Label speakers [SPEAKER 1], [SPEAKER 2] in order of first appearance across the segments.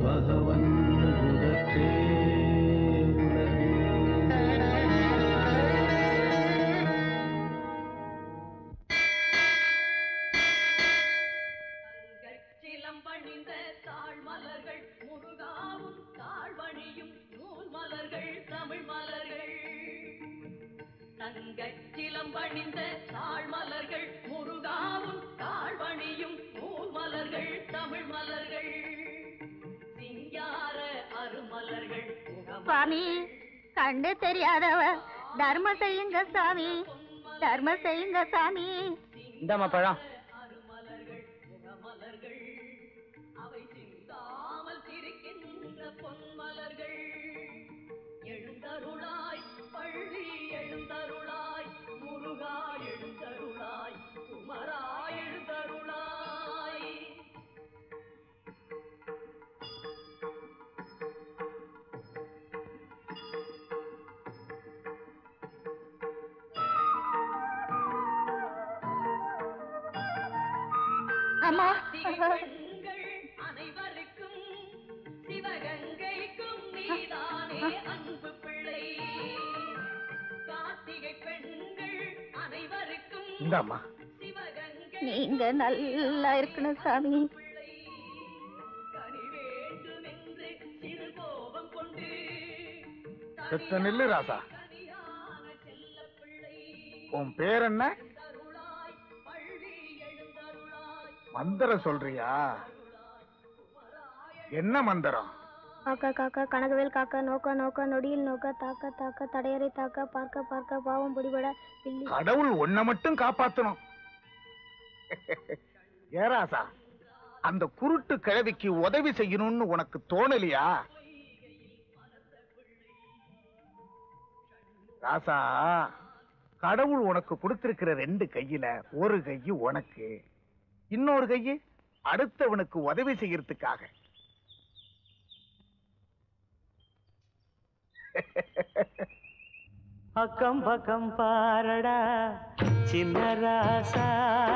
[SPEAKER 1] பகவன் முதற்றே
[SPEAKER 2] சிலம்பணிந்த தாழ்மலர்கள் முருகாவும் தாழ்வணியும் நூல் மலர்கள் தமிழ் மலர்கள் தங்கச் சிலம்பணிந்த தாழ்மலர்கள் முருகாவும் தாழ்வணியும் நூல் மலர்கள் தமிழ் மலர்கள் சிங்கார அருமலர்கள்
[SPEAKER 3] சுவாமி கண்டு தெரியாதவ தர்மம் செய்யுங்க சாமி தர்மம் செய்யுங்க சாமி
[SPEAKER 4] இந்தாம்மா பழம்
[SPEAKER 2] முகமலர்கள் அவை சிந்தாமல் சிரிக்கின்ற பொன்மலர்கள் எழுந்தருளாய் பள்ளி எழுந்தருளாய் முருகா எழுந்தருளாய் குமரா எழுந்தருளாய்
[SPEAKER 3] அம்மா
[SPEAKER 2] பெண்கள் அனைவருக்கும் சிவகங்கைக்கும் நீதானே அன்பு பிள்ளை கார்த்திகை பெண்கள் அனைவருக்கும்
[SPEAKER 5] இந்தாம்மா
[SPEAKER 2] சிவகங்கை
[SPEAKER 3] நீங்க நல்லா இருக்கணும் சாமி
[SPEAKER 2] கனி வேண்டும் என்று சிறு கோபம் கொண்டு
[SPEAKER 5] செத்த நில்லு ராசா
[SPEAKER 2] தனியான செல்ல பிள்ளை
[SPEAKER 5] உன் பேர் என்ன
[SPEAKER 2] தருளாய் பள்ளி எழுந்தருளாய்
[SPEAKER 5] மந்திரம் சொல்றியா என்ன மந்திரம்
[SPEAKER 3] காக்கா காக்கா கனகவேல் காக்கா நோக்க நோக்க நொடியில் நோக்க தாக்க தாக்க தடையறை தாக்க பார்க்க பார்க்க பாவம் பிடிபட பில்லி
[SPEAKER 5] கடவுள் உன்னை மட்டும் காப்பாத்தணும் ஏராசா அந்த குருட்டு கிழவிக்கு உதவி செய்யணும்னு உனக்கு தோணலையா ராசா கடவுள் உனக்கு கொடுத்திருக்கிற ரெண்டு கையில ஒரு கை உனக்கு இன்னொரு கை அடுத்தவனுக்கு உதவி செய்யறதுக்காக
[SPEAKER 6] அக்கம் பக்கம் பாரடா சின்ன ராசா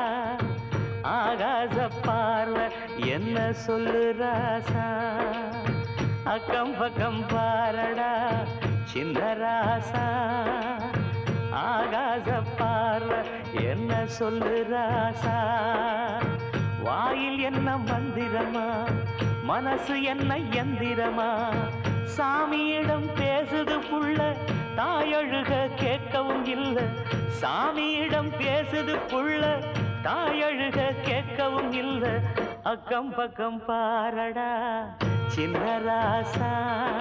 [SPEAKER 6] ஆகாச பார்வை என்ன சொல்லு ராசா அக்கம் பக்கம் பாரடா சின்ன ராசா ஆகாச பார்வை என்ன சொல்லு ராசா வாயில் என்ன மந்திரமா மனசு என்ன எந்திரமா சாமியிடம் பேசுது புள்ள தாயழுக கேட்கவும் இல்ல சாமியிடம் பேசுது புள்ள தாயழுக கேட்கவும் இல்ல அக்கம் பக்கம் பாரடா சின்ன ராசா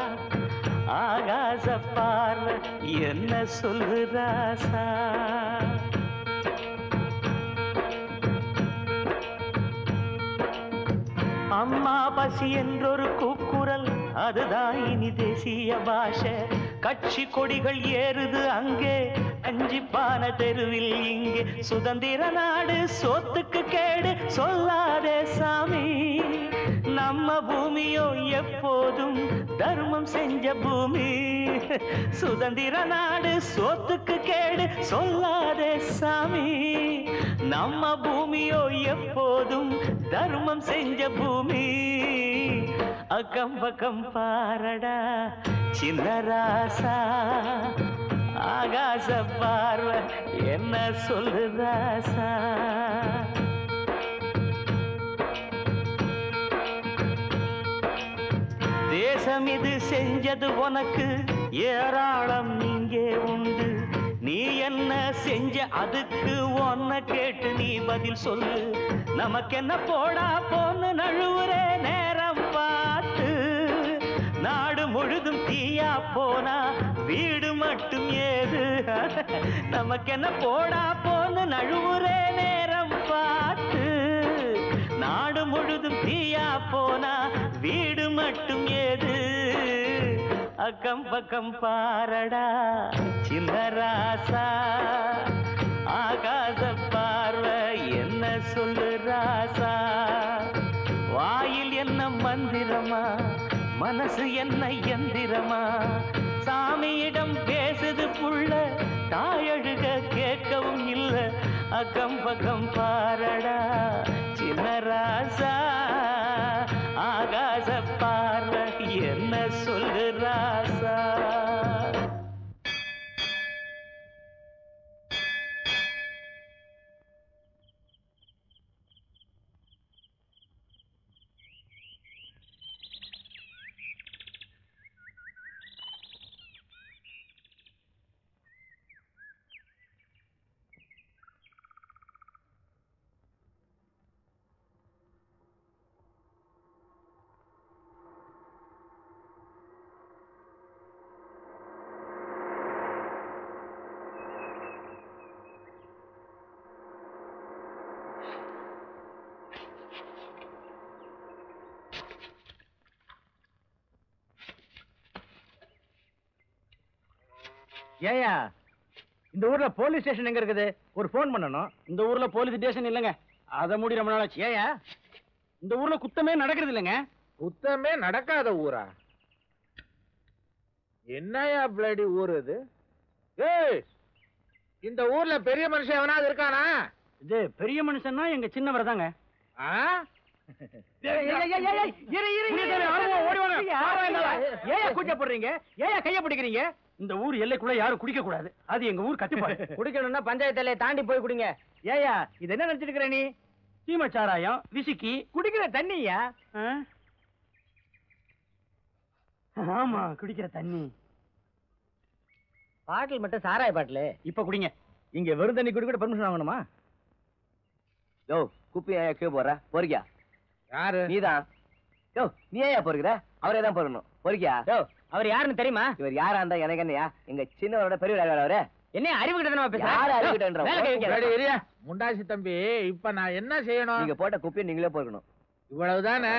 [SPEAKER 6] ஆகாச பார்வை என்ன சொல்லு ராசா அம்மா பசி என்றொரு கூக்குரல் அதுதான் இனி தேசிய பாஷை கட்சி கொடிகள் ஏறுது அங்கே அஞ்சிப்பான தெருவில் இங்கே சுதந்திர நாடு சோத்துக்கு கேடு சொல்லாதே சாமி நம்ம பூமியோ எப்போதும் தர்மம் செஞ்ச பூமி சுதந்திர நாடு சோத்துக்கு கேடு சொல்லாதே சாமி நம்ம பூமியோ எப்போதும் தர்மம் செஞ்ச பூமி அக்கம் பக்கம் பாரடா சின்ன ராசா ஆகாச பார்வை என்ன சொல்லு ராசா தேசம் இது செஞ்சது உனக்கு ஏராளம் இங்கே உண்டு நீ என்ன செஞ்ச அதுக்கு உன்ன கேட்டு நீ பதில் சொல்லு நமக்கு என்ன போடா போன்னு நழுவுற நேரம் பார்த்து நாடு முழுதும் தீயா போனா வீடு மட்டும் ஏது நமக்கு என்ன போடா போன்னு நழுவுற நேரம் பார்த்து நாடு முழுதும் தீயா போனா வீடு மட்டும் ஏது அக்கம் பக்கம் பாரடா சின்ன ராசா ஆகாச பார்வை என்ன சொல்லு ராசா வாயில் என்ன மந்திரமா மனசு என்ன எந்திரமா சாமியிடம் பேசுது புள்ள தாயழுக கேட்கவும் இல்ல அக்கம் பக்கம் பாரடா சின்ன ராசா ஆகாச பார
[SPEAKER 1] ஏயா இந்த ஊர்ல போலீஸ் ஸ்டேஷன் எங்க இருக்குது ஒரு ஃபோன் பண்ணணும்
[SPEAKER 4] இந்த ஊர்ல போலீஸ் ஸ்டேஷன் இல்லைங்க அதை மூடி ரொம்ப நாளாச்சு
[SPEAKER 1] ஏயா
[SPEAKER 4] இந்த ஊர்ல குத்தமே நடக்கிறது இல்லைங்க
[SPEAKER 5] குத்தமே நடக்காத ஊரா என்னையா பிளடி ஊர் இது ஏய் இந்த ஊர்ல பெரிய மனுஷன் எவனாவது இருக்கானா
[SPEAKER 4] இது பெரிய மனுஷன்னா எங்க சின்னவர் தாங்க
[SPEAKER 5] ஆ?
[SPEAKER 1] ஏயா கூச்சப்படுறீங்க ஏயா கைய பிடிக்கிறீங்க
[SPEAKER 4] இந்த ஊர் எல்லைக்குள்ள யாரும் குடிக்க கூடாது அது எங்க ஊர் கட்டுப்பாடு
[SPEAKER 1] குடிக்கணும்னா பஞ்சாயத்து எல்லையை தாண்டி போய் குடிங்க ஏயா இது என்ன நினைச்சிட்டு இருக்கிற நீ
[SPEAKER 4] சீமச்சாராயம் விசிக்கி
[SPEAKER 1] குடிக்கிற தண்ணியா
[SPEAKER 4] ஆ? ஆமா குடிக்கிற தண்ணி
[SPEAKER 1] பாட்டில் மட்டும் சாராய பாட்டில்
[SPEAKER 4] இப்ப குடிங்க
[SPEAKER 1] இங்க வெறும் தண்ணி குடிக்க பர்மிஷன் வாங்கணுமா
[SPEAKER 7] யோ குப்பி ஏன் கீழே போடுற பொறிக்கியா
[SPEAKER 5] யாரு
[SPEAKER 7] நீதான் யோ நீ ஏன் பொறுக்கிற அவரே தான் பொறுக்கணும் பொறுக்கியா
[SPEAKER 1] யோ அவர் யாருன்னு தெரியுமா
[SPEAKER 7] இவர் யாரா இருந்தா எனக்கு என்னையா எங்க சின்னவரோட பெரியவர் அவரு
[SPEAKER 1] என்ன அறிவு கிட்ட
[SPEAKER 7] யாரு அறிவுகிட்டன்றா?
[SPEAKER 5] பிளடி இரியா. முண்டாசி தம்பி இப்ப நான் என்ன செய்யணும்
[SPEAKER 7] நீங்க போட்ட குப்பியை நீங்களே பொறுக்கணும்
[SPEAKER 5] இவ்வளவுதானே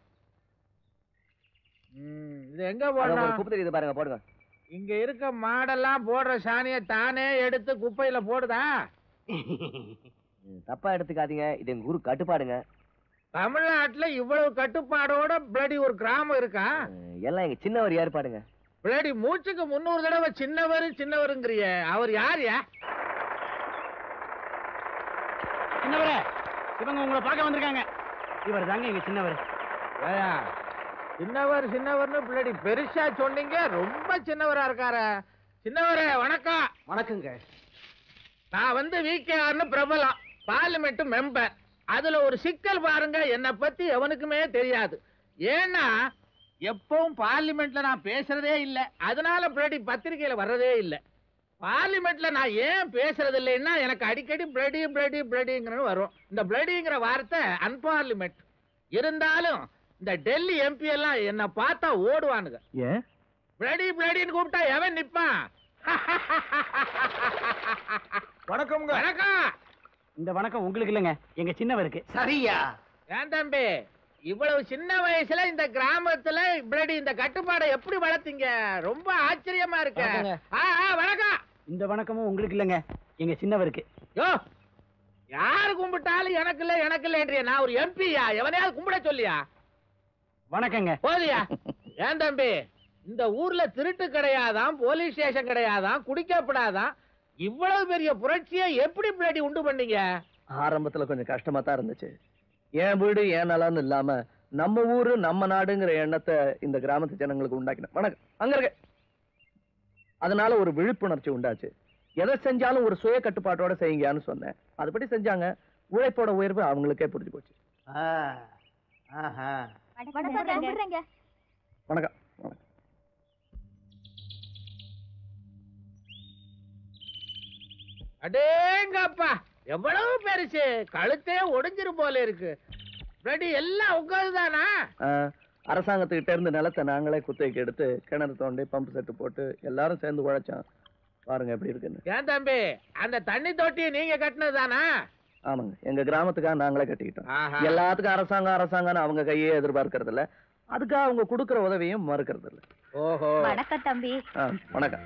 [SPEAKER 5] ம், இது எங்க
[SPEAKER 7] அங்க ஒரு
[SPEAKER 5] போடணும்
[SPEAKER 7] குப்பை தெரியுது பாருங்க போடுங்க
[SPEAKER 5] இங்க இருக்க மாடெல்லாம் போடுற சாணியை தானே எடுத்து குப்பையில போடுதா
[SPEAKER 7] ம், தப்பா எடுத்துக்காதீங்க இது எங்க ஊரு கட்டுப்பாடுங்க
[SPEAKER 5] தமிழ்நாட்டுல இவ்வளவு கட்டுப்பாடோட பிளடி ஒரு கிராமம் இருக்கா
[SPEAKER 7] ம், எல்லாம் எங்க சின்னவர் ஏற்பாடுங்க
[SPEAKER 5] பிளடி மூச்சுக்கு முன்னூறு தடவை சின்னவர் சின்னவருங்கிறிய அவர் யாருயா
[SPEAKER 4] சின்னவரே இவங்க உங்களை பார்க்க வந்திருக்காங்க இவர் தாங்க எங்க சின்னவர்
[SPEAKER 5] ஏயா சின்னவர் சின்னவர்னு பிளடி பெருசா சொன்னீங்க ரொம்ப சின்னவரா இருக்காரு சின்னவரே வணக்கம்
[SPEAKER 4] வணக்கங்க
[SPEAKER 5] நான் வந்து விகேஆர்னு பிரபலம் பார்லிமெண்ட் மெம்பர் அதுல ஒரு சிக்கல் பாருங்க என்னை பத்தி எவனுக்குமே தெரியாது ஏன்னா எப்பவும் பார்லிமெண்ட்ல நான் பேசுறதே இல்ல அதனால பிளடி பத்திரிக்கையில வர்றதே இல்ல பார்லிமெண்ட்ல நான் ஏன் பேசுறது இல்லைன்னா எனக்கு அடிக்கடி பிளடி பிளடி பிளடிங்கிறது வரும் இந்த பிளடிங்கிற வார்த்தை அன்பார்லிமெண்ட் இருந்தாலும் இந்த டெல்லி எம்பி எல்லாம் என்ன பார்த்தா ஓடுவானுங்க
[SPEAKER 1] ஏன்
[SPEAKER 5] பிளடி பிளடின்னு கூப்பிட்டா எவன் நிப்பான்
[SPEAKER 1] வணக்கம்
[SPEAKER 5] வணக்கம்
[SPEAKER 4] இந்த வணக்கம் உங்களுக்கு இல்லைங்க எங்க சின்னவருக்கு
[SPEAKER 1] சரியா
[SPEAKER 5] ஏன் தம்பி இவ்வளவு சின்ன வயசுல இந்த கிராமத்துல இப்படி இந்த கட்டுப்பாடை எப்படி வளர்த்தீங்க ரொம்ப ஆச்சரியமா இருக்கு
[SPEAKER 1] வணக்கங்க.
[SPEAKER 5] ஆ, ஆ, வணக்கம்
[SPEAKER 4] இந்த வணக்கமும் உங்களுக்கு இல்லைங்க எங்க சின்னவருக்கு
[SPEAKER 5] யோ யாரு கும்பிட்டாலும் எனக்கு இல்ல எனக்கு இல்லைன்றிய நான் ஒரு எம்பியா எவனையாவது கும்பிட சொல்லியா
[SPEAKER 4] வணக்கங்க
[SPEAKER 5] போதியா ஏன் தம்பி இந்த ஊர்ல திருட்டு கிடையாதான் போலீஸ் ஸ்டேஷன் கிடையாதான் குடிக்கப்படாதான் இவ்வளவு பெரிய புரட்சியை எப்படி பிளடி உண்டு பண்ணீங்க
[SPEAKER 7] ஆரம்பத்துல கொஞ்சம் கஷ்டமா தான் இருந்துச்சு என் வீடு என் நலன்னு இல்லாம நம்ம ஊரு நம்ம நாடுங்கிற எண்ணத்தை இந்த கிராமத்து ஜனங்களுக்கு உண்டாக்கினேன் வணக்கம் அங்க இருக்க அதனால ஒரு விழிப்புணர்ச்சி உண்டாச்சு எதை செஞ்சாலும் ஒரு சுய கட்டுப்பாட்டோட செய்யுங்கன்னு சொன்னேன் அதுபடி செஞ்சாங்க உழைப்போட உயர்வு அவங்களுக்கே புரிஞ்சு போச்சு
[SPEAKER 3] வணக்கம்
[SPEAKER 7] வணக்கம் வணக்கம்
[SPEAKER 5] அடேங்கப்பா எவ்வளவு பெருசு கழுத்தே ஒடிஞ்சிரு போல இருக்கு ரெடி எல்லாம் உட்காந்துதானா
[SPEAKER 7] ஆ, அரசாங்கத்துக்கிட்ட இருந்து நிலத்தை நாங்களே குத்தகைக்கு எடுத்து கிணறு தோண்டி பம்பு செட்டு போட்டு எல்லாரும் சேர்ந்து உழைச்சோம் பாருங்க எப்படி இருக்குன்னு
[SPEAKER 5] ஏன் தம்பி அந்த தண்ணி தொட்டி நீங்க கட்டினது தானா
[SPEAKER 7] ஆமாங்க எங்க கிராமத்துக்காக நாங்களே கட்டிக்கிட்டோம்
[SPEAKER 5] ஆஹா.
[SPEAKER 7] எல்லாத்துக்கும் அரசாங்கம் அரசாங்கம்னு அவங்க கையே எதிர்பார்க்கறது இல்ல அதுக்காக அவங்க கொடுக்கிற உதவியும் மறுக்கிறது இல்ல
[SPEAKER 5] ஓஹோ
[SPEAKER 3] வணக்கம் தம்பி
[SPEAKER 7] ஆ, வணக்கம்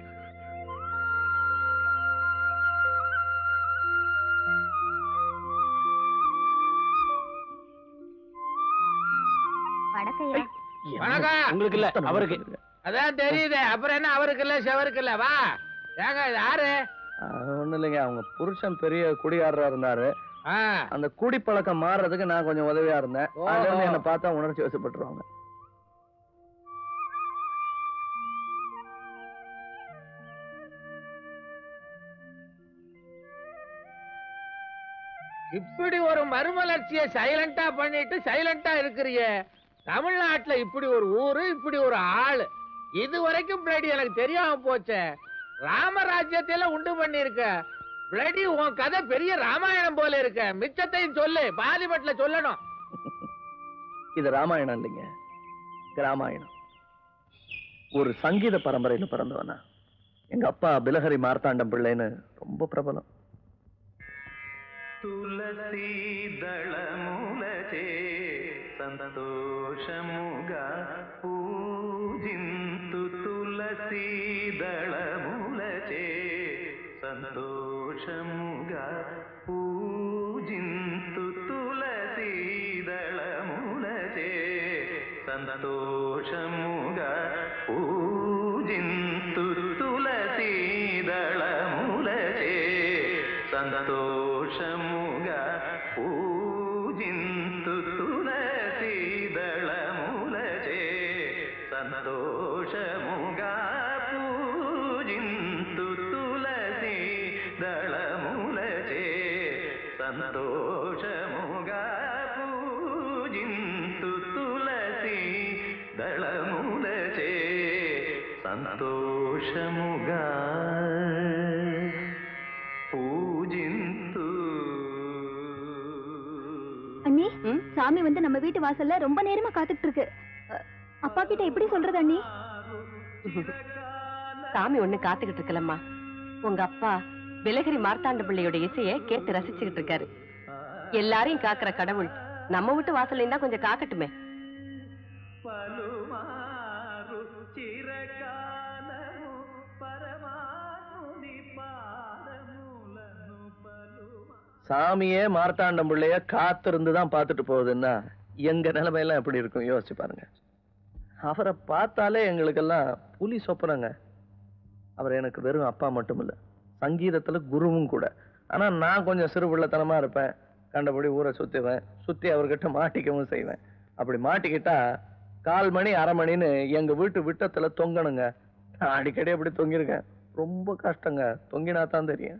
[SPEAKER 3] வணக்கம்யா
[SPEAKER 5] வணக்கம்
[SPEAKER 4] உங்களுக்கு இல்ல அவருக்கு
[SPEAKER 5] அதான் தெரியுது அப்புறம் என்ன அவருக்கு இல்ல செவருக்கு இல்ல வா ஏங்க இது யாரு
[SPEAKER 7] ஒண்ணு இல்லைங்க அவங்க புருஷன் பெரிய குடியாரரா இருந்தாரு
[SPEAKER 5] ஆ,
[SPEAKER 7] அந்த குடிப்பழக்கம் மாறுறதுக்கு நான் கொஞ்சம் உதவியா இருந்தேன்
[SPEAKER 5] ஓஹோ.
[SPEAKER 7] அதுல இருந்து என்ன பார்த்தா உணர்ச்சி வசப்பட்டுருவாங்க
[SPEAKER 5] இப்படி ஒரு மறுமலர்ச்சியை சைலண்டா பண்ணிட்டு சைலண்டா இருக்கிறிய தமிழ்நாட்டுல இப்படி ஒரு ஊரு இப்படி ஒரு ஆளு இது வரைக்கும் பிளடி எனக்கு தெரியாம போச்சே ராமராஜ்யத்தையெல்லாம் உண்டு பண்ணிருக்க பிளடி உன் கதை பெரிய ராமாயணம் போல இருக்க மிச்சத்தையும் சொல்லு பார்லிமெண்ட்ல சொல்லணும்
[SPEAKER 7] இது ராமாயணம் இல்லைங்க கிராமாயணம் ஒரு சங்கீத பரம்பரையில பிறந்தவனா எங்க அப்பா பிலஹரி மார்த்தாண்டம் பிள்ளைன்னு ரொம்ப பிரபலம்
[SPEAKER 6] తులసీదళములచే సంతోషముగా పూజింతు తులసీదళములచే సంతోషముగా పూజింతు తులసీదళములచే సంతోషముగా పూజింతు తులసీదళములచే సంతోషముగా పూజింతు తులసీదళములచే సంతోషముగా పూజింతు తులసి దళములచే సంతోషముగా పూజింతు తులసి దళములచే సంతోషముగా పూజింతు
[SPEAKER 3] அண்ணி சாமி வந்து நம்ம வீட்டு வாசல்ல ரொம்ப நேரமா காத்துட்டு இருக்கு அ, அப்பா கிட்ட எப்படி சொல்றது அண்ணி
[SPEAKER 8] சாமி ஒண்ணு காத்துக்கிட்டு இருக்கலம்மா உங்க அப்பா விலகிரி மார்த்தாண்ட பிள்ளையோட இசைய கேட்டு ரசிச்சுக்கிட்டு இருக்காரு எல்லாரையும் காக்குற கடவுள் நம்ம வீட்டு வாசல்லையும் தான் கொஞ்சம் காக்கட்டுமே
[SPEAKER 6] పలుమారు చిరకాలము పరమాత్ముని పాదములను పలుమా
[SPEAKER 7] சாமியே மார்த்தாண்டம் பிள்ளைய காத்திருந்து தான் பார்த்துட்டு போகுதுன்னா எங்க நிலைமையெல்லாம் எப்படி இருக்கும் யோசிச்சு பாருங்க அவரை பார்த்தாலே எங்களுக்கெல்லாம் புலி சொப்பனங்க அவர் எனக்கு வெறும் அப்பா மட்டும் இல்ல சங்கீதத்துல குருவும் கூட ஆனா நான் கொஞ்சம் சிறு பிள்ளைத்தனமா இருப்பேன் கண்டபடி ஊரை சுத்துவேன் சுத்தி அவர்கிட்ட மாட்டிக்கவும் செய்வேன் அப்படி மாட்டிக்கிட்டா கால் மணி அரை மணின்னு எங்க வீட்டு விட்டத்துல தொங்கணுங்க நான் அடிக்கடி அப்படி தொங்கியிருக்கேன் ரொம்ப கஷ்டங்க தொங்கினா தான் தெரியும்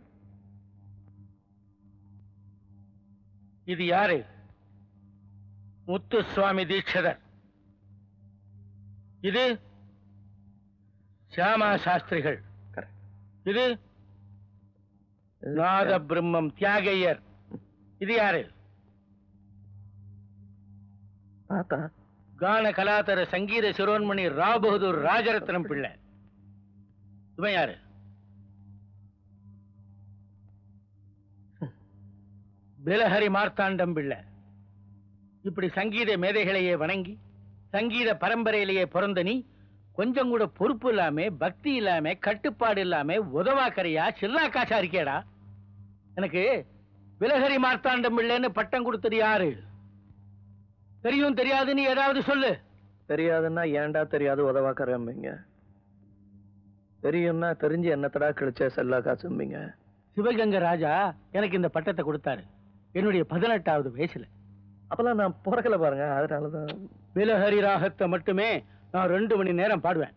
[SPEAKER 5] இது யாரு முத்துசுவாமி தீட்சிதர் இது சியாமா சாஸ்திரிகள்
[SPEAKER 7] Correct.
[SPEAKER 5] இது நாத பிரம்மம் தியாகையர் இது யாரு
[SPEAKER 7] பார்த்தா
[SPEAKER 5] கான கலாதர சங்கீத சிரோன்மணி ராவ் பகதூர் ராஜரத்னம் பிள்ளை இவன் யாரு பிலஹரி மார்த்தாண்டம் பிள்ளை இப்படி சங்கீத மேதைகளையே வணங்கி சங்கீத பரம்பரையிலேயே பிறந்த நீ கொஞ்சம் கூட பொறுப்பு இல்லாம பக்தி இல்லாம கட்டுப்பாடு இல்லாம உதவாக்கரையா சில்லா காசா இருக்கேடா எனக்கு பிலஹரி மார்த்தாண்டம் பிள்ளைன்னு பட்டம் கொடுத்தது யாரு தெரியும் தெரியாதுன்னு ஏதாவது சொல்லு
[SPEAKER 7] தெரியாதுன்னா ஏன்டா தெரியாது உதவாக்கறம்பீங்க தெரியும்னா தெரிஞ்சு என்னத்தடா கிழிச்ச செல்லா காசும்பீங்க
[SPEAKER 5] சிவகங்கை ராஜா எனக்கு இந்த பட்டத்தை கொடுத்தாரு என்னுடைய பதினெட்டாவது வயசுல
[SPEAKER 7] அப்பெல்லாம் நான் பிறக்கல பாருங்க அதனாலதான்
[SPEAKER 5] பிலஹரி ராகத்தை மட்டுமே நான் ரெண்டு மணி நேரம் பாடுவேன்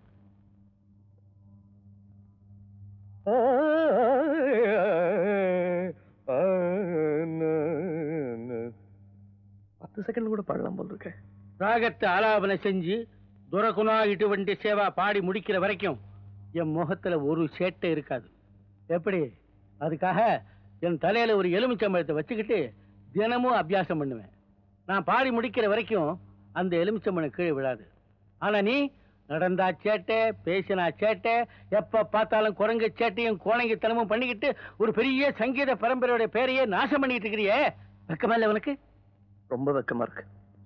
[SPEAKER 7] பத்து செகண்ட் கூட பாடலாம் போல் இருக்கேன்
[SPEAKER 5] ராகத்தை ஆலாபனை செஞ்சு துரகுணா இட்டுவண்டி சேவா பாடி முடிக்கிற வரைக்கும் என் முகத்துல ஒரு சேட்டை இருக்காது எப்படி அதுக்காக என் தலையில ஒரு எலுமிச்சம்பழத்தை வச்சுக்கிட்டு தினமும் அபியாசம் பண்ணுவேன் நான் பாடி முடிக்கிற வரைக்கும் அந்த எலுமிச்சம்பழம் கீழே விழாது ஆனா நீ நடந்தா சேட்டை பேசினா சேட்டை எப்ப பார்த்தாலும் குரங்கு சேட்டையும் கோணங்கித்தனமும் பண்ணிக்கிட்டு ஒரு பெரிய சங்கீத பரம்பரையோட பேரையே நாசம் பண்ணிட்டு இருக்கிறியே வெக்கமில்ல உனக்கு
[SPEAKER 7] ரொம்ப வெக்கமா இருக்கு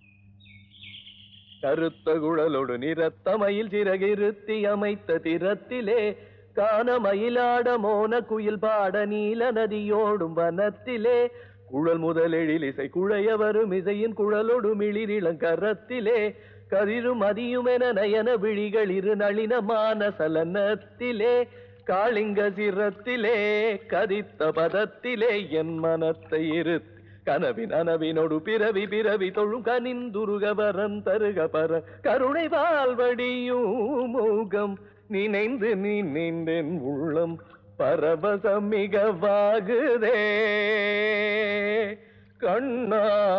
[SPEAKER 7] கருத்த குழலோடு நிறத்த மயில் சிறகிருத்தி அமைத்த திறத்திலே காண மயிலாட மோன குயில் பாட நீல நதியோடும் வனத்திலே குழல் முதல் எழிலிசை குழைய வரும் இசையின் குழலோடு மிளிரிளங்கரத்திலே கதிரும் அதியுமென நயன விழிகள் இரு நளினமான சலனத்திலே காளிங்க சிரத்திலே கதித்த பதத்திலே என் மனத்தை இருத்தி கனவின் அனவினொடு பிறவி பிறவி தொழும் கனிந்துருக வரன் தருக பர கருணை வாழ்வடியும் மூகம் நினைந்து நினைந்தென் உள்ளம் பரவசம் மிக வாகுதே கண்ணா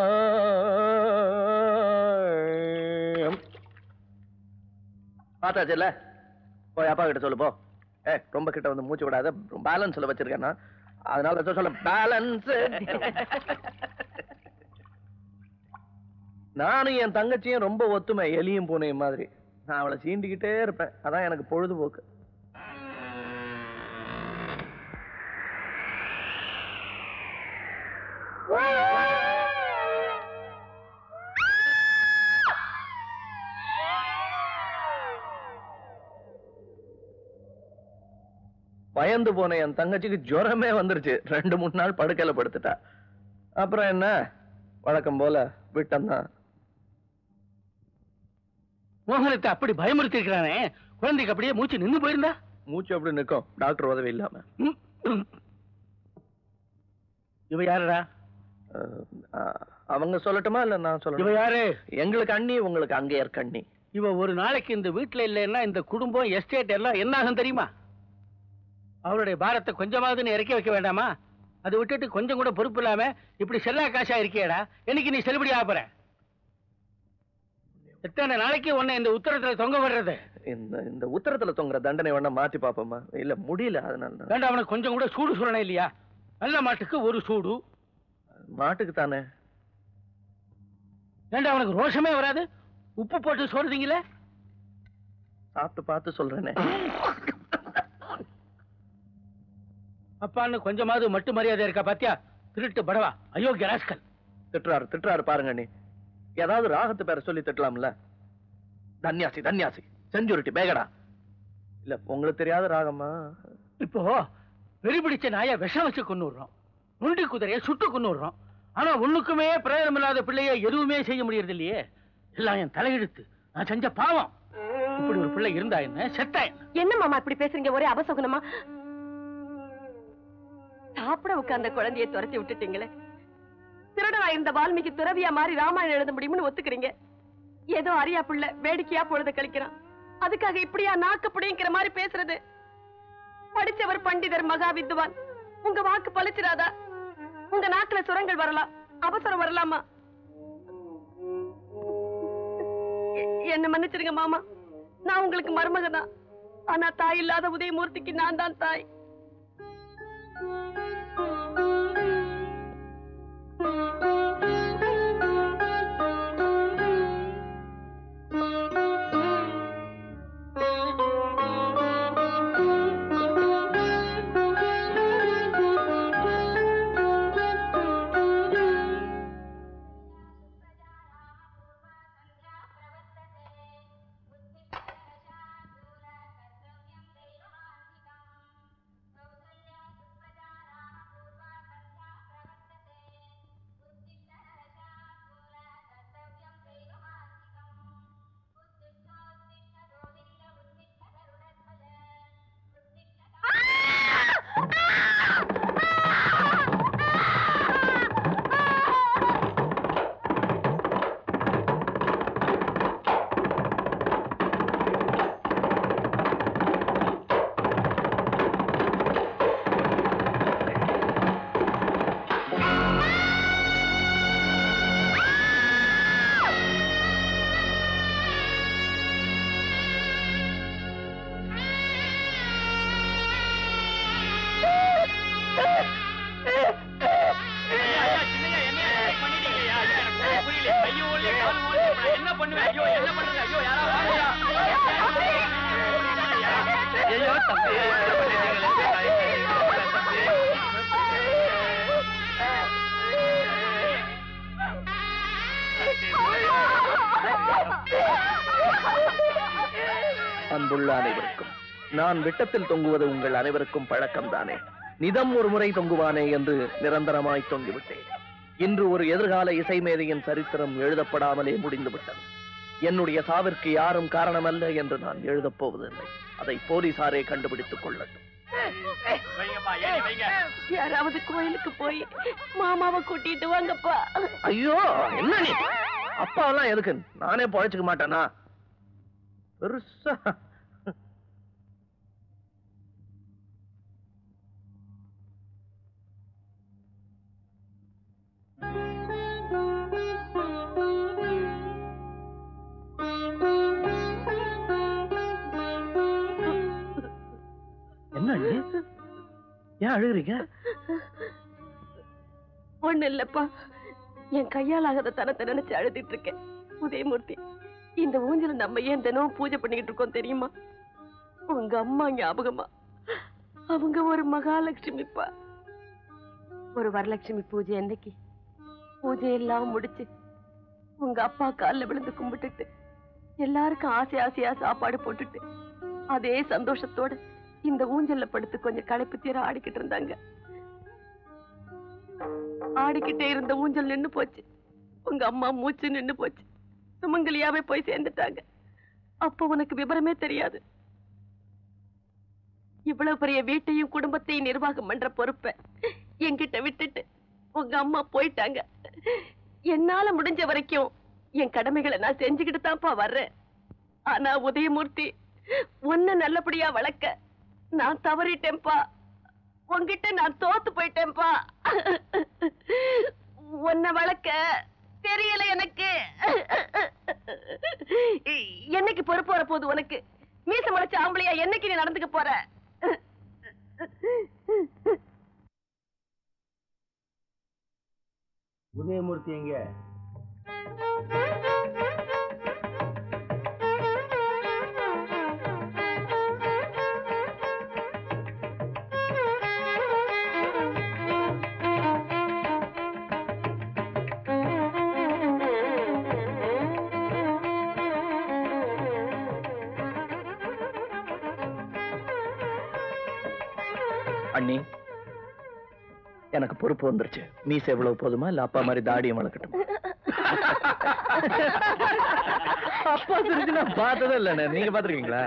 [SPEAKER 7] பார்த்தாச்சுல்ல போய் அப்பா கிட்ட சொல்லு போ ஏ ரொம்ப கிட்ட வந்து மூச்சு விடாத பேலன்ஸ்ல வச்சிருக்கேன் நான். அதனால ஏதோ சொல்ல பேலன்ஸ் நானும் என் தங்கச்சியும் ரொம்ப ஒத்துமை எலியும் பூனையும் மாதிரி நான் அவளை சீண்டிக்கிட்டே இருப்பேன் அதான் எனக்கு பொழுதுபோக்கு பயந்து போன என் தங்கச்சிக்கு ஜுரமே வந்துருச்சு ரெண்டு மூணு நாள் படுக்கையில படுத்துட்டா அப்புறம் என்ன வழக்கம் போல விட்டம்தான்
[SPEAKER 4] மோகனத்தை அப்படி பயமுறுத்தி இருக்கிறானே குழந்தைக்கு அப்படியே மூச்சு நின்னு போயிருந்தா
[SPEAKER 7] மூச்சு அப்படி நிக்கும் டாக்டர் உதவி இல்லாம
[SPEAKER 4] ம், ம். இவ யாருடா
[SPEAKER 7] அஹ், அஹ், அவங்க சொல்லட்டுமா இல்ல நான்
[SPEAKER 4] இவ
[SPEAKER 7] சொல்லணும்
[SPEAKER 4] யாரு
[SPEAKER 7] எங்களுக்கு அண்ணி உங்களுக்கு அங்கேயர் கண்ணி
[SPEAKER 4] இவ ஒரு நாளைக்கு இந்த வீட்டுல இல்லைன்னா இந்த குடும்பம் எஸ்டேட் எல்லாம் என்ன ஆகும் தெரியுமா அவருடைய பாரத்தை கொஞ்சமாவது நீ இறக்கி வைக்க வேண்டாமா அதை விட்டுட்டு கொஞ்சம் கூட பொறுப்பு இல்லாம இப்படி செல்லா காசா இருக்கியேடா என்னைக்கு நீ செல்லுபடி ஆகுற எத்தனை நாளைக்கு உன்னை இந்த உத்தரத்துல தொங்க விடுறது
[SPEAKER 7] இந்த இந்த உத்தரத்துல தொங்குற தண்டனை வேணா மாத்தி பாப்போமா இல்ல முடியல அதனால தான்.
[SPEAKER 4] வேண்டாம் அவனுக்கு கொஞ்சம் கூட சூடு சுரணை இல்லையா நல்ல மாட்டுக்கு ஒரு சூடு
[SPEAKER 7] மாட்டுக்கு தானே
[SPEAKER 4] வேண்டாம் அவனுக்கு ரோஷமே வராது உப்பு போட்டு சோறுதீங்களே
[SPEAKER 7] சாப்பிட்டு பார்த்து சொல்றேனே
[SPEAKER 4] அப்பான்னு கொஞ்சமாவது மட்டு மரியாதை இருக்கா பாத்தியா திருட்டு படவா அயோக்கிய ராஸ்கல்
[SPEAKER 7] திட்டுறாரு திட்டுறாரு பாருங்க நீ ஏதாவது ராகத்து பேரை சொல்லி திட்டலாம்ல தன்யாசி தன்யாசி செஞ்சுருட்டி பேகடா இல்ல உங்களுக்கு தெரியாத ராகமா
[SPEAKER 4] இப்போ வெறி பிடிச்ச நாய விஷம் வச்சு கொண்டு விடுறோம் நொண்டி குதிரையை சுட்டு கொண்டு விடுறோம் ஆனா ஒண்ணுக்குமே பிரயோஜனம் இல்லாத பிள்ளைய எதுவுமே செய்ய முடியறது இல்லையே எல்லாம் என் தலையெழுத்து நான் செஞ்ச பாவம் இப்படி ஒரு பிள்ளை இருந்தா என்ன செத்தா என்ன
[SPEAKER 8] என்ன மாமா இப்படி பேசுறீங்க ஒரே அபசகுனமா சாப்பிட உட்கார்ந்த குழந்தையை துரத்தி விட்டுட்டீங்களே திருடனா இருந்த வால்மீகி துறவியா மாறி ராமாயணம் எழுத முடியும்னு ஒத்துக்கிறீங்க ஏதோ அரியா புள்ள வேடிக்கையா பொழுத கழிக்கிறான் அதுக்காக இப்படியா நாக்கு புடிங்கிற மாதிரி பேசுறது படிச்சவர் பண்டிதர் மகா வித்துவான் உங்க வாக்கு பழிச்சிராதா உங்க நாக்குல சுரங்கள் வரலாம் அவசரம் வரலாமா எ- என்ன மன்னிச்சிருங்க மாமா நான் உங்களுக்கு மருமக தான் ஆனா தாய் இல்லாத உதயமூர்த்திக்கு நான் தான் தாய்
[SPEAKER 4] என்ன பண்ணுவேன் ஐயோ என்ன பண்ணுங்க ஐயோ யாராவது ஐயோ தம்பி
[SPEAKER 7] அன்புள்ள அனைவருக்கும் நான் விட்டத்தில் தொங்குவது உங்கள் அனைவருக்கும் பழக்கம்தானே நிதம் ஒரு முறை தொங்குவானே என்று நிரந்தரமாய் தொங்கிவிட்டேன் இன்று ஒரு எதிர்கால இசை மேதையின் சரித்திரம் எழுதப்படாமலே முடிந்து விட்டது என்னுடைய சாவிற்கு யாரும் காரணமல்ல என்று நான் எழுதப் போவதில்லை அதை போலீசாரே கண்டுபிடித்துக் கொள்ளட்டும்
[SPEAKER 8] யாராவது கோயிலுக்கு போய் மாமாவை கூட்டிட்டு வாங்கப்பா
[SPEAKER 7] ஐயோ என்ன நீ அப்பா எல்லாம் எதுக்கு நானே பழைச்சுக்க மாட்டேனா பெருசா
[SPEAKER 4] என்ன அண்ணி? ஏன் அழுகுறீங்க
[SPEAKER 8] ஒண்ணு இல்லப்பா என் கையால் ஆகாத தனத்தை நினைச்சு அழுதுட்டு இருக்கேன் உதயமூர்த்தி இந்த ஊஞ்சல நம்ம ஏன் தினமும் பூஜை பண்ணிக்கிட்டு இருக்கோம் தெரியுமா உங்க அம்மா ஞாபகமா அவங்க ஒரு மகாலட்சுமிப்பா ஒரு வரலட்சுமி பூஜை அன்னைக்கு பூஜை எல்லாம் முடிச்சு உங்க அப்பா கால்ல விழுந்து கும்பிட்டுட்டு எல்லாருக்கும் ஆசை ஆசையா சாப்பாடு போட்டுட்டு அதே சந்தோஷத்தோட இந்த ஊஞ்சல்ல படுத்து கொஞ்சம் களைப்பு தீர ஆடிக்கிட்டு இருந்தாங்க ஆடிக்கிட்டே இருந்த ஊஞ்சல் நின்னு போச்சு உங்க அம்மா மூச்சு நின்னு போச்சு சுமங்கலியாவே போய் சேர்ந்துட்டாங்க அப்போ உனக்கு விவரமே தெரியாது இவ்வளவு பெரிய வீட்டையும் குடும்பத்தையும் நிர்வாகம் பண்ற பொறுப்பை என்கிட்ட விட்டுட்டு உங்க அம்மா போயிட்டாங்க என்னால முடிஞ்ச வரைக்கும் என் கடமைகளை நான் செஞ்சுக்கிட்டு தான்ப்பா வர்றேன் ஆனா உதயமூர்த்தி உன்னை நல்லபடியா வளர்க்க நான் தவறிட்டேன்பா உன்கிட்ட நான் தோத்து போயிட்டேன்பா உன்னை வளர்க்க தெரியல எனக்கு என்னைக்கு பொறுப்பு வர போகுது உனக்கு மீச முளைச்ச ஆம்பளையா என்னைக்கு நீ நடந்துக்க போற
[SPEAKER 4] உதயமூர்த்தி எங்க
[SPEAKER 7] அண்ணி எனக்கு பொறுப்பு வந்துருச்சு மீசை எவ்வளவு போதுமா இல்ல அப்பா மாதிரி தாடியும் வளர்க்கட்டும் அப்பா சிரிச்சு நான் பார்த்ததே இல்லைண்ணே நீங்க பாத்திருக்கீங்களா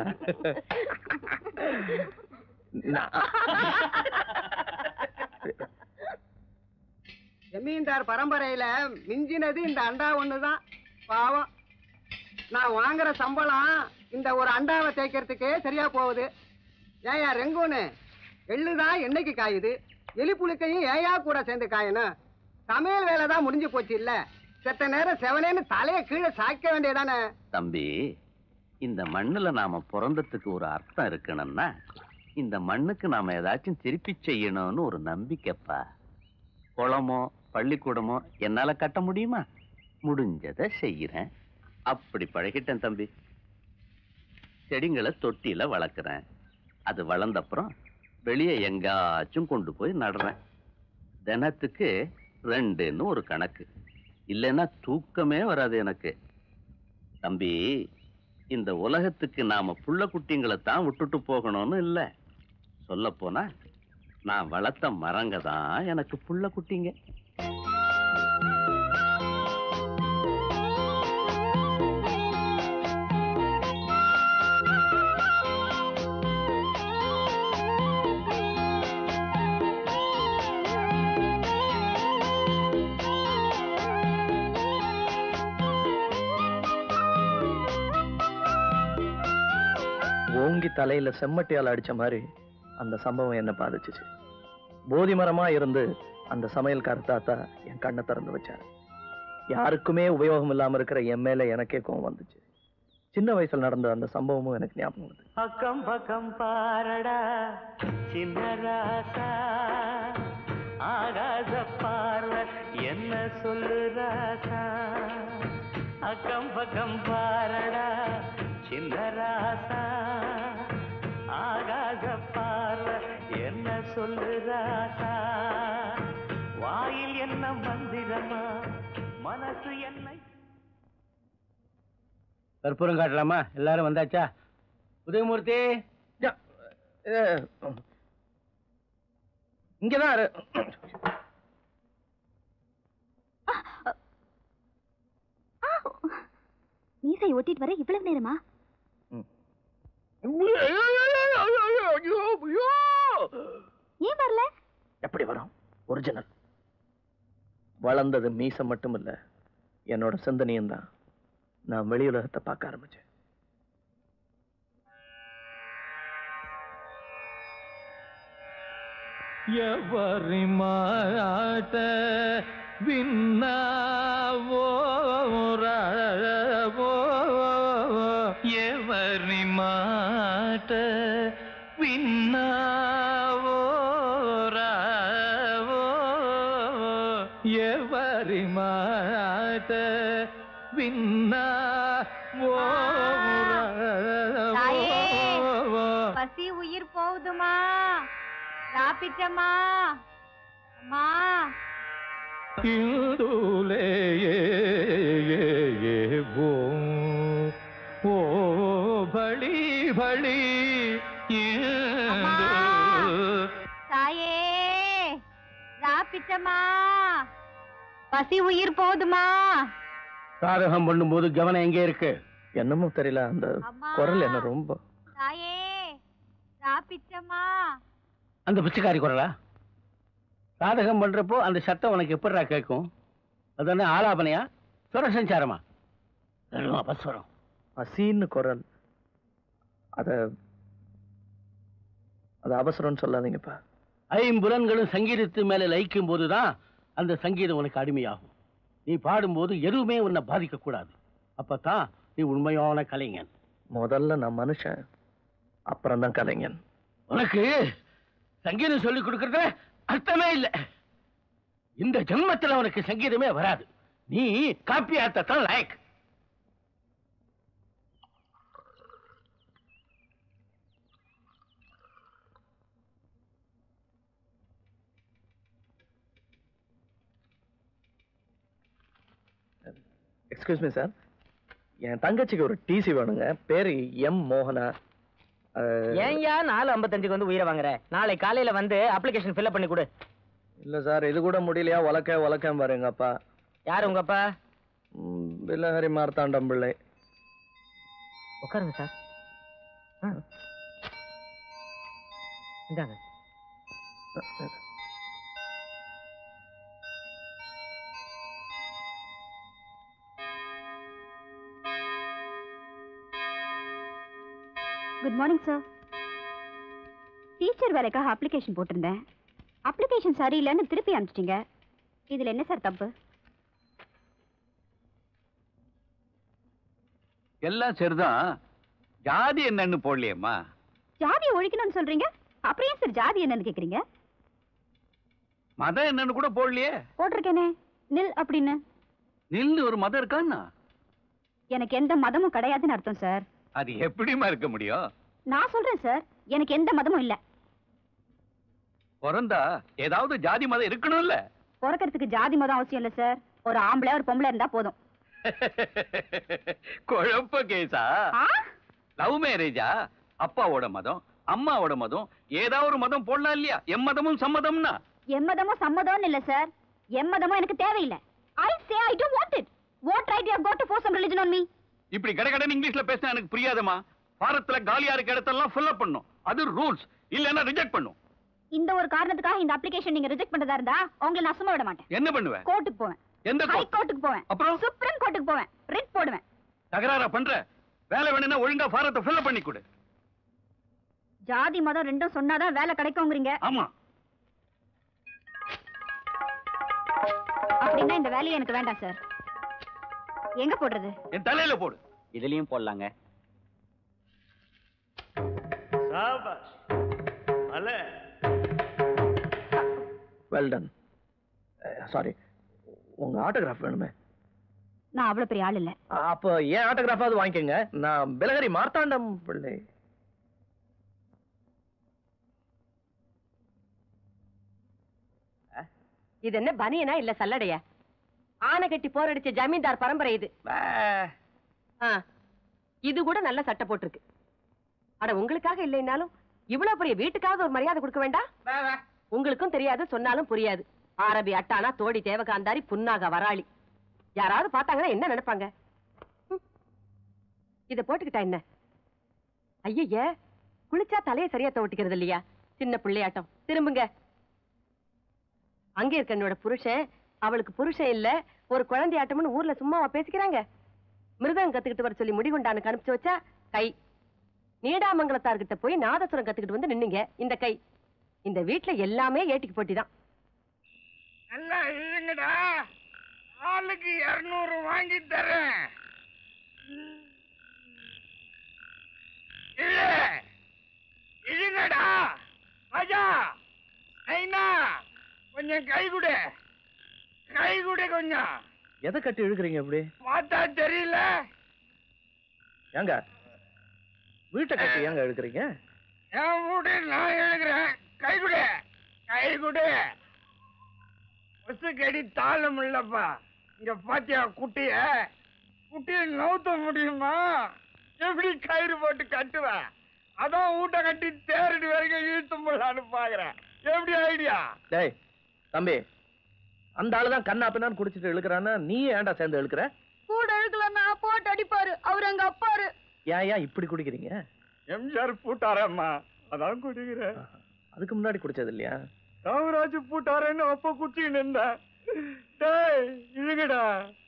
[SPEAKER 9] ஜமீன்தார் பரம்பரையில மிஞ்சினது இந்த அண்டா ஒண்ணுதான் பாவம் நான் வாங்குற சம்பளம் இந்த ஒரு அண்டாவை தேய்க்கிறதுக்கே சரியா போகுது ஏயா ரெங்கூனு எள்ளுதான் என்னைக்கு காயுது எலி புழுக்கையும் ஏயா கூட சேர்ந்து காயணும் சமையல் வேலை தான் முடிஞ்சு போச்சு இல்ல செத்த நேரம் செவனேன்னு தலையை கீழே சாய்க்க வேண்டியதானே
[SPEAKER 6] தம்பி இந்த மண்ணுல நாம பிறந்ததுக்கு ஒரு அர்த்தம் இருக்கணும்னா இந்த மண்ணுக்கு நாம ஏதாச்சும் திருப்பி செய்யணும்னு ஒரு நம்பிக்கைப்பா குளமோ பள்ளிக்கூடமோ என்னால கட்ட முடியுமா முடிஞ்சதை செய்யறேன் அப்படி பழகிட்டேன் தம்பி செடிங்களை தொட்டியில வளர்க்குறேன் அது வளர்ந்தப்புறம் வெளியே எங்காச்சும் கொண்டு போய் நடுறேன் தினத்துக்கு ரெண்டுன்னு ஒரு கணக்கு இல்லைன்னா தூக்கமே வராது எனக்கு தம்பி இந்த உலகத்துக்கு நாம புள்ள குட்டிங்களை தான் விட்டுட்டு போகணும்னு இல்ல சொல்ல போனா நான் வளர்த்த மரங்க தான் எனக்கு புள்ள குட்டிங்க
[SPEAKER 7] ஓங்கி தலையில செம்மட்டியால் அடிச்ச மாதிரி அந்த சம்பவம் என்ன பாதிச்சுச்சு போதி மரமா இருந்து அந்த சமையல்கார தாத்தா என் கண்ணை திறந்து வச்சாரு யாருக்குமே உபயோகம் இல்லாம இருக்கிற என் மேல எனக்கே கோவம் வந்துச்சு சின்ன வயசுல நடந்த அந்த சம்பவமும் எனக்கு ஞாபகம் வருது
[SPEAKER 6] அக்கம் பக்கம் பாரடா சின்ன ராசா ஆகாத பார்வை என்ன சொல்லு ராசா அக்கம் பக்கம் பாரடா சின்ன ராசா ஆகாத பார்வை என்ன சொல்லு ராசா வாயில் என்ன மந்திரமா மனசு என்னை
[SPEAKER 4] கற்பூரம் காட்டலாமா எல்லாரும் வந்தாச்சா உதயமூர்த்தி
[SPEAKER 7] யா, ஏ, இங்கதான் இரு.
[SPEAKER 3] மீசை ஒட்டிட்டு வர இவ்வளவு நேரமா ஏன் வரல
[SPEAKER 7] எப்படி வரும் ஒரிஜினல் வளர்ந்தது மீசம் மட்டும் இல்ல என்னோட சிந்தனையும் தான் நான் வெளி உலகத்தை பார்க்க ஆரம்பிச்சேன்
[SPEAKER 5] ఎవరి మాట విన్నావో రావో ఎవరి మాట విన్నావో రావో ఎవరి మాట విన్నావో రావో
[SPEAKER 3] பசி உயிர் போகுதுமா சாப்பிட்டமா அம்மா
[SPEAKER 5] இந்துலே ஓ ஓ பளி பளி
[SPEAKER 3] தாயே ராப்பிச்சம்மா பசி உயிர் போதுமா
[SPEAKER 4] சாதகம் பண்ணும்போது கவனம் எங்கே இருக்கு
[SPEAKER 7] என்னமோ தெரியல அந்த
[SPEAKER 3] அம்மா.
[SPEAKER 7] குரல் என்ன ரொம்ப
[SPEAKER 3] தாயே ராப்பிச்சம்மா
[SPEAKER 4] அந்த பிச்சைக்காரி குரலா சாதகம் பண்றப்போ அந்த சத்தம் உனக்கு எப்படிடா கேட்கும் அது என்ன ஆலாபனையா சுர சஞ்சாரமா வெறும் அபஸ்வரம்
[SPEAKER 7] அசீன்னு குரல் அத அது அவசரம்னு சொல்லாதீங்கப்பா
[SPEAKER 4] ஐம்புலன்களும் சங்கீதத்து மேல லயிக்கும் போதுதான் அந்த சங்கீதம் உனக்கு அடிமையாகும் நீ பாடும்போது எதுவுமே உன்னை பாதிக்க கூடாது அப்பதான் நீ உண்மையான கலைஞன்
[SPEAKER 7] முதல்ல நான் மனுஷன் அப்புறம் தான் கலைஞன்
[SPEAKER 4] உனக்கு சங்கீதம் சொல்லி கொடுக்கறதுல அர்த்தமே இல்லை இந்த ஜென்மத்துல உனக்கு சங்கீதமே வராது நீ காப்பி ஆத்தத்தான் லாயக்
[SPEAKER 7] எக்ஸ்கியூஸ் மீ சார் என் தங்கச்சிக்கு ஒரு டிசி வேணுங்க பேரு எம் மோகனா அஹ்,
[SPEAKER 1] ஏன்யா நாலு ஐம்பத்தஞ்சுக்கு வந்து உயிரை வாங்குற நாளை காலையில வந்து அப்ளிகேஷன் ஃபில்அப் பண்ணி கொடு
[SPEAKER 7] இல்ல சார் இது கூட முடியலையா உலக்க உலக்கம் பாருங்க அப்பா
[SPEAKER 1] யார் உங்க அப்பா
[SPEAKER 7] ம், பில்லஹரி மார்த்தாண்டம் பிள்ளை
[SPEAKER 1] உட்காருங்க சார் இந்தாங்க
[SPEAKER 3] குட் மார்னிங் சார் டீச்சர் வேலைக்காக அப்ளிகேஷன் போட்டிருந்தேன் அப்ளிகேஷன் சரியில்லைன்னு திருப்பி அனுப்பிச்சிட்டீங்க இதில் என்ன சார் தப்பு
[SPEAKER 10] எல்லாம் சரிதான் ஜாதி என்னன்னு போடலையேம்மா
[SPEAKER 3] ஜாதியை ஒழிக்கணும்னு சொல்றீங்க அப்புறம் ஏன் சார் ஜாதி என்னன்னு கேக்குறீங்க
[SPEAKER 10] மதம் என்னன்னு கூட போடலையே
[SPEAKER 3] போட்டிருக்கேனே நில் அப்படின்னு
[SPEAKER 10] நில்லு ஒரு மதம் இருக்கான்னா
[SPEAKER 3] எனக்கு எந்த மதமும் கிடையாதுன்னு அர்த்தம் சார்
[SPEAKER 10] அது எப்படிம்மா இருக்க முடியும்
[SPEAKER 3] நான் சொல்றேன் சார் எனக்கு எந்த மதமும் இல்ல
[SPEAKER 10] பிறந்தா ஏதாவது ஜாதி மதம் இருக்கணும்ல
[SPEAKER 3] பிறக்கறதுக்கு ஜாதி மதம் அவசியம் இல்ல சார் ஒரு ஆம்பளை ஒரு பொம்பளை இருந்தா போதும்
[SPEAKER 10] குழப்ப கேசா
[SPEAKER 3] ஆ?
[SPEAKER 10] லவ் மேரேஜா அப்பாவோட மதம் அம்மாவோட மதம் ஏதாவது ஒரு மதம் போடலாம் இல்லையா எம் மதமும் சம்மதம்னா
[SPEAKER 3] எம்மதமும் சம்மதம்னு இல்ல சார் எம்மதமும் எனக்கு தேவையில்லை I say I don't want it what right you have got to force some religion on me
[SPEAKER 10] இப்படி கடகடன் இங்கிலீஷ்ல பேசினா எனக்கு புரியாதம்மா பாரத்துல காலியா இருக்க இடத்தெல்லாம் ஃபில் அப் பண்ணும் அது ரூல்ஸ் இல்லைன்னா ரிஜெக்ட் பண்ணும்
[SPEAKER 3] இந்த ஒரு காரணத்துக்காக இந்த அப்ளிகேஷன் நீங்க ரிஜெக்ட் பண்றதா இருந்தா உங்களை நான் சும்மா விட மாட்டேன்
[SPEAKER 10] என்ன பண்ணுவேன்
[SPEAKER 3] கோர்ட்டுக்கு போவேன்
[SPEAKER 10] எந்த
[SPEAKER 3] ஹை
[SPEAKER 10] court?
[SPEAKER 3] கோர்ட்டுக்கு போவேன்
[SPEAKER 10] அப்புறம்?
[SPEAKER 3] சுப்ரீம் கோர்ட்டுக்கு போவேன் ரிட் போடுவேன்
[SPEAKER 10] தகராறா பண்ற வேலை வேணும்னா ஒழுங்கா ஃபாரத்தை ஃபில் பண்ணி கொடு
[SPEAKER 3] ஜாதி மதம் ரெண்டும் சொன்னாதான் வேலை கிடைக்குங்கிறீங்க
[SPEAKER 10] ஆமா
[SPEAKER 3] அப்படின்னா இந்த வேலையை எனக்கு வேண்டாம் சார் எங்க போடுறது
[SPEAKER 10] என் தலையில போடு
[SPEAKER 1] இதுலயும் போடலாங்க
[SPEAKER 7] வெல் டன் சாரி உங்க ஆட்டோகிராஃப் வேணுமே
[SPEAKER 3] நான் அவ்வளவு பெரிய ஆள் இல்ல
[SPEAKER 7] அ- அப்போ ஏன் ஆட்டோகிராஃபாவது வாங்கிக்கோங்க நான் பிலகரி மார்த்தாண்டம் பிள்ளை
[SPEAKER 8] இது என்ன பனியனா இல்ல சல்லடையா ஆனை கட்டி போரடிச்ச ஜமீன்தார் பரம்பரை இது ஆ, இது கூட நல்ல சட்டை போட்டிருக்கு அட உங்களுக்காக இல்லைனாலும் இவ்வளவு பெரிய வீட்டுக்காவது ஒரு மரியாதை கொடுக்க வேண்டாம் உங்களுக்கும் தெரியாது சொன்னாலும் புரியாது ஆரபி அட்டானா தோடி தேவகாந்தாரி புன்னாக வராளி யாராவது பார்த்தாங்கன்னா என்ன நினைப்பாங்க ம். இத போட்டுக்கிட்டா என்ன ஐயய்ய குளிச்சா தலைய சரியா துவட்டிக்கிறது இல்லையா சின்ன பிள்ளையாட்டம் திரும்புங்க அங்க இருக்க என்னோட புருஷன் அவளுக்கு புருஷன் இல்ல ஒரு குழந்தையாட்டம்னு ஊர்ல சும்மாவா பேசிக்கிறாங்க மிருதம் கத்துக்கிட்டு வர சொல்லி முடிகொண்டானுக்கு அனுப்பிச்சு வச்சா கை நீடாமங்கலத்தார்கிட்ட போய் நாதசுரம் கத்துக்கிட்டு வந்து நின்னீங்க இந்த கை இந்த வீட்ல எல்லாமே ஏட்டிக்கு போட்டிதான்
[SPEAKER 5] நல்லா இல்லைங்கடா ஆளுக்கு இருநூறு வாங்கி தரேன் இல்ல இல்லைங்கடா ராஜா ஐனா கொஞ்சம் கை கொடு கை கொடு கொஞ்சம்
[SPEAKER 7] எதை கட்டி இழுக்கிறீங்க இப்படி
[SPEAKER 5] பார்த்தா தெரியல
[SPEAKER 7] ஏங்க வீட்டை கட்டி ஏங்க இழுக்கிறீங்க
[SPEAKER 5] என் வீடு நான் எழுதுறேன் கை கொடு கை கொடு கடி தாளம் இல்லப்பா இங்க பாத்தியா குட்டிய குட்டிய நவுத்த முடியுமா எப்படி கயிறு போட்டு கட்டுவேன்
[SPEAKER 10] அதான் வீட்டை கட்டி தேரடி வரைக்கும் இழுத்து போடலான்னு பாக்குறேன் எப்படி ஐடியா
[SPEAKER 7] டேய் தம்பி அந்த ஆளு தான் கண்ணா பின்னான்னு குடிச்சிட்டு இழுக்கிறான்னா நீ ஏன்டா சேர்ந்து இழுக்கிற
[SPEAKER 3] கூட இழுக்கலன்னா போட்டு அடிப்பாரு அவர் எங்க அப்பாரு
[SPEAKER 7] ஏன் ஏன் இப்படி குடிக்கிறீங்க
[SPEAKER 10] எம்ஜிஆர் பூட்டாரம்மா அதான் குடிக்கிறேன்
[SPEAKER 7] அதுக்கு முன்னாடி குடிச்சது இல்லையா
[SPEAKER 10] காமராஜ் பூட்டாரன்னு அப்ப குச்சின்னு இருந்தேன் டேய் இழுகடா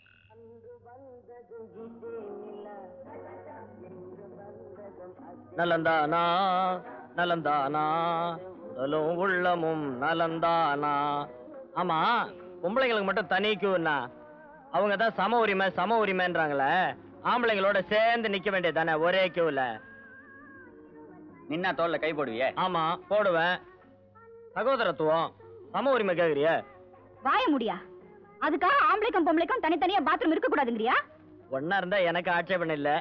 [SPEAKER 1] நலந்தானா நலந்தானா உடலும் உள்ளமும் நலந்தானா ஆமா பொம்பளைங்களுக்கு மட்டும் தனி கியூன்னா அவங்க தான் சம உரிமை சம உரிமைன்றாங்களே ஆம்பளைங்களோட சேர்ந்து நிக்க வேண்டியது தானே ஒரே கியூல நின்னா தோல்ல கை போடுவியே ஆமா போடுவேன் சகோதரத்துவம் சம உரிமை கேக்குறிய
[SPEAKER 3] வாய முடியா அதுக்காக ஆம்பளைக்கும் பொம்பளைக்கும் தனித்தனியா பாத்ரூம் இருக்க கூடாதுங்கறியா
[SPEAKER 1] ஒன்னா இருந்தா எனக்கு ஆட்சேபம் இல்ல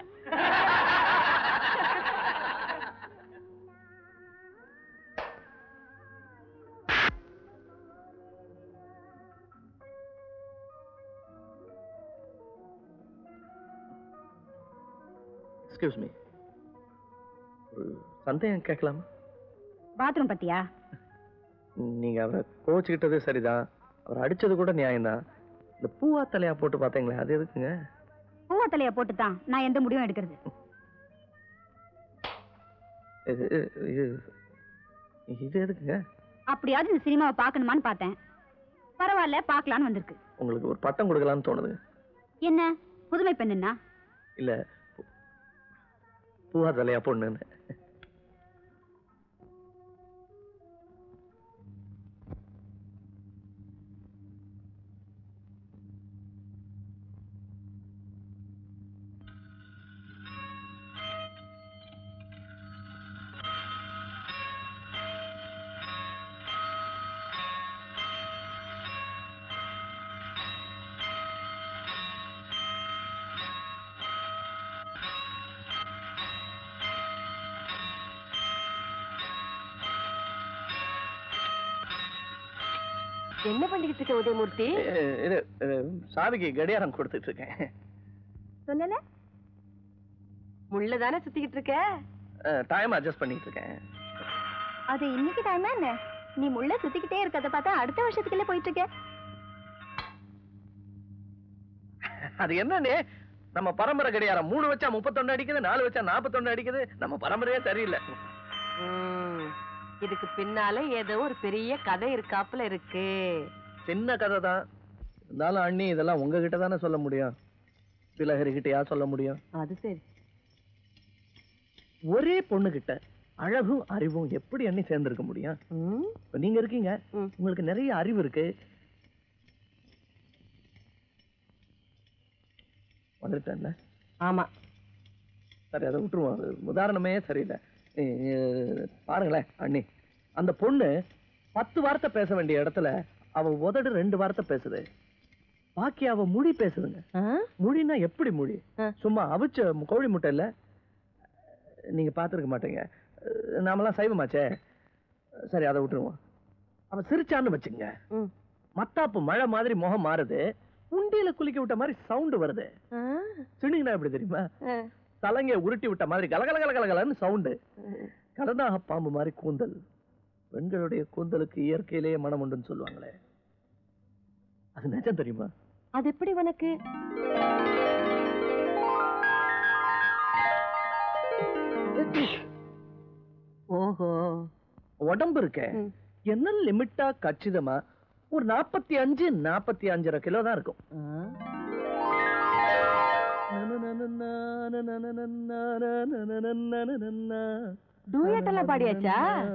[SPEAKER 7] எக்ஸ்கியூஸ் மீ ஒரு சந்தேகம் கேட்கலாமா
[SPEAKER 3] பாத்ரூம் பத்தியா
[SPEAKER 7] நீங்க அவரை கோச்சுக்கிட்டது சரிதான் அவர் அடிச்சது கூட நியாயம்தான் இந்த பூவா தலையா போட்டு பார்த்தீங்களே அது எதுக்குங்க
[SPEAKER 3] பூவா தலைய போட்டு தான் நான் எந்த முடிவும் எடுக்கிறது
[SPEAKER 7] இது இது இது எதுக்குங்க
[SPEAKER 3] அப்படியாவது இந்த சினிமாவை பார்க்கணுமான்னு பார்த்தேன் பரவாயில்ல பார்க்கலான்னு வந்திருக்கு
[SPEAKER 7] உங்களுக்கு ஒரு பட்டம் கொடுக்கலாம்னு தோணுது
[SPEAKER 3] என்ன புதுமை பெண்ணுன்னா
[SPEAKER 7] இல்ல பூ- பூவா தலையா பொண்ணுன்னு
[SPEAKER 8] என்ன பண்ணிக்கிட்டு இருக்க உதயமூர்த்தி
[SPEAKER 7] இது- இது இது சாவிக்கு கடியாரம் கொடுத்துட்டு இருக்கேன்
[SPEAKER 3] சொல்லல
[SPEAKER 8] முள்ளதானே சுத்திக்கிட்டு இருக்க
[SPEAKER 7] டைம் அட்ஜஸ்ட் பண்ணிட்டு இருக்கேன்
[SPEAKER 3] அது இன்னைக்கு டைம் என்ன நீ முள்ள சுத்திக்கிட்டே இருக்கத பார்த்தா அடுத்த வருஷத்துக்குள்ள போயிட்டு இருக்க
[SPEAKER 7] அது என்னன்னு நம்ம பரம்பரை கடியாரம் மூணு வச்சா முப்பத்தொன்னு அடிக்குது நாலு வச்சா நாற்பத்தொன்னு அடிக்குது நம்ம பரம்பரையே சரியில்லை
[SPEAKER 8] ம், இதுக்கு பின்னால ஏதோ ஒரு பெரிய கதை இருக்காப்புல இருக்கு
[SPEAKER 7] சின்ன கதை தான் இருந்தாலும் அண்ணி இதெல்லாம் உங்ககிட்ட தானே சொல்ல முடியும் திலகரிகிட்டயா சொல்ல முடியும்
[SPEAKER 8] அது சரி
[SPEAKER 7] ஒரே பொண்ணுகிட்ட அழகும் அறிவும் எப்படி அண்ணி சேர்ந்திருக்க முடியும்
[SPEAKER 8] ம்,
[SPEAKER 7] இப்ப நீங்க இருக்கீங்க
[SPEAKER 8] ம்.
[SPEAKER 7] உங்களுக்கு நிறைய அறிவு இருக்கு வந்துட்டேன்ல
[SPEAKER 8] ஆமா
[SPEAKER 7] சரி அதை விட்டுருவோம் அது உதாரணமே சரியில்லை இ- இ- பாருங்களேன் அண்ணி அந்த பொண்ணு பத்து வார்த்தை பேச வேண்டிய இடத்துல அவ உதடு ரெண்டு வார்த்தை பேசுது பாக்கி அவ மொழி பேசுதுங்க
[SPEAKER 8] ஆ?
[SPEAKER 7] மொழினா எப்படி மொழி
[SPEAKER 8] ஆ.
[SPEAKER 7] சும்மா அவிச்ச மு- கோழி முட்டை இல்ல நீங்க பார்த்திருக்க மாட்டீங்க அஹ் நாமெல்லாம் சைவமாச்சே சரி அதை விட்டுருவோம் அவ சிரிச்சான்னு வச்சுங்க
[SPEAKER 8] ம்.
[SPEAKER 7] மத்தாப்பு மழை மாதிரி முகம் மாறுது உண்டியில குளிக்க விட்ட மாதிரி சவுண்ட் வருது
[SPEAKER 8] ஆ,
[SPEAKER 7] சின்னிங்கன்னா எப்படி தெரியுமா
[SPEAKER 8] ஆ.
[SPEAKER 7] தலைங்க உருட்டி விட்ட மாதிரி கலகல கலகலன்னு சவுண்டு கலதாக பாம்பு மாதிரி கூந்தல் பெண்களுடைய கூந்தலுக்கு இயற்கையிலேயே மனம் உண்டுன்னு சொல்லுவாங்களே அது நிஜம் தெரியுமா
[SPEAKER 8] அது எப்படி உனக்கு ஓஹோ
[SPEAKER 7] உடம்பு இருக்க
[SPEAKER 8] ம்.
[SPEAKER 7] என்ன லிமிட்டா கச்சிதமா ஒரு நாற்பத்தி அஞ்சு நாற்பத்தி அஞ்சரை கிலோ தான் இருக்கும்
[SPEAKER 8] ஆ. டூயட் எல்லாம் பாடியாச்சா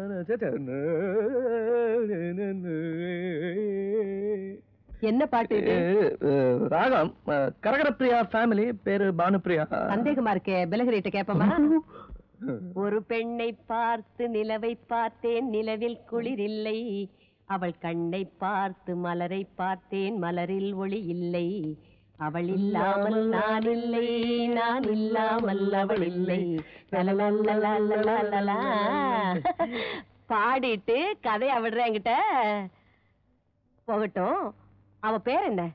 [SPEAKER 8] என்ன பாட்டு இது
[SPEAKER 7] ராகம் அஹ், கரகரப்பிரியா ஃபேமிலி பேரு பானுப்பிரியா
[SPEAKER 8] சந்தேகமா இருக்கே பிலகரிட்ட கேப்பமா ஒரு பெண்ணை பார்த்து நிலவை பார்த்தேன் நிலவில் குளிரில்லை அவள் கண்ணை பார்த்து மலரை பார்த்தேன் மலரில் ஒளி இல்லை அவள் இல்லாமல் நான் இல்லை நான் இல்லாமல் அவள் இல்லை லலலலலலலலலா. பாடிட்டு கதையை விடுற என்கிட்ட போகட்டும் அவ பேர் என்ன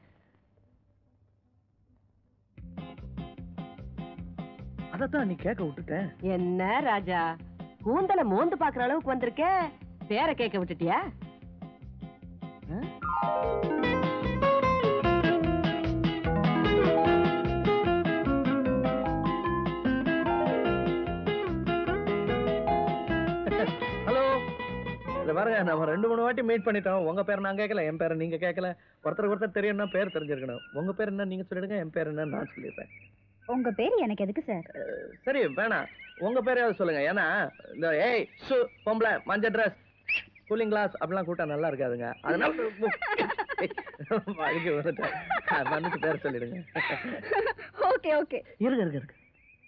[SPEAKER 7] அதத்தான் நீ கேட்க விட்டுட்டேன்
[SPEAKER 8] என்ன ராஜா கூந்தல மோந்து பாக்குற அளவுக்கு வந்திருக்க பேரை கேட்க விட்டுட்டியா
[SPEAKER 7] ஹலோ இல்ல பாருங்க நம்ம ரெண்டு மூணு வாட்டி மீட் பண்ணிட்டோம் உங்க பேர் நான் கேட்கல என் பேரை நீங்க கேட்கல ஒருத்தருக்கு ஒருத்தர் தெரியும்னா பேர் தெரிஞ்சிருக்கணும் உங்க பேர் என்ன நீங்க சொல்லிடுங்க என் பேர் என்ன நான் சொல்லிடுறேன்
[SPEAKER 3] உங்க பேர் எனக்கு எதுக்கு சார்
[SPEAKER 7] சரி வேணாம் உங்க பேரையாவது சொல்லுங்க ஏன்னா இந்த ஏய் சு பொம்பளை மஞ்சள் ட்ரெஸ் கூலிங் கிளாஸ் அப்படிலாம் கூட்டா நல்லா இருக்காதுங்க அதனால அதுக்கு வந்துட்டேன் மன்னிச்சு பேர் சொல்லிடுங்க
[SPEAKER 3] ஓகே ஓகே
[SPEAKER 7] இருங்க இருங்க இருங்க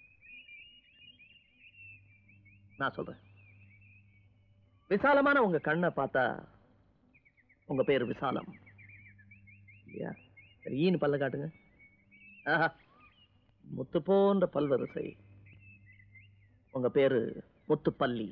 [SPEAKER 7] நான் சொல்றேன் விசாலமான உங்க கண்ணை பார்த்தா உங்க பேர் விசாலம் இல்லையா சரி ஈன்னு பல்ல காட்டுங்க ஆஹா முத்து போன்ற பல்வரிசை உங்க பேரு முத்துப்பள்ளி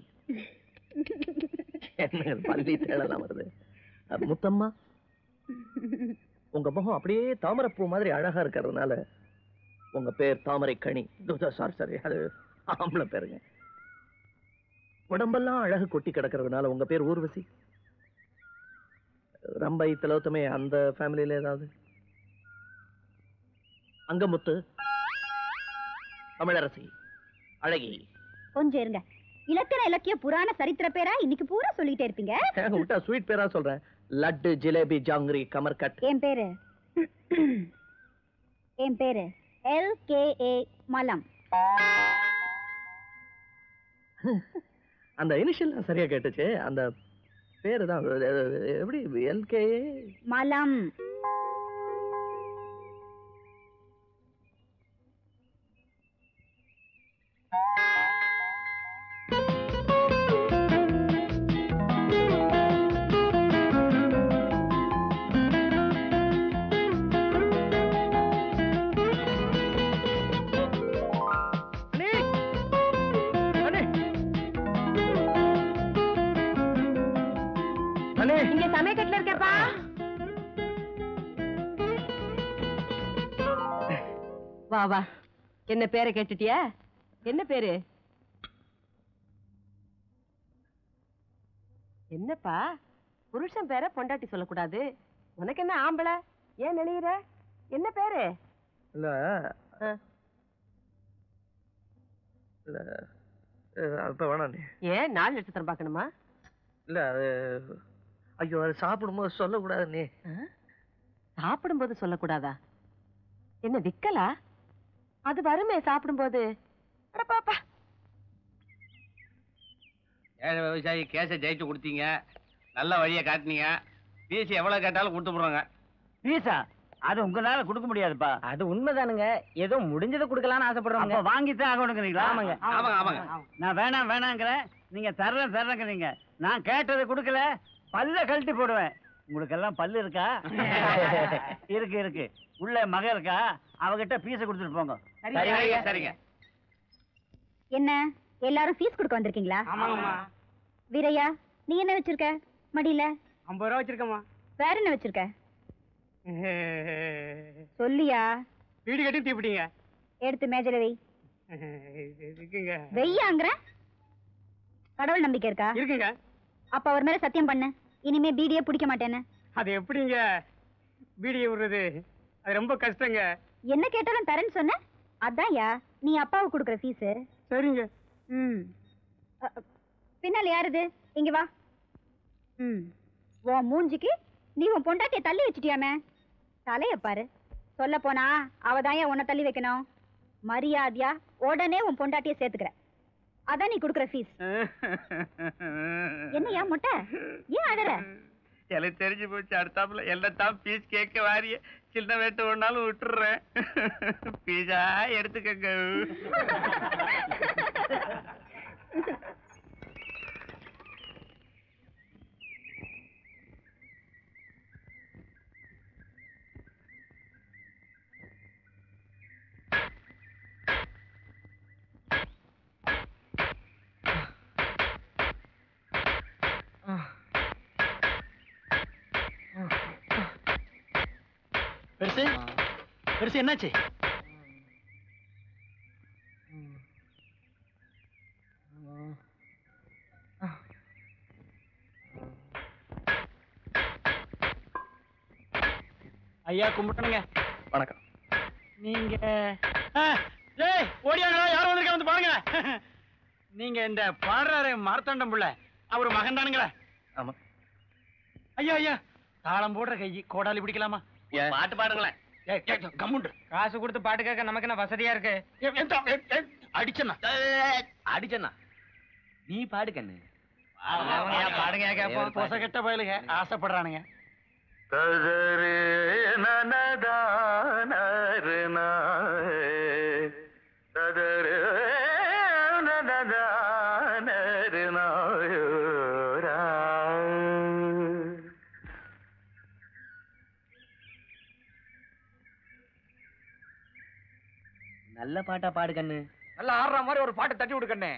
[SPEAKER 7] என்ன பள்ளி தேடலாம் வருது அஹ், முத்தம்மா உங்க முகம் அப்படியே தாமரைப்பூ மாதிரி அழகா இருக்கிறதுனால உங்க பேர் தாமரை கனி சாரி சாரி அது ஆம்பளை பேருங்க உடம்பெல்லாம் அழகு கொட்டி கிடக்கிறதுனால உங்க பேர் ஊர்வசி ரம்பை திலோத்தமே அந்த ஃபேமிலியில ஏதாவது அங்கமுத்து தமிழரசி அழகி
[SPEAKER 3] கொஞ்சம் இருங்க இலக்கண இலக்கிய புராண சரித்திர பேரா இன்னைக்கு பூரா சொல்லிட்டே இருப்பீங்க
[SPEAKER 7] ஏங்க விட்டா ஸ்வீட் பேரா சொல்றேன் லட்டு ஜிலேபி ஜாங்கிரி கமர்கட்
[SPEAKER 3] என் பேரு என் பேரு எல் கே ஏ மலம்
[SPEAKER 7] அந்த இனிஷியல் சரியா கேட்டுச்சு அந்த பேரு தான் அது- அது- எப்படி எல்கே
[SPEAKER 3] மலம்
[SPEAKER 7] அண்ணே
[SPEAKER 8] இங்க சமயக்கட்டுல இருக்கேப்பா வா வா என்ன பேரை கேட்டுட்டியா என்ன பேரு என்னப்பா புருஷன் பேரை பொண்டாட்டி சொல்லக்கூடாது உனக்கு என்ன ஆம்பளை ஏன் நெளியுற என்ன பேரு
[SPEAKER 7] இல்ல
[SPEAKER 8] ஆ.
[SPEAKER 7] இல்ல அஹ், அப்ப வேணாம் நீ
[SPEAKER 8] ஏன் நாலு நட்சத்திரம் பார்க்கணுமா
[SPEAKER 7] இல்ல அது ஐயோ அது சாப்பிடும்போது சொல்லக்கூடாது நீ
[SPEAKER 8] சாப்பிடும்போது சொல்லக்கூடாதா என்ன விக்கலா அது வருமே சாப்பிடும்போது அட பாப்பா
[SPEAKER 5] ஏழை விவசாயி கேஸை ஜெயிச்சு கொடுத்தீங்க நல்ல வழியை காட்டினீங்க ஃபீஸ் எவ்வளவு கேட்டாலும் கொடுத்து போடுறாங்க
[SPEAKER 1] பீஸா அது உங்களால கொடுக்க முடியாதுப்பா அது உண்மைதானுங்க ஏதோ முடிஞ்சதை கொடுக்கலாம்னு ஆசைப்படுறோம் வாங்கித்தான் ஆகணுங்கிறீங்களா ஆமாங்க
[SPEAKER 5] ஆமாங்க ஆமாங்க
[SPEAKER 1] நான் வேணாம் வேணாங்கிறேன் நீங்க தரல தரலங்கிறீங்க நான் கேட்டதை கொடுக்கல பல்ல கழட்டி போடுவேன் உங்களுக்கு எல்லாம் பல்லு இருக்கா இருக்கு இருக்கு உள்ள மக இருக்கா அவகிட்ட பீஸை கொடுத்துட்டு போங்க
[SPEAKER 5] சரிங்க சரிங்க
[SPEAKER 3] என்ன எல்லாரும் ஃபீஸ் கொடுக்க வந்திருக்கீங்களா
[SPEAKER 1] ஆமாங்கம்மா
[SPEAKER 3] வீரையா நீ என்ன வச்சிருக்க மடியில
[SPEAKER 1] ஐம்பது ரூபா வச்சிருக்கம்மா
[SPEAKER 3] வேற என்ன வச்சிருக்க சொல்லியா
[SPEAKER 1] வீடு கட்டி தீப்பிட்டீங்க
[SPEAKER 3] எடுத்து மேஜையில வை
[SPEAKER 1] இருக்குங்க
[SPEAKER 3] வெய்யாங்கிற கடவுள் நம்பிக்கை இருக்கா
[SPEAKER 1] இருக்குங்க
[SPEAKER 3] அப்ப அவர் மேல சத்தியம் பண்ணு இனிமே பீடியே பிடிக்க மாட்டேன்னு
[SPEAKER 1] அது எப்படிங்க பீடியை விடுறது அது ரொம்ப கஷ்டங்க
[SPEAKER 3] என்ன கேட்டாலும் தரேன்னு சொன்ன அதான்யா நீ அப்பாவுக்கு கொடுக்குற ஃபீஸ்
[SPEAKER 1] சரிங்க
[SPEAKER 3] ம் அ, அ, பின்னால யாருது இங்க வா ம் உன் மூஞ்சிக்கு நீ உன் பொண்டாட்டிய தள்ளி வச்சிட்டியாமே தலைய பாரு சொல்ல போனா அவதான் உன்னை தள்ளி வைக்கணும் மரியாதையா உடனே உன் பொண்டாட்டிய சேர்த்துக்கிற அதான் நீ கொடுக்குற ஃபீஸ் என்னையா மொட்டை ஏன் அழற
[SPEAKER 10] எனக்கு தெரிஞ்சு போச்சு அடுத்தாப்புல எல்லாம் பீஸ் கேட்க வாரிய சின்ன வேட்டு ஒன்னாலும் விட்டுறேன் பீஸா எடுத்துக்கங்க
[SPEAKER 4] பெருசு பெருசு என்னாச்சு ஐயா கும்பிட்டனுங்க
[SPEAKER 7] வணக்கம்
[SPEAKER 4] நீங்க ஆ, டேய் ஓடியாங்களா யாரும் வந்திருக்கா வந்து பாருங்க நீங்க இந்த பாடுறாரு மார்த்தாண்டம் புள்ள அவர் மகன் தானுங்களா
[SPEAKER 7] ஆமா
[SPEAKER 4] ஐயா ஐயா தாளம் போடுற கை கோடாலி பிடிக்கலாமா
[SPEAKER 7] ஏன்?
[SPEAKER 6] பாட்டு பாடுங்களேன்
[SPEAKER 4] ஏய், ஏய், கம்முண்டு
[SPEAKER 1] காசு கொடுத்து பாட்டு கேட்க நமக்கு என்ன வசதியா இருக்கு
[SPEAKER 4] ஏய், ஏய், ஏய், ஏய், அடிச்சனா
[SPEAKER 6] அடிச்சண்ணா நீ பாடு கண்ணு
[SPEAKER 1] அவனையா பாடுங்க கேட்போம்
[SPEAKER 4] பொச கெட்ட பயலுங்க ஆசைப்படுறானுங்க
[SPEAKER 6] நல்ல பாட்டா பாடு கண்ணு
[SPEAKER 1] நல்லா ஆடுற மாதிரி ஒரு பாட்டு தட்டி விடுக்கண்ணே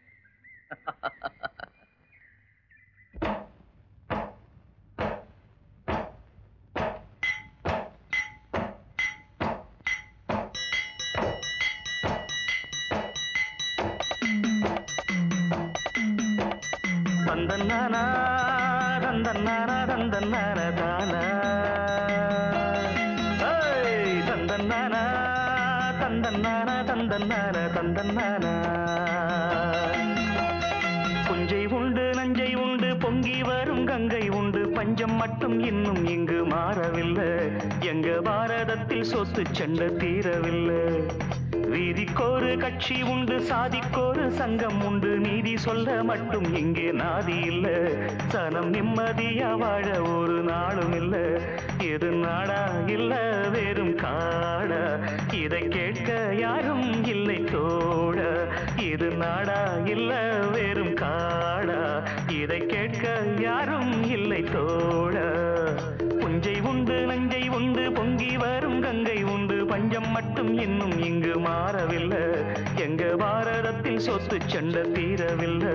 [SPEAKER 7] தந்தன்னானா தந்தன்னானா தந்தன்னான தானா ஏய், தந்தன்னானா தந்தன்னானா தந்தன்னான தந்தன்னானா புஞ்சை உண்டு நஞ்சை உண்டு பொங்கி வரும் கங்கை உண்டு பஞ்சம் மட்டும் இன்னும் இங்கு மாறவில்லை எங்க பாரதத்தில் சொத்து சண்டை தீரவில்லை வீதிக்கோரு கட்சி உண்டு சாதிக்கோரு சங்கம் உண்டு நீதி சொல்ல மட்டும் இங்கே நாதி இல்ல சனம் நிம்மதியா வாழ ஒரு நாளும் இல்ல இது நாடா இல்ல வெறும் காடா இதை கேட்க யாரும் இல்லை தோட இது நாடா இல்ல வெறும் காடா இதை கேட்க யாரும் இல்லை தோட புஞ்சை உண்டு நஞ்சை உண்டு பொங்கி வரும் கங்கை உண்டு பஞ்சம் மட்டும் இன்னும் இங்கு மாறவில்லை எங்க பாரதத்தில் சொத்து சண்டை தீரவில்லை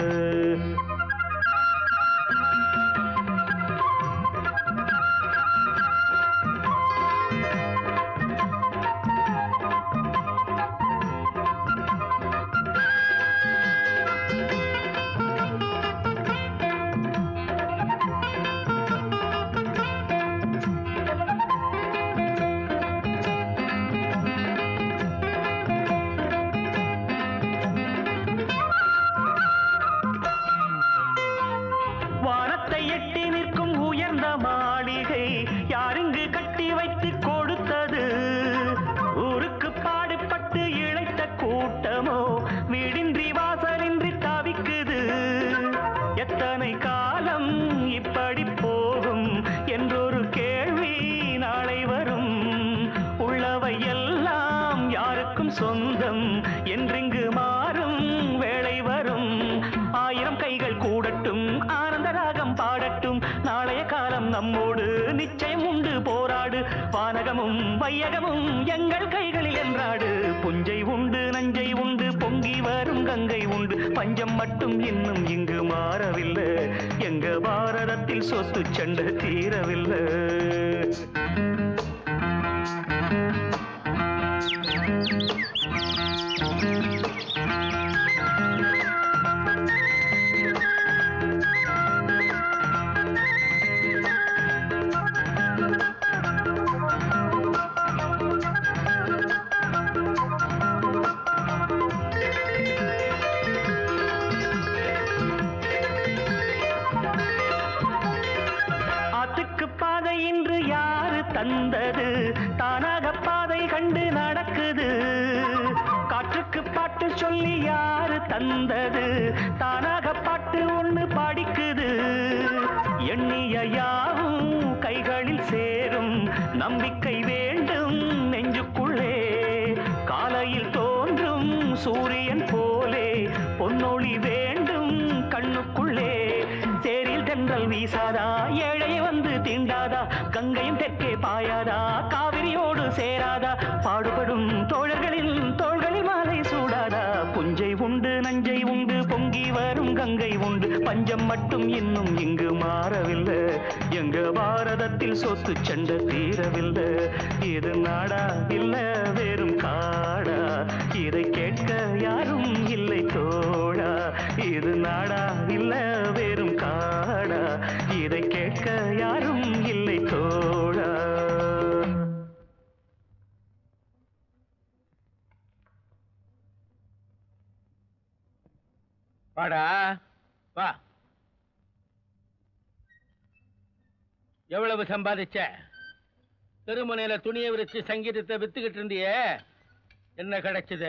[SPEAKER 7] வானத்தை எட்டி நிற்கும் உயர்ந்த மாளிகை யாருங்கு கட்டி வைத்து கொடுத்தது ஊருக்கு பாடுபட்டு இழைத்த கூட்டமோ வீடின்றி வாசலின்றி தவிக்குது எத்தனை காலம் இப்படி போகும் என்றொரு கேள்வி நாளை வரும் உள்ளவை எல்லாம் யாருக்கும் சொந்தம் என்றிங்கு மாறும் வேளை வரும் ஆயிரம் கைகள் கூடட்டும் ஆனந்த ராகம் பாடட்டும் நாளைய காலம் நம்மோடு நிச்சயம் உண்டு போராடு வானகமும் வையகமும் எங்கள் கைகளில் என்றாடு புஞ்சை உண்டு நஞ்சை உண்டு பொங்கி வரும் கங்கை உண்டு பஞ்சம் மட்டும் இன்னும் இங்கு மாறவில்லை எங்க பாரதத்தில் சொத்து சண்டை தீரவில்லை ஆத்துக்கு பாதை இன்று யாரு தந்தது தானாக பாதை கண்டு நடக்குது காற்றுக்கு பாட்டு சொல்லி யாரு தந்தது தானாக பாட்டு ஒண்ணு படிக்குது எண்ணிய யாவும் கைகளில் சேரும் நம்பிக்கை வேண்டும் நெஞ்சுக்குள்ளே காலையில் தோன்றும் சூரியன் போலே பொன்னொளி வேண்டும் கண்ணுக்குள்ளே சேரில் தென்றல் வீசாதா ஏழை வந்து தீண்டாதா கங்கையும் தெற்கே பாயாதா காவிரியோடு சேராதா பாடுபடும் தோழர்களின் தோள்களில் மாலை சூடாதா புஞ்சை உண்டு நஞ்சை உண்டு பொங்கி வரும் கங்கை உண்டு பஞ்சம் மட்டும் இன்னும் இங்கு மாறவில்லை எங்க பாரதத்தில் சொத்து சண்டை தீரவில்லை இது நாடா இல்ல வெறும் காடா இதை கேட்க யாரும் இல்லை தோழா இது நாடா இல்ல வெறும் காடா இதை கேட்க யாரும் இல்லை தோழா
[SPEAKER 4] வாடா வா எவ்வளவு சம்பாதிச்ச திருமணையில துணியை விரிச்சு சங்கீதத்தை வித்துக்கிட்டு இருந்தியே என்ன கிடைச்சது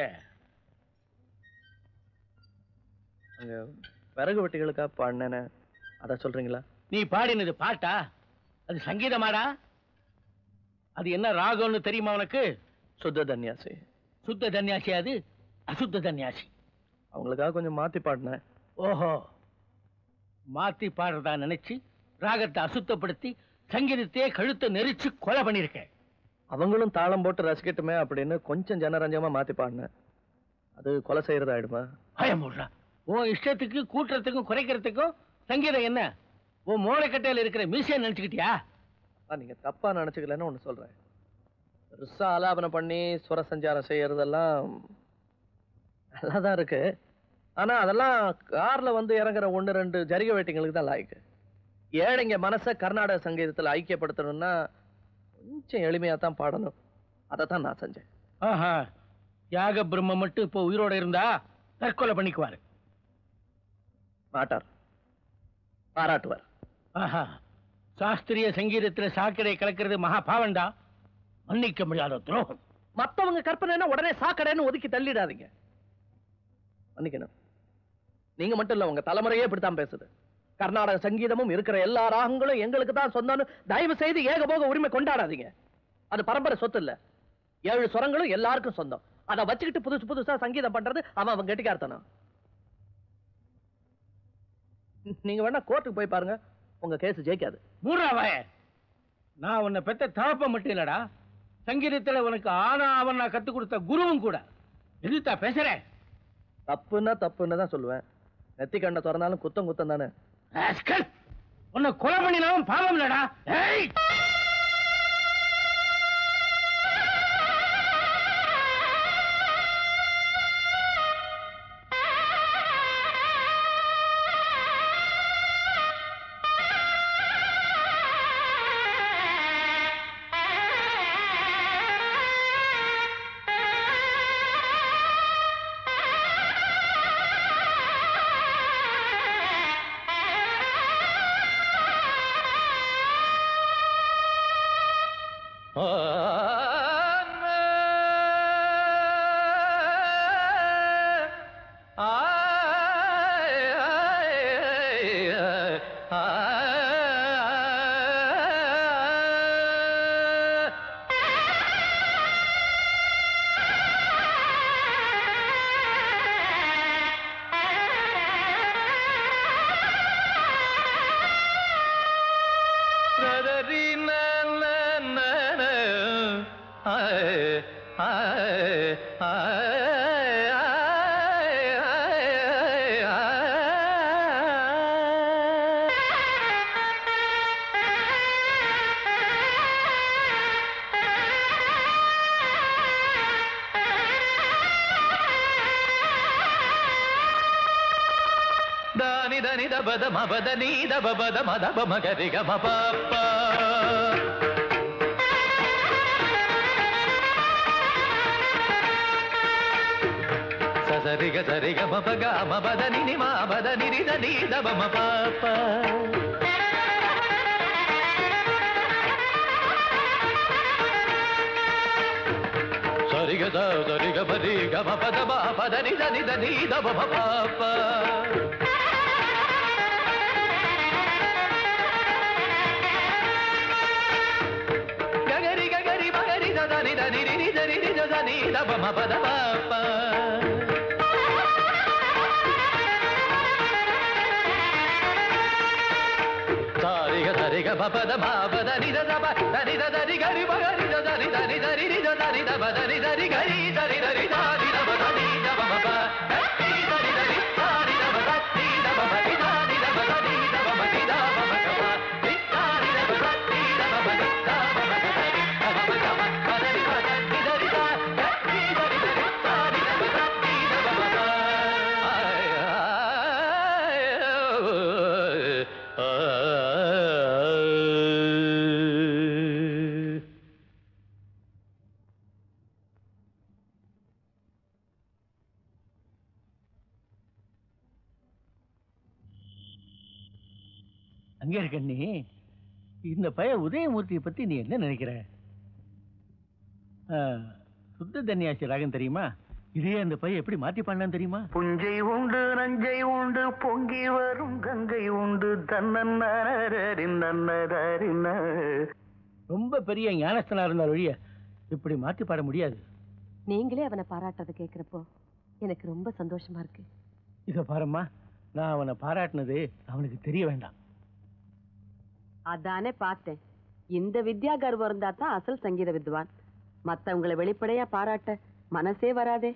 [SPEAKER 7] அங்க விறகு வெட்டிகளுக்கா பாடினேன்னு அதை சொல்றீங்களா
[SPEAKER 4] நீ பாடினது பாட்டா அது சங்கீதமாடா அது என்ன ராகம்னு தெரியுமா உனக்கு
[SPEAKER 7] சுத்த தன்யாசி
[SPEAKER 4] சுத்த தன்யாசி அது அசுத்த தன்யாசி
[SPEAKER 7] அவங்களுக்காக கொஞ்சம் மாத்தி பாடினேன்
[SPEAKER 4] ஓஹோ மாத்தி பாடுறதா நினைச்சு ராகத்தை அசுத்தப்படுத்தி சங்கீதத்தையே கழுத்தை நெரிச்சு கொலை பண்ணிருக்கேன்
[SPEAKER 7] அவங்களும் தாளம் போட்டு ரசிக்கட்டுமே அப்படின்னு கொஞ்சம் ஜனரஞ்சமா மாத்தி பாடினேன் அது கொலை செய்யறதாயிடுமா
[SPEAKER 4] பயமுடுறா உன் இஷ்டத்துக்கு கூட்டுறதுக்கும் குறைக்கிறதுக்கும் சங்கீதம் என்ன உன் மூளைக்கட்டையில இருக்கிற மியூசியம் நினைச்சுக்கிட்டியா
[SPEAKER 7] ஆ, நீங்க தப்பா நினைச்சுக்கலன்னு ஒண்ணு சொல்றேன் பெருசா ஆலாபனம் பண்ணி சுர சஞ்சாரம் செய்யறதெல்லாம் நல்லா தான் இருக்கு ஆனா அதெல்லாம் கார்ல வந்து இறங்குற ஒண்ணு ரெண்டு ஜரிக வேட்டிங்களுக்கு தான் லாய்க்கு ஏழைங்க மனசை கர்நாடக சங்கீதத்துல ஐக்கியப்படுத்தணும்னா கொஞ்சம் எளிமையா தான் பாடணும் அதை தான் நான் செஞ்சேன்
[SPEAKER 4] ஆஹா யாக பிரம்ம மட்டும் இப்போ உயிரோட இருந்தா தற்கொலை பண்ணிக்குவாரு
[SPEAKER 7] மாட்டார் பாராட்டுவார்
[SPEAKER 4] ஆஹா சாஸ்திரிய சங்கீதத்துல சாக்கடை கலக்கிறது மகா பாவண்டா மன்னிக்க முடியாத துரோகம்
[SPEAKER 7] மத்தவங்க கற்பனைன்னா உடனே சாக்கடைன்னு ஒதுக்கி தள்ளிடாதீங்க மன்னிக்கணும் நீங்க மட்டும் இல்ல உங்க தலைமுறையே இப்படித்தான் பேசுது கர்நாடக சங்கீதமும் இருக்கிற எல்லா ராகங்களும் எங்களுக்கு தான் சொந்தம்னு தயவு செய்து ஏகபோக உரிமை கொண்டாடாதீங்க அது பரம்பரை சொத்து இல்ல ஏழு சுரங்களும் எல்லாருக்கும் சொந்தம் அதை வச்சுக்கிட்டு புதுசு புதுசா சங்கீதம் பண்றது அவன் அவன் கெட்டிக்காரத்தனம் நீங்க வேணா கோர்ட்டுக்கு போய் பாருங்க உங்க கேஸ் ஜெயிக்காது
[SPEAKER 4] மூறாவாய நான் உன்னை பெத்த தகப்ப மட்டும் இல்லடா சங்கீதத்துல உனக்கு ஆனா அவன் நான் கத்து கொடுத்த குருவும் கூட எதிர்த்தா பேசுறேன்
[SPEAKER 7] தப்புன்னா தப்புன்னு தான் சொல்லுவேன் நெத்தி கண்ணை திறந்தாலும் குத்தம் குத்தம் தானே
[SPEAKER 4] ராஸ்கல்! உன்னை கொலை பண்ணினாலும் பாவம் இல்லடா ஏய்
[SPEAKER 11] దాని దని దబద మబద నీ దబద మదబ మగరి గమ పాప సరిగ సరిగ మపగ మబద ని మా బద ని ద నీ దబ మ పాప సరిగ స సరిగ పరి గమ పద మా పద ని ద ని ద నీ దబ మ పాప గగరి గగరి మగరి దని దని ని దని ని దని దబ మ పద పాప సారిగ సరిగ పద మా పద ని ద దబ దని ద దని గరి మగరి ద దని దని దని ని ద దని దబ దని దని గరి దని దని దని దబ దని దబ మ ప దని దని దని దని దబ దని దబ మ ని దని దబ దని దబ మ ని దబ మ గ మ ని దని దబ దని దబ మ ని దబ మ గ దని దబ మ గ మ ప దని మ దని దని ద దని దని దని దని దబ దని దబ మ ప ఆయ్ ఆయ్
[SPEAKER 4] அங்கே இருக்கண்ணி இந்த பைய உதயமூர்த்தியை பத்தி நீ என்ன நினைக்கிற ஆ, சுத்த தன்னியாசி ராகம் தெரியுமா இதே அந்த பையன் எப்படி மாத்தி பண்ணான்னு தெரியுமா
[SPEAKER 11] புஞ்சை உண்டு நஞ்சை உண்டு பொங்கி வரும் கங்கை உண்டு தன்னரின்ன
[SPEAKER 4] ரொம்ப பெரிய ஞானஸ்தனா இருந்தால் ஒழிய இப்படி மாத்தி பாட முடியாது
[SPEAKER 8] நீங்களே அவனை பாராட்டுறதை கேட்கிறப்போ எனக்கு ரொம்ப சந்தோஷமா இருக்கு
[SPEAKER 4] இத பாரும்மா நான் அவனை பாராட்டினது அவனுக்கு தெரிய வேண்டாம்
[SPEAKER 8] அதானே பார்த்தேன் இந்த வித்யா கர்வம் இருந்தா தான் அசல் சங்கீத வித்வான் மத்தவங்களை வெளிப்படையா பாராட்ட மனசே வராதே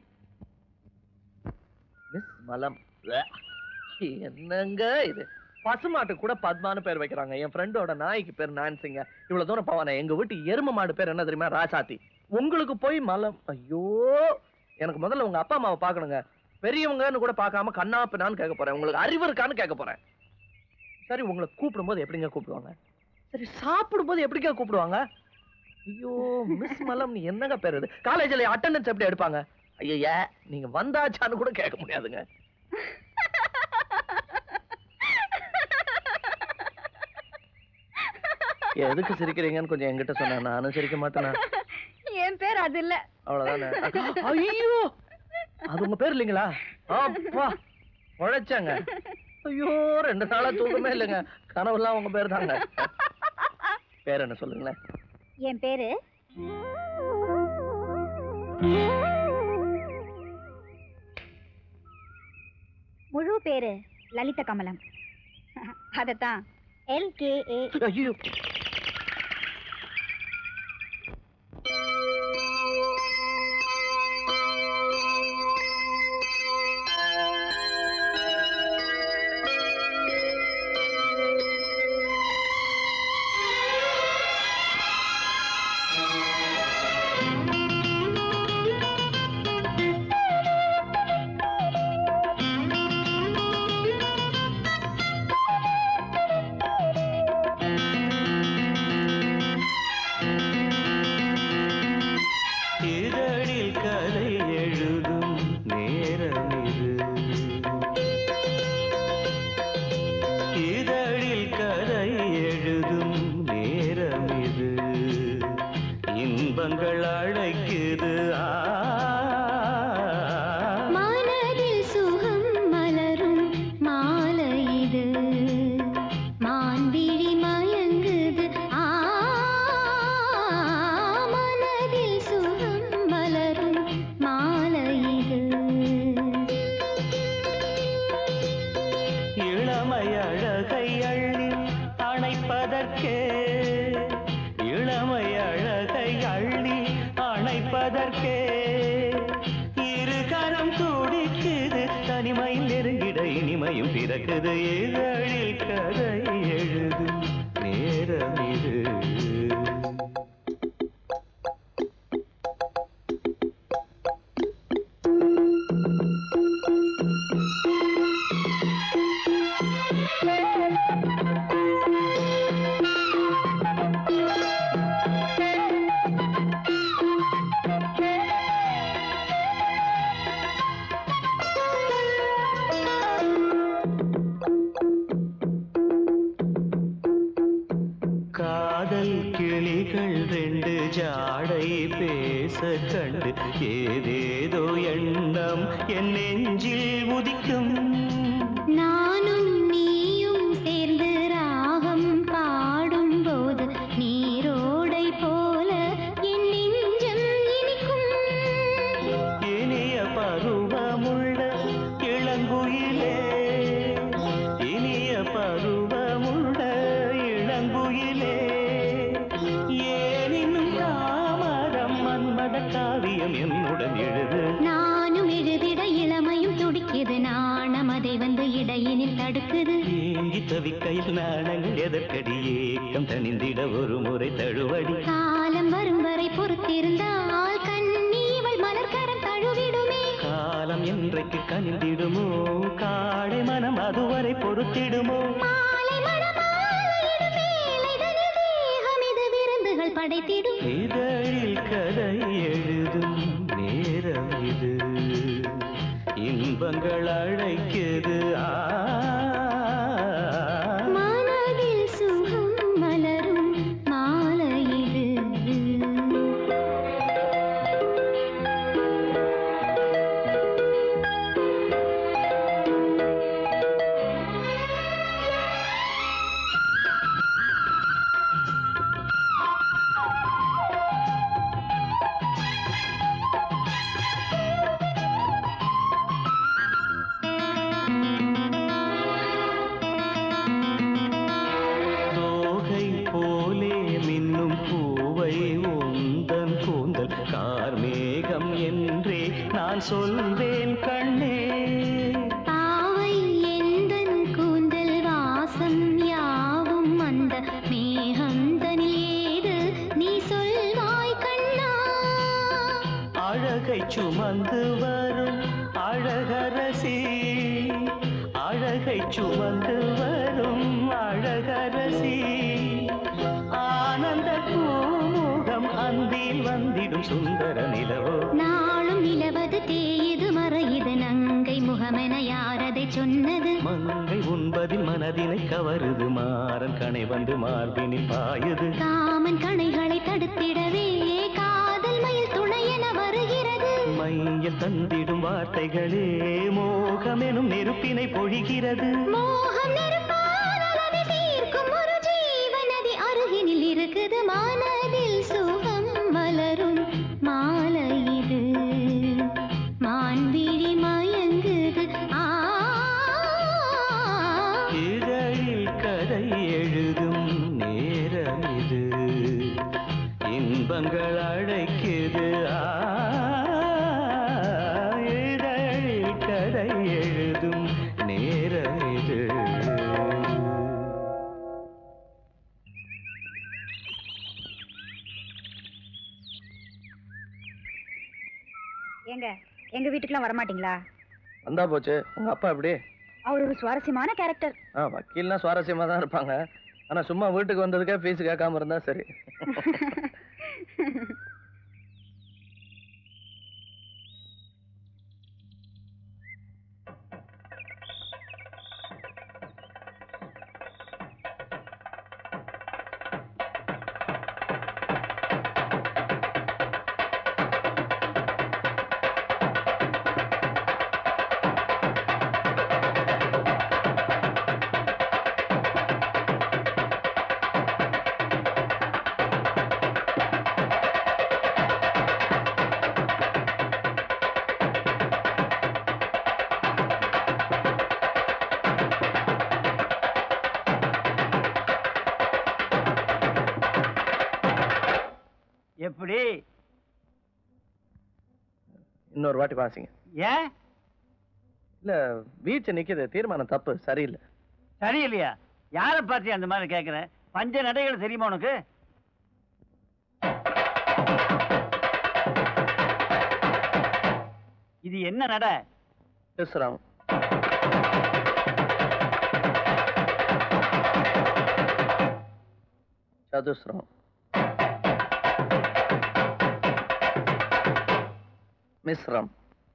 [SPEAKER 7] மிஸ் மலம் வே. என்னங்க இது பசுமாட்டுக்கு கூட பத்மான்னு பேர் வைக்கிறாங்க என் ஃப்ரெண்டோட நாய்க்கு பேர் நான்சிங்க இவ்வளவு தூரம் போவானே எங்க வீட்டு எரும மாடு பேர் என்ன தெரியுமா ராசாத்தி உங்களுக்கு போய் மலம் ஐயோ எனக்கு முதல்ல உங்க அப்பா அம்மாவை பார்க்கணுங்க பெரியவங்கன்னு கூட பார்க்காம கண்ணா பின்னான்னு கேட்க போறேன் உங்களுக்கு அறிவு இருக்கான்னு கேட்க போறேன் சரி உங்களை கூப்பிடும்போது எப்படிங்க கூப்பிடுவாங்க சரி சாப்பிடும்போது எப்படிங்க கூப்பிடுவாங்க ஐயோ மிஸ் மலம் நீ என்னங்க பேர் இது காலேஜ்ல அட்டெண்டன்ஸ் எப்படி எடுப்பாங்க ஐயா நீங்க வந்தாச்சான்னு கூட கேட்க முடியாதுங்க எதுக்கு சிரிக்கிறீங்கன்னு கொஞ்சம் என்கிட்ட சொன்னா நானும் சிரிக்க மாட்டேனா
[SPEAKER 3] என் பேர் அது இல்ல
[SPEAKER 7] அவ்வளவுதானே ஐயோ அது உங்க பேர் இல்லைங்களா அப்பா உழைச்சாங்க ஐயோ ரெண்டு நாளா தூக்கமே இல்லைங்க கனவுலாம் உங்க பேர் தாங்க பேர் என்ன சொல்லுங்களேன்
[SPEAKER 3] என் பேரு முழு பேரு லலித கமலம் அதத்தான் எல் கே ஏ
[SPEAKER 7] ஐயோ
[SPEAKER 11] இதழில் கதை எழுதும் நேரம் இது இதழில் கதை எழுதும் நேரம் இது இன்பங்கள் அழைக்குது ஆ
[SPEAKER 12] மனதில் சுகம் மலரும் மாலை இது மான்விழி மயங்குது ஆ மனதில் சுகம் மலரும் மாலை இது
[SPEAKER 11] இளமை அழகை அள்ளி அணைப்பதற்கே இளமை அழகை அள்ளி அணைப்பதற்கே இருகரம் துடிக்குது தனிமையில் நெருங்கிட இனிமையும் பிறக்குது இதழில் கதை எழுதும் நேரம் இது காதல் கிளிகள் ரெண்டு ஜாடை பேச கண்டு ஏதேதோ எண்ணம் என் நெஞ்சில் உதிக்கும்
[SPEAKER 12] நானும் நீயும் சேர்ந்து ராகம் பாடும்போது நீரோடை போல என் நெஞ்சம் இனிக்கும்
[SPEAKER 11] இனிய பருவமுள்ள இளங்குயிலே இனிய பருவமுள்ள இளங்குயிலே ஏனினும் தாமதம் மன்மத காவியம் என்னுடன் எழுது
[SPEAKER 12] நானும் எழுதிட இளமையும் துடிக்குது நாணம் அதை வந்து இடையினில் தடுக்குது
[SPEAKER 11] ஏங்கி தவிக்கையில் நாணங்கள் எதற்கடி ஏக்கம் தணிந்திட ஒரு முறை தழுவடி
[SPEAKER 12] காலம் வரும் வரை பொறுத்திருந்தால் கண்ணீவள் மலர்கரம் தழுவிடுமே
[SPEAKER 11] காலம் என்றைக்கு கனிந்திடுமோ காடை மனம் அதுவரை பொறுத்திடுமோ
[SPEAKER 12] மாலை மணமாலையிடும் வேலைதனில் தேகம் இது விருந்துகள் படைத்திடும்
[SPEAKER 11] இதழில் கதை எழுதும் நேரம் இது இன்பங்கள் அழைக்குது ஆ
[SPEAKER 12] மனதில்
[SPEAKER 11] நான் சொல்வேன் கண்ணே
[SPEAKER 12] பாவை எந்தன் கூந்தல் வாசம் யாவும் அந்த மேகந்தனில் ஏது நீ சொல்வாய் கண்ணா
[SPEAKER 11] அழகை சுமந்து வரும் அழகரசி அழகை சுமந்து வரும் அழகரசி ஆனந்த பூமுகம் அந்தில் வந்திடும் சுந்தர நிலவோ
[SPEAKER 12] நாளும் நிலவது தேயுது மறையுது நங்கை முகமென யாரதை சொன்னது
[SPEAKER 11] மங்கை உண்பதில் மனதினை கவருது மாறன் கணை வந்து மார்பினில் பாயுது
[SPEAKER 12] காமன் கணைகளை தடுத்திடவே காதல் மயில் துணையென வருகிறது
[SPEAKER 11] மையல் தந்திடும் வார்த்தைகளே மோகமெனும் நெருப்பினை பொழிகிறது
[SPEAKER 12] மோகம் நெருப்பானதை தீர்க்கும் ஒரு ஜீவநதி அருகினில் இருக்குது மனதில் சுகம் மலரும் மாலை இது மான்விழி மயங்குது ஆ
[SPEAKER 11] இதழில் கதை எழுதும் நேரம் இது இன்பங்கள் அழைக்குது ஆ, இதழில் கதை எழுதும் நேரம் இது
[SPEAKER 3] ஏங்க எங்க வீட்டுக்குலாம் வரமாட்டீங்களா
[SPEAKER 7] வந்தா போச்சு உங்க அப்பா எப்படி
[SPEAKER 3] அவர் ஒரு சுவாரஸ்யமான கேரக்டர்
[SPEAKER 7] ஆ வக்கீல்னா சுவாரஸ்யமா தான் இருப்பாங்க ஆனா சும்மா வீட்டுக்கு வந்ததுக்கே ஃபீஸ் கேட்காம இருந்தா சரி
[SPEAKER 10] எப்படி
[SPEAKER 7] இன்னொரு வாட்டி வாசிங்க
[SPEAKER 10] ஏன்
[SPEAKER 7] இல்ல வீச்சு நிக்குது தீர்மானம் தப்பு சரியில்லை
[SPEAKER 10] சரியில்லையா யாரை பார்த்து அந்த மாதிரி கேட்குற பஞ்ச நடைகள் தெரியுமா உனக்கு இது என்ன நடை
[SPEAKER 7] பேசுறான் சதுஸ்ரம் மிஸ்ரம்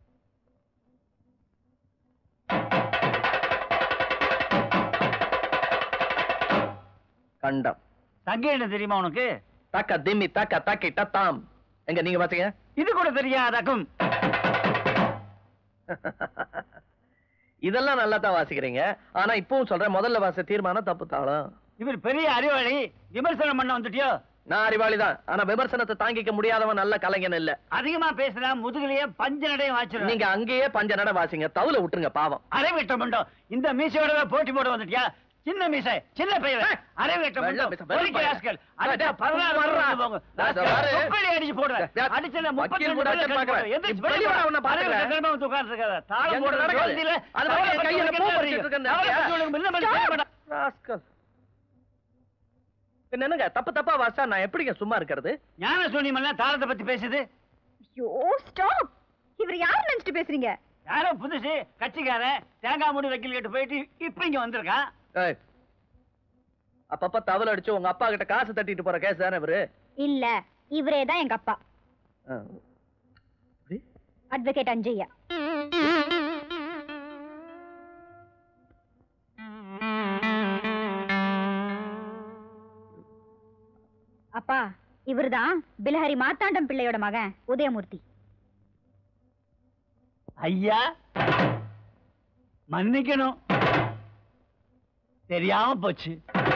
[SPEAKER 7] கண்டம்
[SPEAKER 10] சங்கீதம் தெரியுமா உனக்கு
[SPEAKER 7] தக்க திம்மி தக்க தக்கி தத்தாம் எங்க நீங்க பாத்தீங்க
[SPEAKER 10] இது கூட தெரியாதாக்கும்
[SPEAKER 7] இதெல்லாம் நல்லா தான் வாசிக்கிறீங்க ஆனா இப்பவும் சொல்றேன் முதல்ல வாச தீர்மானம் தப்பு தாளம்
[SPEAKER 10] இவர் பெரிய அறிவாளி விமர்சனம் பண்ண வந்துட்டியோ
[SPEAKER 7] நான் அறிவாளி தான் ஆனா விமர்சனத்தை தாங்கிக்க முடியாதவன் நல்ல கலைஞன் இல்ல
[SPEAKER 10] அதிகமா பேசினா முதுகுலயே பஞ்ச நடையும் வாச்சிடும்
[SPEAKER 7] நீங்க அங்கேயே பஞ்ச நட வாசிங்க தவுல விட்டுருங்க பாவம்
[SPEAKER 10] அரை வெட்ட மண்டோம் இந்த மீசையோட போட்டி போட வந்துட்டியா சின்ன மீசை சின்ன பையன் அரை வெட்ட
[SPEAKER 7] வெள்ளை
[SPEAKER 10] மண்டோம்
[SPEAKER 7] மீசை, வெள்ளை
[SPEAKER 10] பொறிக்க
[SPEAKER 7] பையன்.
[SPEAKER 10] ராஸ்கல்
[SPEAKER 7] டேய்,
[SPEAKER 10] அடுத்த
[SPEAKER 7] டேய்,
[SPEAKER 10] பதினாறு
[SPEAKER 7] வர்றா.
[SPEAKER 10] வருஷம் போங்க
[SPEAKER 7] டேய், டேய், பாரு.
[SPEAKER 10] தொப்படி அடிச்சு போடுறேன்
[SPEAKER 7] டேய்,
[SPEAKER 10] அடிச்சல முப்பத்தி
[SPEAKER 7] வக்கீல் கூட அடிச்சு பார்க்கறேன். இப்ப வெளிய வா, உன்னை பார்க்கறேன்.
[SPEAKER 10] தாளம்
[SPEAKER 7] எங்க
[SPEAKER 10] போடுறது
[SPEAKER 7] நடக்காது?
[SPEAKER 10] ஜோதியில
[SPEAKER 7] அது
[SPEAKER 10] தவளை
[SPEAKER 7] மாதிரி
[SPEAKER 10] பத்தி
[SPEAKER 7] கையில
[SPEAKER 10] உனக்கு
[SPEAKER 7] பூ
[SPEAKER 10] என்ன
[SPEAKER 7] பறிச்சிட்டு
[SPEAKER 10] தெரியும்?
[SPEAKER 7] இருக்கேன்
[SPEAKER 10] தவளை
[SPEAKER 7] நினைச்சியா?
[SPEAKER 10] பத்தி உனக்கு முன்ன மாதிரி தெரிய மாட்டா.
[SPEAKER 7] ராஸ்கல். பின்ன என்னங்க தப்பு தப்பா வாசிச்சா நான் எப்படிங்க சும்மா இருக்கிறது
[SPEAKER 10] ஞான சூன்யமெல்லாம் தாளத்தை பத்தி பேசுது
[SPEAKER 3] ஐயோ ஸ்டாப் இவர் யார் நினைச்சிட்டு பேசுறீங்க
[SPEAKER 10] யாரோ புதுசு கட்சிக்காரன் தேங்காய் மூடி வக்கீல் கிட்ட போயிட்டு இப்ப இங்க வந்திருக்கான்
[SPEAKER 7] ஏய், அப்பப்ப தவளை அடிச்சு உங்க அப்பா கிட்ட காசு தட்டிட்டு போற கேஸ் தானே இவரு
[SPEAKER 3] இல்ல இவரே தான் எங்க அப்பா
[SPEAKER 7] ஆ.
[SPEAKER 3] அட்வொகேட் அஞ்சய்யா அப்பா இவர்தான் பிலஹரி மாத்தாண்டம் பிள்ளையோட மகன் உதயமூர்த்தி
[SPEAKER 10] ஐயா மன்னிக்கணும் தெரியாம போச்சு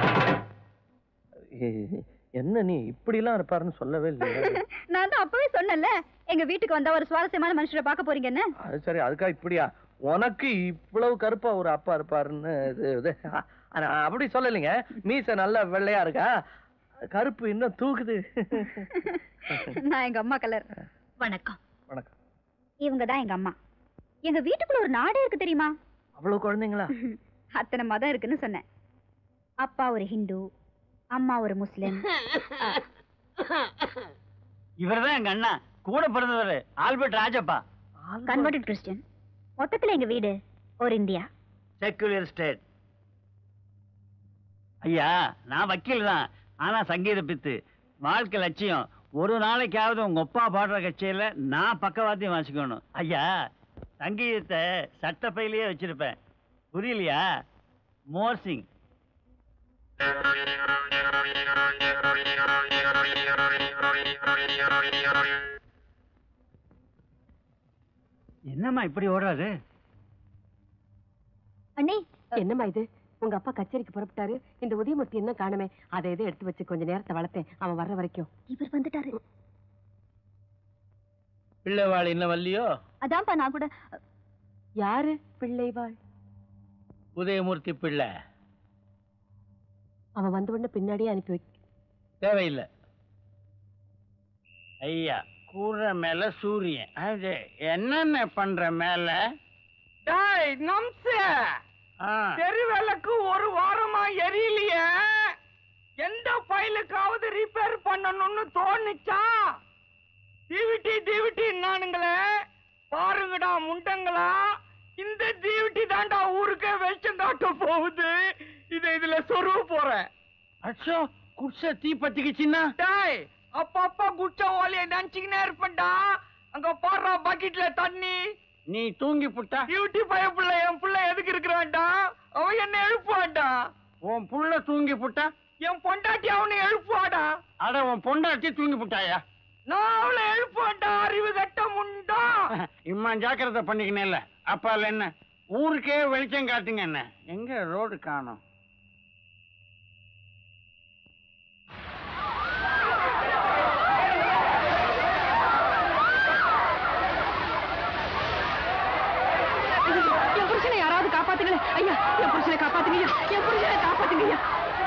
[SPEAKER 7] ஏய், என்ன நீ இப்படி எல்லாம் இருப்பாருன்னு சொல்லவே இல்லையா
[SPEAKER 3] நான் தான் அப்பவே சொன்னேன்ல எங்க வீட்டுக்கு வந்தா ஒரு சுவாரஸ்யமான மனுஷரை பார்க்க போறீங்கன்னு
[SPEAKER 7] அது சரி அதுக்கா இப்படியா உனக்கு இவ்வளவு கருப்பா ஒரு அப்பா இருப்பாருன்னு இது இது ஆனா, அப்படி சொல்லலைங்க மீச நல்ல வெள்ளையா இருக்கா கருப்பு இன்னும் தூக்குது
[SPEAKER 3] நான் எங்க அம்மா கலர்
[SPEAKER 12] வணக்கம்
[SPEAKER 7] வணக்கம்
[SPEAKER 3] இவங்க தான் எங்க அம்மா எங்க வீட்டுக்குள்ள ஒரு நாடே இருக்கு தெரியுமா
[SPEAKER 7] அவ்வளவு குழந்தைங்களா
[SPEAKER 3] அத்தனை மதம் இருக்குன்னு சொன்னேன் அப்பா ஒரு ஹிந்து அம்மா ஒரு முஸ்லிம்
[SPEAKER 1] இவர்தான் எங்க அண்ணா கூட பிறந்தவர் ஆல்பர்ட் ராஜப்பா
[SPEAKER 3] கன்வெர்டட் கிறிஸ்டியன் மொத்தத்துல எங்க வீடு ஒரு இந்தியா
[SPEAKER 1] செக்குலர் ஸ்டேட் ஐயா நான் வக்கீல் தான் ஆனா சங்கீத பித்து வாழ்க்கை லட்சியம் ஒரு நாளைக்காவது உங்க அப்பா பாடுற கச்சேரியில நான் பக்கவாத்தியம் வாசிக்கணும் ஐயா சங்கீதத்தை சட்டப்பையிலேயே வச்சிருப்பேன் புரியலையா மோர்சிங் என்னம்மா இப்படி ஓடுறாரு
[SPEAKER 8] அண்ணே என்னம்மா இது உங்க அப்பா கச்சேரிக்கு புறப்பட்டாரு இந்த உதயமூர்த்தி என்ன காணுமே அதை எதை எடுத்து வச்சு கொஞ்ச நேரத்தை வளர்த்தேன் அவன் வர்ற வரைக்கும்
[SPEAKER 3] இவர் வந்துட்டாரு
[SPEAKER 4] பிள்ளைவாள் இன்னும் வரலையோ
[SPEAKER 3] அதான்ப்பா நான் கூட
[SPEAKER 8] யாரு பிள்ளைவாள்
[SPEAKER 4] உதயமூர்த்தி பிள்ளை
[SPEAKER 8] அவன் வந்த உடனே பின்னாடியே அனுப்பி வை
[SPEAKER 4] தேவையில்லை
[SPEAKER 1] ஐயா கூற மேல சூரியன் அது என்னென்ன பண்ற மேல
[SPEAKER 5] டேய் நம்ச
[SPEAKER 1] ஆ,
[SPEAKER 5] தெருவிளக்கு ஒரு வாரமா எரியலையே எந்த ஃபைலுக்காவது ரிப்பேர் பண்ணணும்னு தோணுச்சா டிவிட்டி டிவிட்டி நானுங்களே பாருங்கடா முண்டங்களா இந்த டிவிட்டி தாண்டா ஊருக்கே வெளிச்சம் காட்ட போகுது இதை இதுல சொருவ போறேன்
[SPEAKER 1] அச்சோ குடிசை தீ பத்திக்கிச்சுன்னா
[SPEAKER 5] டேய் அப்பப்ப குச்ச ஓலைய நினைச்சுக்கினே இருப்பேன்டா அங்க போடுறா பக்கெட்ல தண்ணி
[SPEAKER 1] நீ தூங்கி புட்டா
[SPEAKER 5] டியூட்டி பய புள்ள என் புள்ள எதுக்கு இருக்கிறான்டா அவன் என்ன எழுப்புவான்டா
[SPEAKER 1] உன் புள்ள தூங்கி புட்டா
[SPEAKER 5] என் பொண்டாட்டி அவனை எழுப்புவாடா
[SPEAKER 1] அட உன் பொண்டாட்டி தூங்கி புட்டாயா
[SPEAKER 5] நான் அவளை எழுப்புவான்டா அறிவு கட்ட முண்டா
[SPEAKER 1] இம்மா ஜாக்கிரதை பண்ணிக்கினேல்ல அப்பால என்ன ஊருக்கே வெளிச்சம் காட்டுங்க என்ன எங்க ரோடு காணோம்
[SPEAKER 8] என் புருஷனை யாராவது காப்பாத்துங்களேன் ஐயா என் புருஷனை காப்பாத்துங்க ஐயா என் புருஷனை காப்பாத்துங்க ஐயா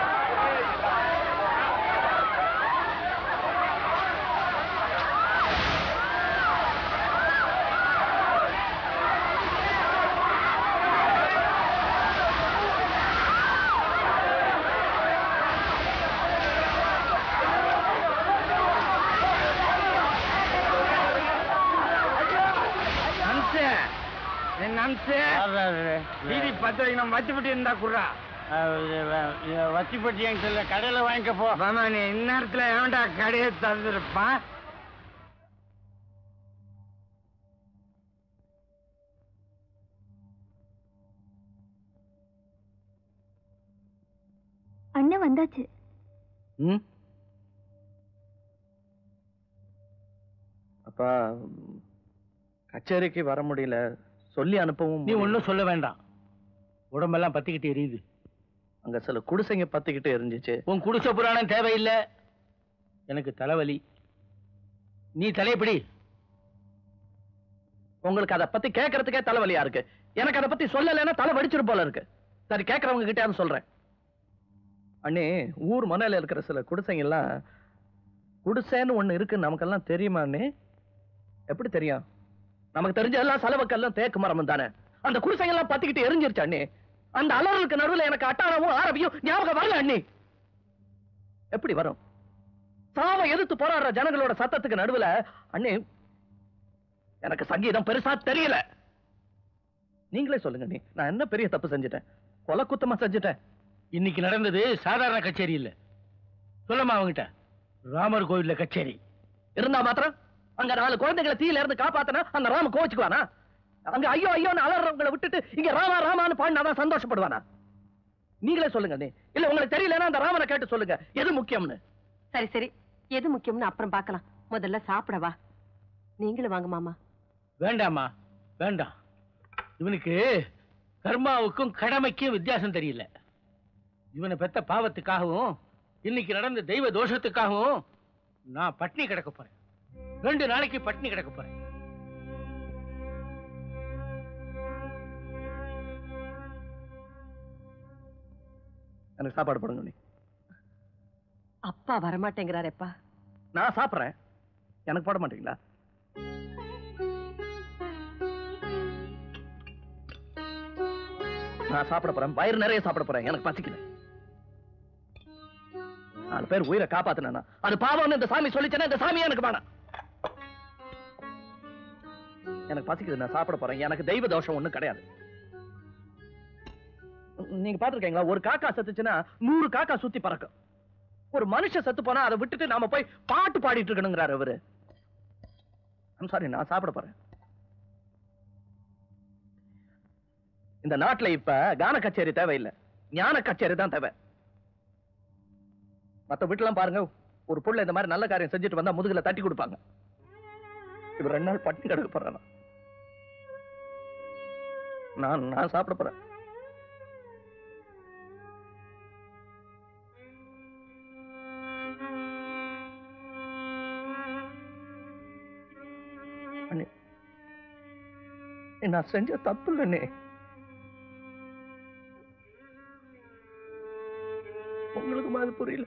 [SPEAKER 5] நம்சே என் நம்சே வீதி பத்து வைக்கணும் வச்சு விட்டு இருந்தா குர்ரா
[SPEAKER 1] வத்திப்பட்டி எங்க கடையில வாங்கிக்க போ
[SPEAKER 5] மாமா நீ இந்நேரத்துல எவன்டா கடையை திறந்துருப்பான்
[SPEAKER 3] அண்ணன் வந்தாச்சு
[SPEAKER 7] ம் அப்பா ம், கச்சேரிக்கு வர முடியல சொல்லி அனுப்பவும்
[SPEAKER 4] நீ
[SPEAKER 7] முடியல.
[SPEAKER 4] ஒன்றும் சொல்ல வேண்டாம் உடம்பெல்லாம் பத்திக்கிட்டு எரியுது
[SPEAKER 7] அங்க சில குடிசைங்க பத்திக்கிட்டு இருந்துச்சு
[SPEAKER 4] உன் குடிச புராணம் தேவையில்லை எனக்கு தலைவலி நீ தலையப்படி
[SPEAKER 7] உங்களுக்கு அதை பத்தி கேட்கறதுக்கே தலைவலியா இருக்கு எனக்கு அதை பத்தி சொல்லலைன்னா தலை வடிச்சிரு போல இருக்கு சரி கேட்கறவங்க கிட்ட சொல்றேன் அண்ணே ஊர் மனையில இருக்கிற சில குடிசைங்க எல்லாம் குடிசைன்னு ஒண்ணு இருக்கு நமக்கெல்லாம் தெரியுமா அண்ணே எப்படி தெரியும் நமக்கு தெரிஞ்ச எல்லாம் செலவுக்கெல்லாம் தேக்கு மரம் தானே அந்த குடிசைங்க எல்லாம் பத்திக்கிட்டு எரிஞ்சிருச்சு அண்ணே அந்த அலறலுக்கு நடுவுல எனக்கு அட்டாரமும் ஆரபியும் ஞாபகம் வரல அண்ணே எப்படி வரும் சாவ எதிர்த்து போராடுற ஜனங்களோட சத்தத்துக்கு நடுவுல அண்ணே எனக்கு சங்கீதம் பெருசா தெரியல நீங்களே சொல்லுங்க நீ நான் என்ன பெரிய தப்பு செஞ்சுட்டேன் கொலை குத்தமா செஞ்சுட்டேன்
[SPEAKER 4] இன்னைக்கு நடந்தது சாதாரண கச்சேரி இல்ல சொல்லமா அவங்கிட்ட ராமர் கோவில்ல கச்சேரி
[SPEAKER 7] இருந்தா மாத்திரம் அங்க நாலு குழந்தைகளை தீயில இருந்து காப்பாத்தினா அந்த ராம கோச்சுக்குவானா அங்க ஐயோ ஐயோன்னு அலறவங்களை விட்டுட்டு இங்க ராமா ராமான்னு பாடினாதான் சந்தோஷப்படுவானா நீங்களே சொல்லுங்க நீ இல்ல உங்களுக்கு தெரியலன்னா அந்த ராமனை கேட்டு சொல்லுங்க எது முக்கியம்னு
[SPEAKER 8] சரி சரி எது முக்கியம்னு அப்புறம் பார்க்கலாம் முதல்ல சாப்பிட வா நீங்களும் வாங்க மாமா
[SPEAKER 4] வேண்டாமா வேண்டாம் இவனுக்கு கர்மாவுக்கும் கடமைக்கும் வித்தியாசம் தெரியல இவனை பெத்த பாவத்துக்காகவும் இன்னைக்கு நடந்த தெய்வ தோஷத்துக்காகவும் நான் பட்னி கிடக்க போறேன் ரெண்டு நாளைக்கு பட்னி கிடக்க போறேன்
[SPEAKER 7] எனக்கு சாப்பாடு போடுங்க நீ
[SPEAKER 8] அப்பா வரமாட்டேங்கிறாரேப்பா
[SPEAKER 7] நான் சாப்பிடுறேன் எனக்கு போட மாட்டீங்களா நான் சாப்பிட போறேன் வயிறு நிறைய சாப்பிட போறேன் எனக்கு பசிக்குது நாலு பேர் உயிரை காப்பாத்தினா அது பாவம்னு இந்த சாமி சொல்லிச்சேன்னா இந்த சாமியே எனக்கு வேணாம் எனக்கு பசிக்குது நான் சாப்பிட போறேன் எனக்கு தெய்வ தோஷம் ஒண்ணும் கிடையாது நீங்க பாத்துருக்கீங்களா ஒரு காக்கா செத்துச்சுன்னா நூறு காக்கா சுத்தி பறக்கும் ஒரு மனுஷன் செத்து போனா அதை விட்டுட்டு நாம போய் பாட்டு பாடிட்டு இருக்கணுங்கிறாரு அவரு சாரி நான் சாப்பிட போறேன் இந்த நாட்டுல இப்ப கான கச்சேரி தேவையில்லை ஞான கச்சேரி தான் தேவை மத்த வீட்டுலாம் பாருங்க ஒரு புள்ள இந்த மாதிரி நல்ல காரியம் செஞ்சுட்டு வந்தா முதுகுல தட்டி கொடுப்பாங்க இவர் ரெண்டு நாள் பட்டினி கிடக்க போறானா நான் நான் சாப்பிட போறேன் அண்ணே, நான் செஞ்ச தப்பு இல்லைண்ணே உங்களுக்கு அது புரியல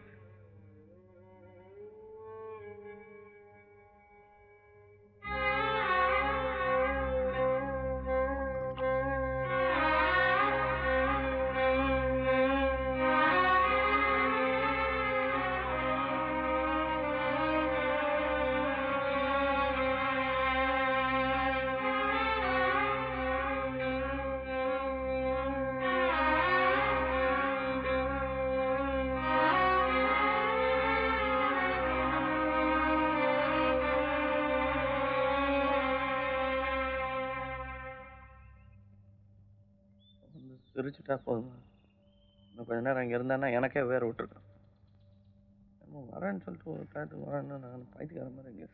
[SPEAKER 7] வந்து சிரிச்சுட்டா போதும் இன்னும் கொஞ்ச நேரம் இங்கே இருந்தேன்னா எனக்கே வேற விட்டுருக்கேன் என்னமோ வரேன்னு சொல்லிட்டு ஒரு டயத்துக்கு வரேன்னு நான் பைத்தியக்கார மாதிரி இங்கே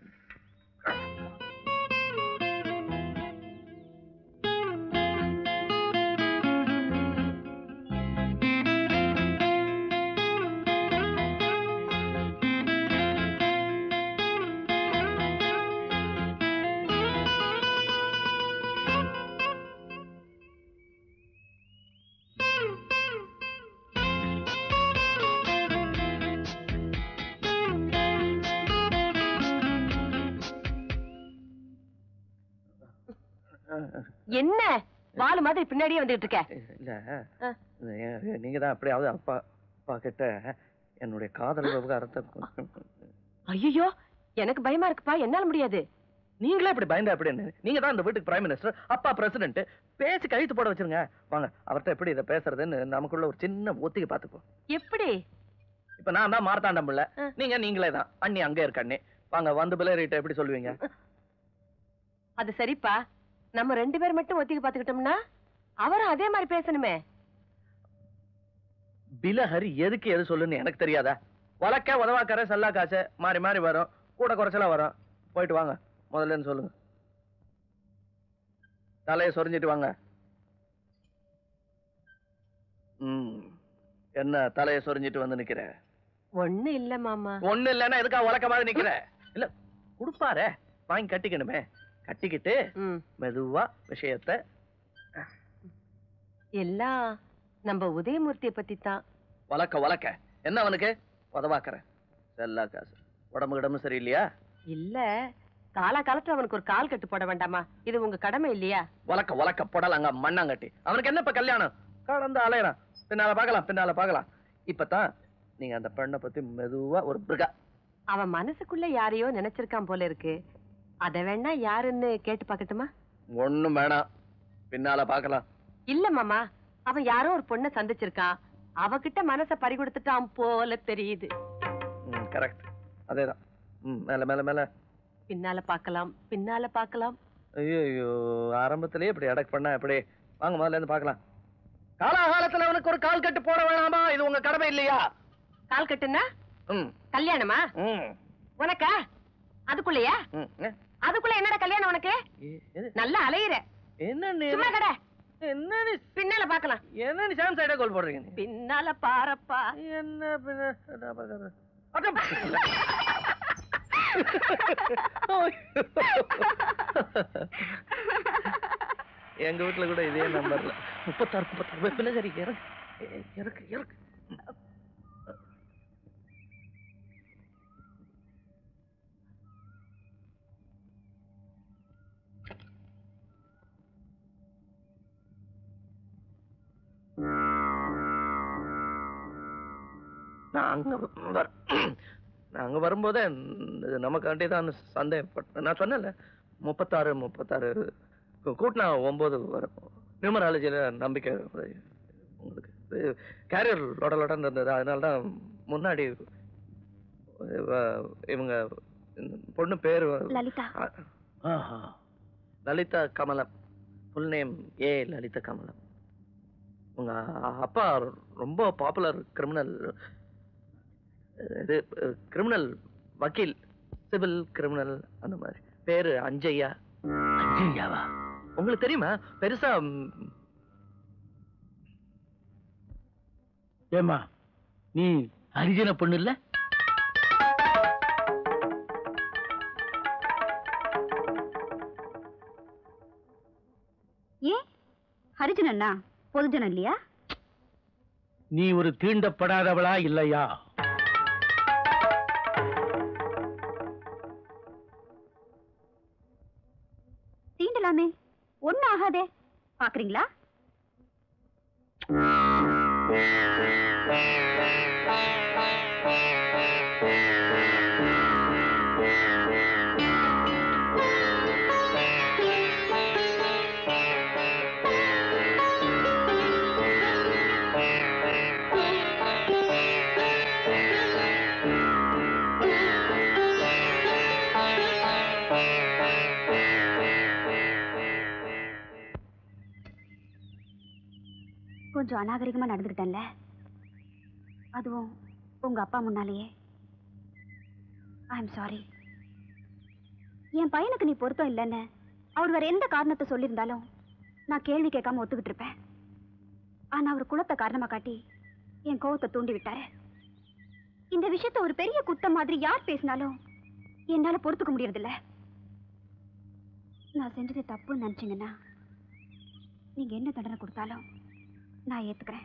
[SPEAKER 8] என்ன வாலு மாதிரி பின்னாடியே வந்துட்டு இருக்க
[SPEAKER 7] இல்ல
[SPEAKER 8] ஆ.
[SPEAKER 7] இது ஏன் நீங்க தான் எப்படியாவது அப்பா அப்பா கிட்ட என்னுடைய காதல் விவகாரத்தை
[SPEAKER 8] ஐயோ எனக்கு பயமா இருக்குப்பா என்னால முடியாது
[SPEAKER 7] நீங்களே இப்படி பயந்தா எப்படின்னு நீங்க தான் இந்த வீட்டுக்கு பிரைம் மினிஸ்டர் அப்பா பிரசிடென்ட் பேசி கழுத்து போட வச்சிருங்க வாங்க அவர்ட்ட எப்படி இதை பேசுறதுன்னு நமக்குள்ள ஒரு சின்ன ஒத்திகை பார்த்துப்போம்
[SPEAKER 8] எப்படி
[SPEAKER 7] இப்ப நான் தான் மார்த்தாண்டம் பிள்ளை
[SPEAKER 8] ஆ.
[SPEAKER 7] நீங்க நீங்களே தான் அண்ணி அங்கே இருக்க அண்ணி வாங்க வந்து பிள்ளைகிட்ட எப்படி சொல்லுவீங்க
[SPEAKER 8] அது சரிப்பா நம்ம ரெண்டு பேர் மட்டும் ஒத்திக்கு பாத்துக்கிட்டோம்னா அவரும் அதே மாதிரி பேசணுமே
[SPEAKER 7] பிலஹரி எதுக்கு எது சொல்லுன்னு எனக்கு தெரியாதா வழக்க உதவாக்கற சல்லா காசு மாறி மாறி வரும் கூட குறைச்சலா வரும் போயிட்டு வாங்க முதல்ல இருந்து சொல்லுங்க தலையை சொரிஞ்சிட்டு வாங்க ம் என்ன தலையை சொரிஞ்சிட்டு வந்து நிக்கிற
[SPEAKER 8] ஒண்ணு இல்ல மாமா
[SPEAKER 7] ஒண்ணு இல்லைன்னா எதுக்கா உலக்க மாதிரி நிக்கிற இல்ல கொடுப்பாரே வாங்கி கட்டிக்கணுமே கட்டிக்கிட்டு
[SPEAKER 8] ம்
[SPEAKER 7] மெதுவா விஷயத்த
[SPEAKER 8] எல்லாம் நம்ம உதயமூர்த்திய பத்தி தான்
[SPEAKER 7] வளக்க வளக்க என்ன அவனுக்கு உதவாக்கற செல்லா காசு உடம்பு கிடம்பு சரியில்லையா
[SPEAKER 8] இல்ல காலா காலத்துல அவனுக்கு ஒரு கால் கட்டு போட வேண்டாமா இது உங்க கடமை இல்லையா
[SPEAKER 7] வளக்க வளக்க புடலங்க மண்ணாங்கட்டி அவனுக்கு என்ன இப்ப கல்யாணம் கடந்து அலையறான் பின்னால பார்க்கலாம் பின்னால பார்க்கலாம் இப்பதான் நீங்க அந்த பெண்ணை பத்தி மெதுவா ஒரு பிருகா
[SPEAKER 8] அவன் மனசுக்குள்ள யாரையோ நினைச்சிருக்கான் போல இருக்கு அத வேணா யாருன்னு கேட்டு பாக்கட்டுமா
[SPEAKER 7] ஒண்ணும் வேணாம் பின்னால பார்க்கலாம்
[SPEAKER 8] இல்ல மாமா அவன் யாரோ ஒரு பொண்ணை சந்திச்சிருக்கான் அவகிட்ட மனச பறி கொடுத்துட்டான் போல தெரியுது
[SPEAKER 7] ம் கரெக்ட் அதேதான் ம் மேல மேல மேல
[SPEAKER 8] பின்னால பார்க்கலாம் பின்னால பார்க்கலாம்
[SPEAKER 7] ஐயோ ஆரம்பத்திலேயே இப்படி அடக் பண்ணா எப்படி வாங்க முதல்ல இருந்து பார்க்கலாம் காலாகாலத்துல அவனுக்கு ஒரு கால் கட்டு போட வேணாமா இது உங்க கடமை இல்லையா
[SPEAKER 8] கால் கட்டுன்னா
[SPEAKER 7] ம்
[SPEAKER 8] கல்யாணமா
[SPEAKER 7] ம்
[SPEAKER 8] உனக்கா அதுக்குள்ளயா
[SPEAKER 7] ம் ஏ,
[SPEAKER 8] அதுக்குள்ள என்னடா கல்யாணம் உனக்கு
[SPEAKER 7] ஏ- எது-
[SPEAKER 8] நல்லா அலையிற
[SPEAKER 7] என்ன நீ
[SPEAKER 8] சும்மா கடை
[SPEAKER 7] என்ன நீ
[SPEAKER 8] பின்னால பார்க்கலாம்
[SPEAKER 7] என்ன நீ சாம் சைடா கோல் போடுறீங்க நீ?
[SPEAKER 8] பின்னால பாரப்பா
[SPEAKER 7] என்ன பின்ன என்ன பார்க்கறது? அட, எங்க வீட்டுல கூட இதே நம்பர்ல முப்பத்தாறு முப்பத்தாறு பிள்ளைகரி இறக்கு ஏ, இறக்கு இறக்கு நான் அங்க வர- நான் அங்க வரும்போதே இது நமக்காண்டி தான் சந்தேகப்பட்டேன் நான் சொன்னேன்ல முப்பத்தாறு முப்பத்தாறு கூ- கூட்டினா ஒன்பது வரும் நியூமராலஜியில் நம்பிக்கை உங்களுக்கு கேரியர் லொட லொடன்னு இருந்தது அதனால தான் முன்னாடி இவ- இவங்க இந்த பொண்ணு பேர்
[SPEAKER 3] லலிதா
[SPEAKER 4] ஆஹா
[SPEAKER 7] லலிதா கமலம் ஃபுல் நேம் ஏ லலிதா கமலம் உங்க அப்பா ரொம்ப பாப்புலர் கிரிமினல் இது கிரிமினல் வக்கீல் சிவில் கிரிமினல் அந்த மாதிரி பேரு அஞ்சையா
[SPEAKER 4] அஞ்சையாவா
[SPEAKER 7] உங்களுக்கு தெரியுமா பெருசா ம்,
[SPEAKER 4] ஏமா நீ ஹரிஜன பொண்ணு இல்ல
[SPEAKER 3] ஏன் ஹரிஜனண்ணா பொதுஜனம் இல்லையா
[SPEAKER 4] நீ ஒரு தீண்டப்படாதவளா இல்லையா
[SPEAKER 3] தீண்டலாமே ஒண்ணும் ஆகாதே பாக்குறீங்களா கொஞ்சம் அநாகரிகமா நடந்துக்கிட்டேன்ல அதுவும் உங்க அப்பா முன்னாலேயே ஐ எம் சாரி என் பையனுக்கு நீ பொருத்தம் இல்லைன்னு அவர் வேற எந்த காரணத்தை சொல்லியிருந்தாலும் நான் கேள்வி கேட்காம ஒத்துக்கிட்டு இருப்பேன் ஆனா அவர் குலத்தை காரணமா காட்டி என் கோவத்தை தூண்டி விட்டாரு இந்த விஷயத்த ஒரு பெரிய குத்தம் மாதிரி யார் பேசினாலும் என்னால பொறுத்துக்க முடியறதில்ல நான் செஞ்சது தப்புன்னு நினைச்சீங்கன்னா நீங்க என்ன தண்டனை கொடுத்தாலும் நான் ஏத்துக்கிறேன்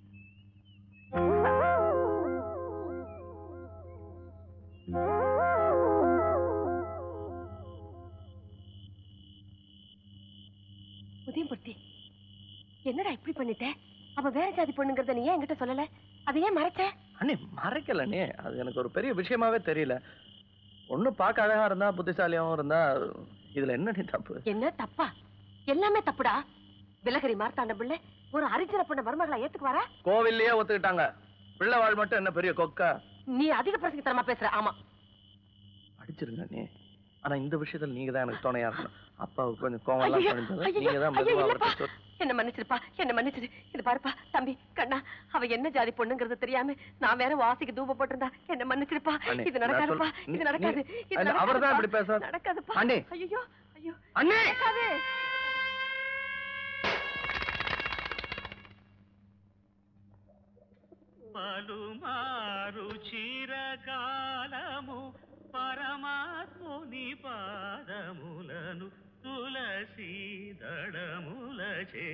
[SPEAKER 8] உதயமூர்த்தி என்னடா இப்படி பண்ணிட்ட அவ வேற ஜாதி பொண்ணுங்கிறத நீ ஏன் என்கிட்ட சொல்லல அதை ஏன் மறைச்ச
[SPEAKER 7] அண்ணே மறைக்கலண்ணே அது எனக்கு ஒரு பெரிய விஷயமாவே தெரியல ஒண்ணு பார்க்க அழகா இருந்தா புத்திசாலியாவும் இருந்தா இதுல என்ன நீ தப்பு
[SPEAKER 8] என்ன தப்பா எல்லாமே தப்புடா விலகரி மார்த்தாண்ட பிள்ளை ஒரு அரிஜன பொண்ண மருமகளா ஏத்துக்கு வர
[SPEAKER 7] கோவில்லயே ஒத்துக்கிட்டாங்க பிள்ளை வாழ் மட்டும் என்ன பெரிய கொக்கா
[SPEAKER 8] நீ அதிக பிரசங்கத்தனமா பேசுற ஆமா
[SPEAKER 7] அடிச்சிருங்க நீ ஆனா இந்த விஷயத்துல நீங்க தான் எனக்கு துணையா இருக்கணும் அப்பாவுக்கு கொஞ்சம் கோவம் எல்லாம்
[SPEAKER 8] ஐயோ,
[SPEAKER 7] குறைஞ்சது
[SPEAKER 8] ஐயோ,
[SPEAKER 7] நீங்க தான்
[SPEAKER 8] ஐயோ,
[SPEAKER 7] மெதுவா
[SPEAKER 8] இல்லப்பா.
[SPEAKER 7] அவர்கிட்ட சொல்லு.
[SPEAKER 8] என்ன மன்னிச்சிருப்பா என்ன மன்னிச்சிரு இது பாருப்பா தம்பி கண்ணா அவ என்ன ஜாதி பொண்ணுங்கிறது தெரியாம நான் வேற வாசிக்கு தூப போட்டிருந்தா என்ன மன்னிச்சிருப்பா
[SPEAKER 7] அண்ணே,
[SPEAKER 8] இது
[SPEAKER 7] நான்
[SPEAKER 8] நடக்காதுப்பா
[SPEAKER 7] சொல்ல-
[SPEAKER 8] இது
[SPEAKER 7] நீ-
[SPEAKER 8] நடக்காது
[SPEAKER 7] நீ-
[SPEAKER 8] இது
[SPEAKER 7] அண்ணே, அவர்தான் இப்படி
[SPEAKER 8] நடக்காதுப்பா.
[SPEAKER 7] பேசுறார்.
[SPEAKER 8] நடக்காதுப்பா
[SPEAKER 7] அண்ணே.
[SPEAKER 8] ஐயோ ஐயோ
[SPEAKER 7] அண்ணே
[SPEAKER 8] நடக்காது
[SPEAKER 10] పలుమారు చిరకాలము పరమాత్ముని పాదములను తులసి దళములచే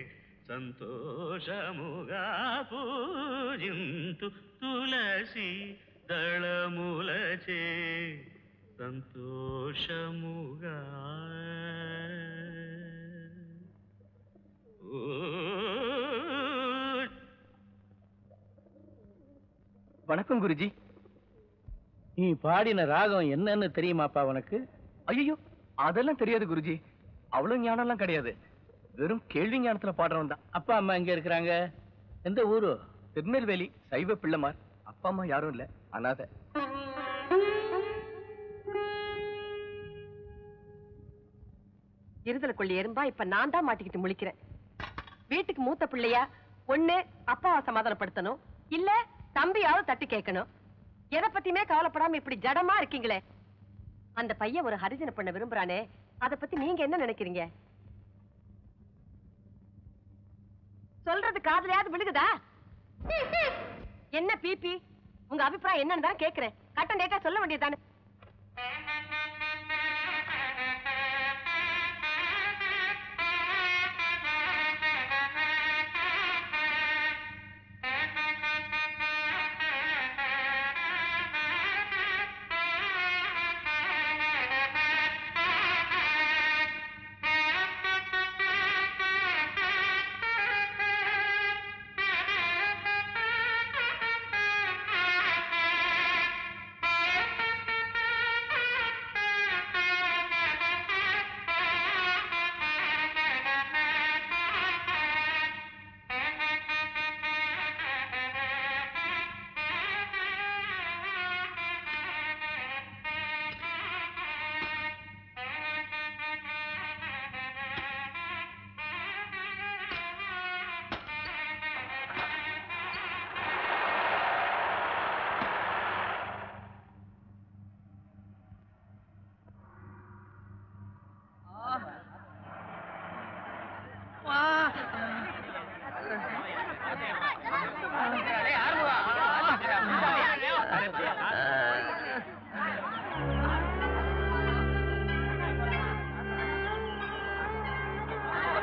[SPEAKER 10] సంతోషముగా పూజింతు తులసి దళములచే సంతోషముగా ఓ
[SPEAKER 7] வணக்கம் குருஜி
[SPEAKER 4] நீ பாடின ராகம் என்னன்னு தெரியுமாப்பா உனக்கு
[SPEAKER 7] ஐயோ அதெல்லாம் தெரியாது குருஜி அவ்வளவு ஞானம் எல்லாம் கிடையாது வெறும் கேள்வி ஞானத்துல பாடுறவன் தான்
[SPEAKER 4] அப்பா அம்மா எங்க இருக்கிறாங்க எந்த ஊரு
[SPEAKER 7] திருநெல்வேலி சைவ பிள்ளைமார் அப்பா அம்மா யாரும் இல்ல அனாதை
[SPEAKER 8] இருதல கொள்ளி எறும்பா இப்ப நான் தான் மாட்டிக்கிட்டு முழிக்கிறேன் வீட்டுக்கு மூத்த பிள்ளையா ஒண்ணு அப்பாவை சமாதானப்படுத்தணும் இல்ல தம்பியாவது தட்டி கேட்கணும் எதை பத்தியுமே கவலைப்படாம இப்படி ஜடமா இருக்கீங்களே அந்த பையன் ஒரு ஹரிஜன பண்ண விரும்புறானே அத பத்தி நீங்க என்ன நினைக்கிறீங்க சொல்றது காதுலயாவது விழுகுதா என்ன பிபி உங்க அபிப்பிராயம் என்னன்னு தான் கேக்குறேன் கட்டன் டேட்டா சொல்ல வேண்டியதுதானே
[SPEAKER 12] ஆ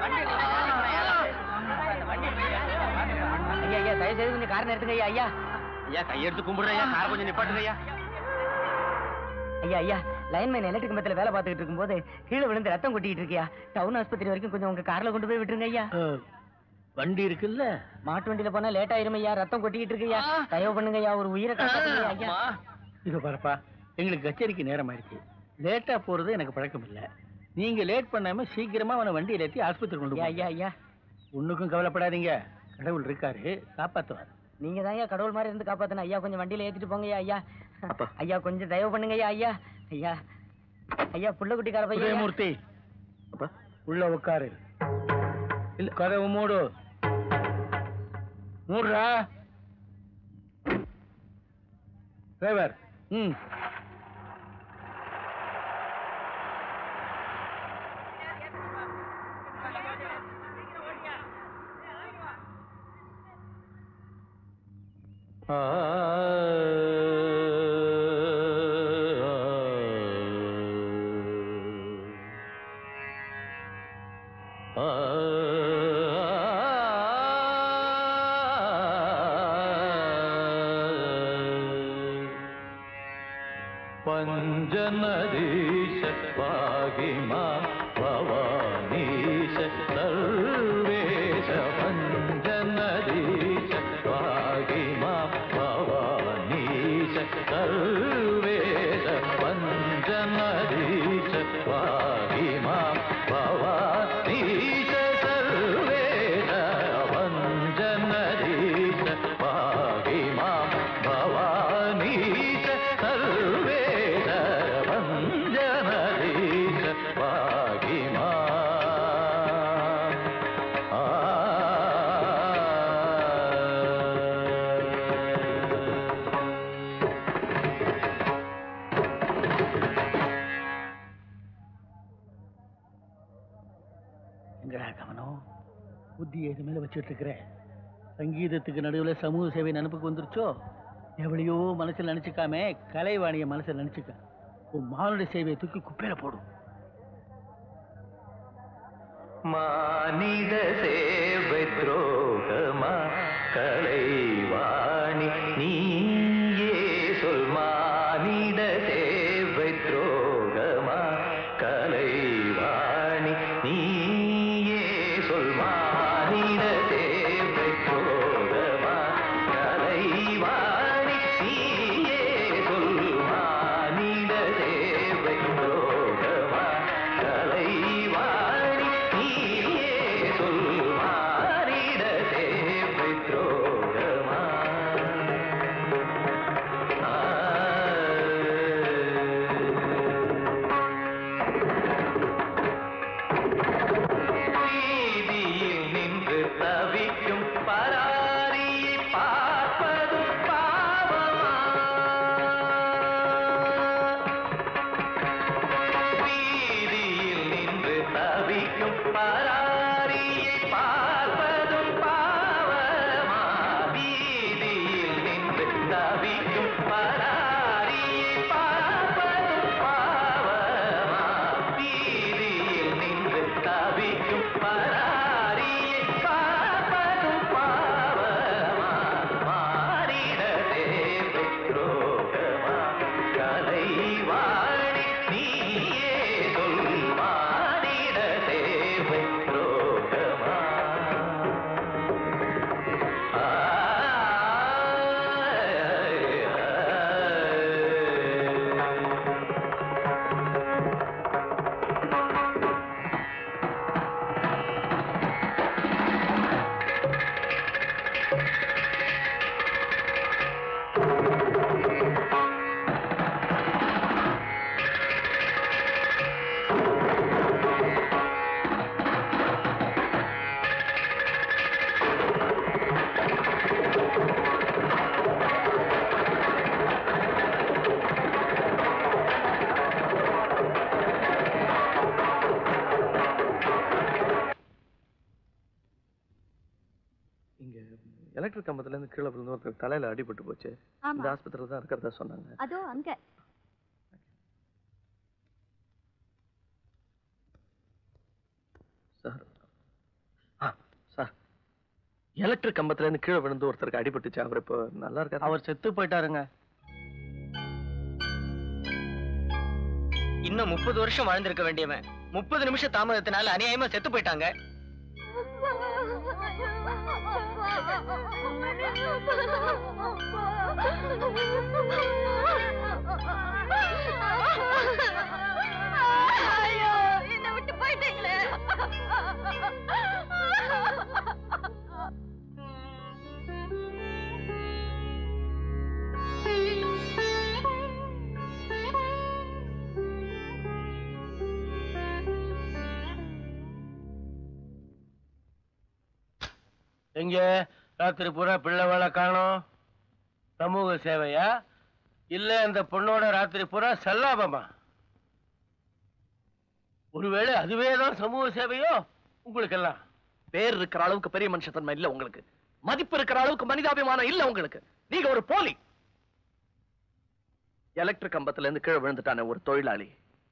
[SPEAKER 1] ஐயா ஐயா தயவு செய்து கொஞ்சம் கார் நிறுத்துங்க ஐயா ஐயா
[SPEAKER 10] ஐயா கையெடுத்து கும்பிடுறேன் ஐயா காரை கொஞ்சம் நிப்பாட்டுங்க ஐயா
[SPEAKER 1] ஐயா ஐயா லைன்மேன் எலக்ட்ரிக் கம்பத்துல வேலை பார்த்துக்கிட்டு இருக்கும்போது கீழே விழுந்து ரத்தம் கொட்டிட்டு இருக்கியா டவுன் ஆஸ்பத்திரி வரைக்கும் கொஞ்சம் உங்க கார்ல கொண்டு போய் விட்டுருங்க ஐயா
[SPEAKER 4] வண்டி இருக்குல்ல
[SPEAKER 1] மாட்டு வண்டியில போனா லேட் ஆயிரும் ஐயா ரத்தம் கொட்டிக்கிட்டு இருக்கியா தயவு பண்ணுங்க ஐயா ஒரு உயிரை காப்பாத்துங்க ஐயா
[SPEAKER 4] இது பாருப்பா எங்களுக்கு கச்சேரிக்கு நேரம் ஆயிடுச்சு லேட்டா போறது எனக்கு பழக்கம் இல்ல நீங்க லேட் பண்ணாம சீக்கிரமா அவனை வண்டியில ஏத்தி ஆஸ்பத்திரி கொண்டு
[SPEAKER 1] ஐயா
[SPEAKER 4] போங்க
[SPEAKER 1] ஐயா ஐயா
[SPEAKER 4] ஒண்ணுக்கும் கவலைப்படாதீங்க கடவுள் இருக்காரு காப்பாத்துவார்
[SPEAKER 1] நீங்க தான் ஐயா கடவுள் மாதிரி இருந்து காப்பாத்தணும் ஐயா கொஞ்சம் வண்டியில ஏத்திட்டு போங்க ஐயா ஐயா ஐயா கொஞ்சம் தயவு பண்ணுங்க ஐயா ஐயா ஐயா ஐயா புள்ளக்குட்டி கார பையன்
[SPEAKER 4] உதயமூர்த்தி உள்ள உட்காரு இல்ல கதவு மூடு மூடுறா டிரைவர் ம்
[SPEAKER 11] பஞ்சநதீஷ பாகிமா பவானீஷ சர்வேஷ பஞ்சநதீஷ பாகிமா பவானீஷ சர்வேஷ பஞ்சநதீஷ பாகிமா பவானீஷ சர்வேஷ பஞ்சநதீஷ பாகிமா பவானீஷ சர்வேஷ பஞ்சநதீஷ பாகிமா
[SPEAKER 4] எங்கடா கவனம் புத்தியை இது மேல வச்சுட்டு இருக்கிற சங்கீதத்துக்கு நடுவுல சமூக சேவை நினப்புக்கு வந்துருச்சோ எவ்வளையோ மனசுல நினைச்சுக்காம கலைவாணிய மனசுல நினைச்சுக்க உன் மானுட சேவையை தூக்கி குப்பையில போடும்
[SPEAKER 11] மானிட சேவை துரோகமா கலைவாணி நீயே சொல் மானிட சேவை துரோகமா கலைவாணி நீயே சொல் மானிட சேவை துரோகமா கலைவாணி நீயே சொல் மானிட சேவை துரோகமா கலைவாணி நீயே சொல் மானிட சேவை துரோகமா வீதியில் நின்று தவிக்கும் பராரியை பார்ப்பதும் பாவமா வீதியில் நின்று தவிக்கும் பராரியை பார்ப்பதும் பாவமா வீதியில் நின்று தவிக்கும் பராரியை பார்ப்பதும் பாவமா வீதியில் நின்று தவிக்கும் பராரியை பார்ப்பதும் பாவமா மாறிட தேவை துரோகமா கலைவாணி நீயே சொல் மாறிட தேவை துரோகமா
[SPEAKER 7] இங்க எலக்ட்ரிக் கம்பத்துல இருந்து கீழே விழுந்து ஒருத்தர் தலையில அடிபட்டு போச்சு
[SPEAKER 3] ஆமா.
[SPEAKER 7] இந்த ஆஸ்பத்திரியில தான் இருக்கிறதா சொன்னாங்க
[SPEAKER 3] அதோ அங்க
[SPEAKER 7] சார் எலக்ட்ரிக் கம்பத்துல இருந்து கீழே விழுந்து ஒருத்தருக்கு அடிபட்டுச்சு அவர் இப்போ நல்லா இருக்காரு
[SPEAKER 4] அவர் செத்து போயிட்டாருங்க
[SPEAKER 1] இன்னும் முப்பது வருஷம் வாழ்ந்திருக்க வேண்டியவன் முப்பது நிமிஷம் தாமதத்தினால அநியாயமா செத்து போயிட்டாங்க
[SPEAKER 2] ஐயோ என்ன விட்டு போயிட்டீங்களே
[SPEAKER 4] எங்க ராத்திரி பூரா பிள்ளை வேலை காணோம் சமூக சேவையா இல்ல அந்த பொண்ணோட ராத்திரி பூரா செல்லாபமா ஒருவேளை அதுவே தான் சமூக சேவையோ உங்களுக்கெல்லாம்
[SPEAKER 7] பேர் இருக்கிற அளவுக்கு பெரிய மனுஷத்தன்மை இல்ல உங்களுக்கு மதிப்பு இருக்கிற அளவுக்கு மனிதாபிமானம் இல்ல உங்களுக்கு நீங்க ஒரு போலி எலக்ட்ரிக் கம்பத்துல இருந்து கீழே விழுந்துட்டானே ஒரு தொழிலாளி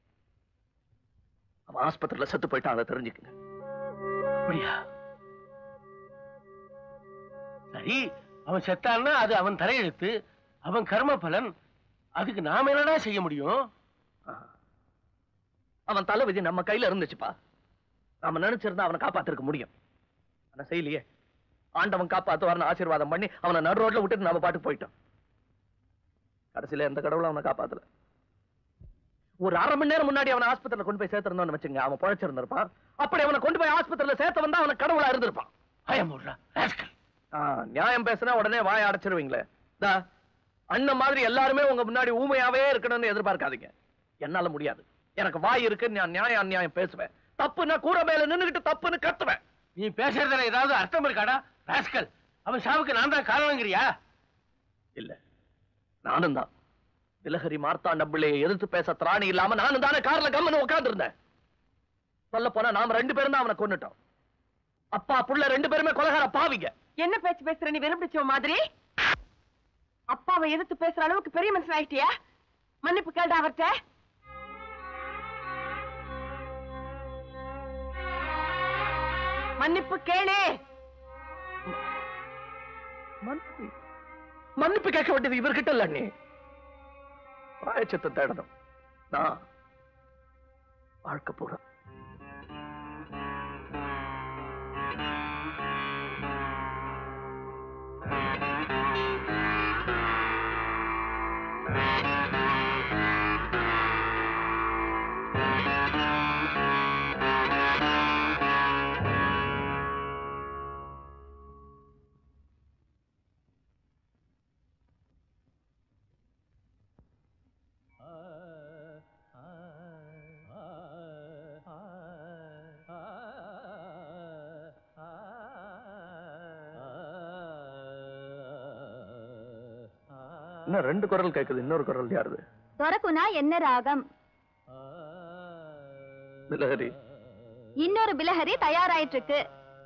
[SPEAKER 7] அவன் ஆஸ்பத்திரியில செத்து போயிட்டான் அதை தெரிஞ்சுக்கங்க
[SPEAKER 4] அப்படியா சரி அவன் செத்தான்னா அது அவன் தலையெழுத்து அவன் கர்ம பலன் அதுக்கு நாம என்னடா செய்ய முடியும்
[SPEAKER 7] அவன் தலைவிதி நம்ம கையில இருந்துச்சுப்பா நாம நினைச்சிருந்தா அவனை காப்பாத்திருக்க முடியும் ஆனா செய்யலையே ஆண்டவன் காப்பாத்துவார்னு ஆசீர்வாதம் பண்ணி அவனை நடு ரோட்ல விட்டுட்டு நாம பாட்டுக்கு போயிட்டோம் கடைசியில எந்த கடவுளும் அவனை காப்பாத்தல ஒரு அரை மணி நேரம் முன்னாடி அவனை ஆஸ்பத்திரியில கொண்டு போய் சேர்த்திருந்தோம்னு வச்சுங்க அவன் பழைச்சிருந்திருப்பான் அப்படி அவனை கொண்டு போய் ஆஸ்பத்திரியில சேர்த்த வந்தா அவன் கடவுளா இருந்திருப்பான்
[SPEAKER 4] பயமுடுறா
[SPEAKER 7] ஆ, நியாயம் பேசினா உடனே வாய அடைச்சிருவீங்களே தா அண்ணன் மாதிரி எல்லாருமே உங்க முன்னாடி ஊமையாவே இருக்கணும்னு எதிர்பார்க்காதீங்க என்னால முடியாது எனக்கு வாய் இருக்கு நான் நியாயம் அநியாயம் பேசுவேன் தப்புன்னா கூரை மேல நின்னுகிட்டு தப்புன்னு கத்துவேன்
[SPEAKER 4] நீ பேசுறதுல ஏதாவது அர்த்தம் இருக்காடா ராஸ்கல் அவன் சாவுக்கு நான் தான் காரணங்கிறியா
[SPEAKER 7] இல்ல நானும் தான் திலஹரி மார்த்தாண்ட பிள்ளையை எதிர்த்து பேச திராணி இல்லாம நானும் தானே கார்ல கம்மன்னு உட்கார்ந்து இருந்தேன் சொல்ல போனா நாம ரெண்டு பேரும் தான் அவனை கொன்னுட்டோம் அப்பா புள்ள ரெண்டு பேருமே கொலகார பாவிங்க
[SPEAKER 8] என்ன பேச்சு பேசுற நீ வெறும் பிடிச்ச மாதிரி அப்பாவை எதிர்த்து பேசுற அளவுக்கு பெரிய மனுஷன் ஆயிட்டியா மன்னிப்பு கேட்டா அவர்கிட்ட மன்னிப்பு கேளு
[SPEAKER 7] மன்னிப்பு மன்னிப்பு கேட்க வேண்டியது இவர்கிட்ட இல்ல அண்ணி பிராயச்சத்தை தேடணும் நான் வாழ்க்கை பூரா இன்னும் ரெண்டு குரல் கேக்குது இன்னொரு குரல் யாருது
[SPEAKER 3] துறக்குனா என்ன ராகம்
[SPEAKER 7] திலஹரி
[SPEAKER 3] இன்னொரு பிலஹரி தயாராயிட்டு இருக்கு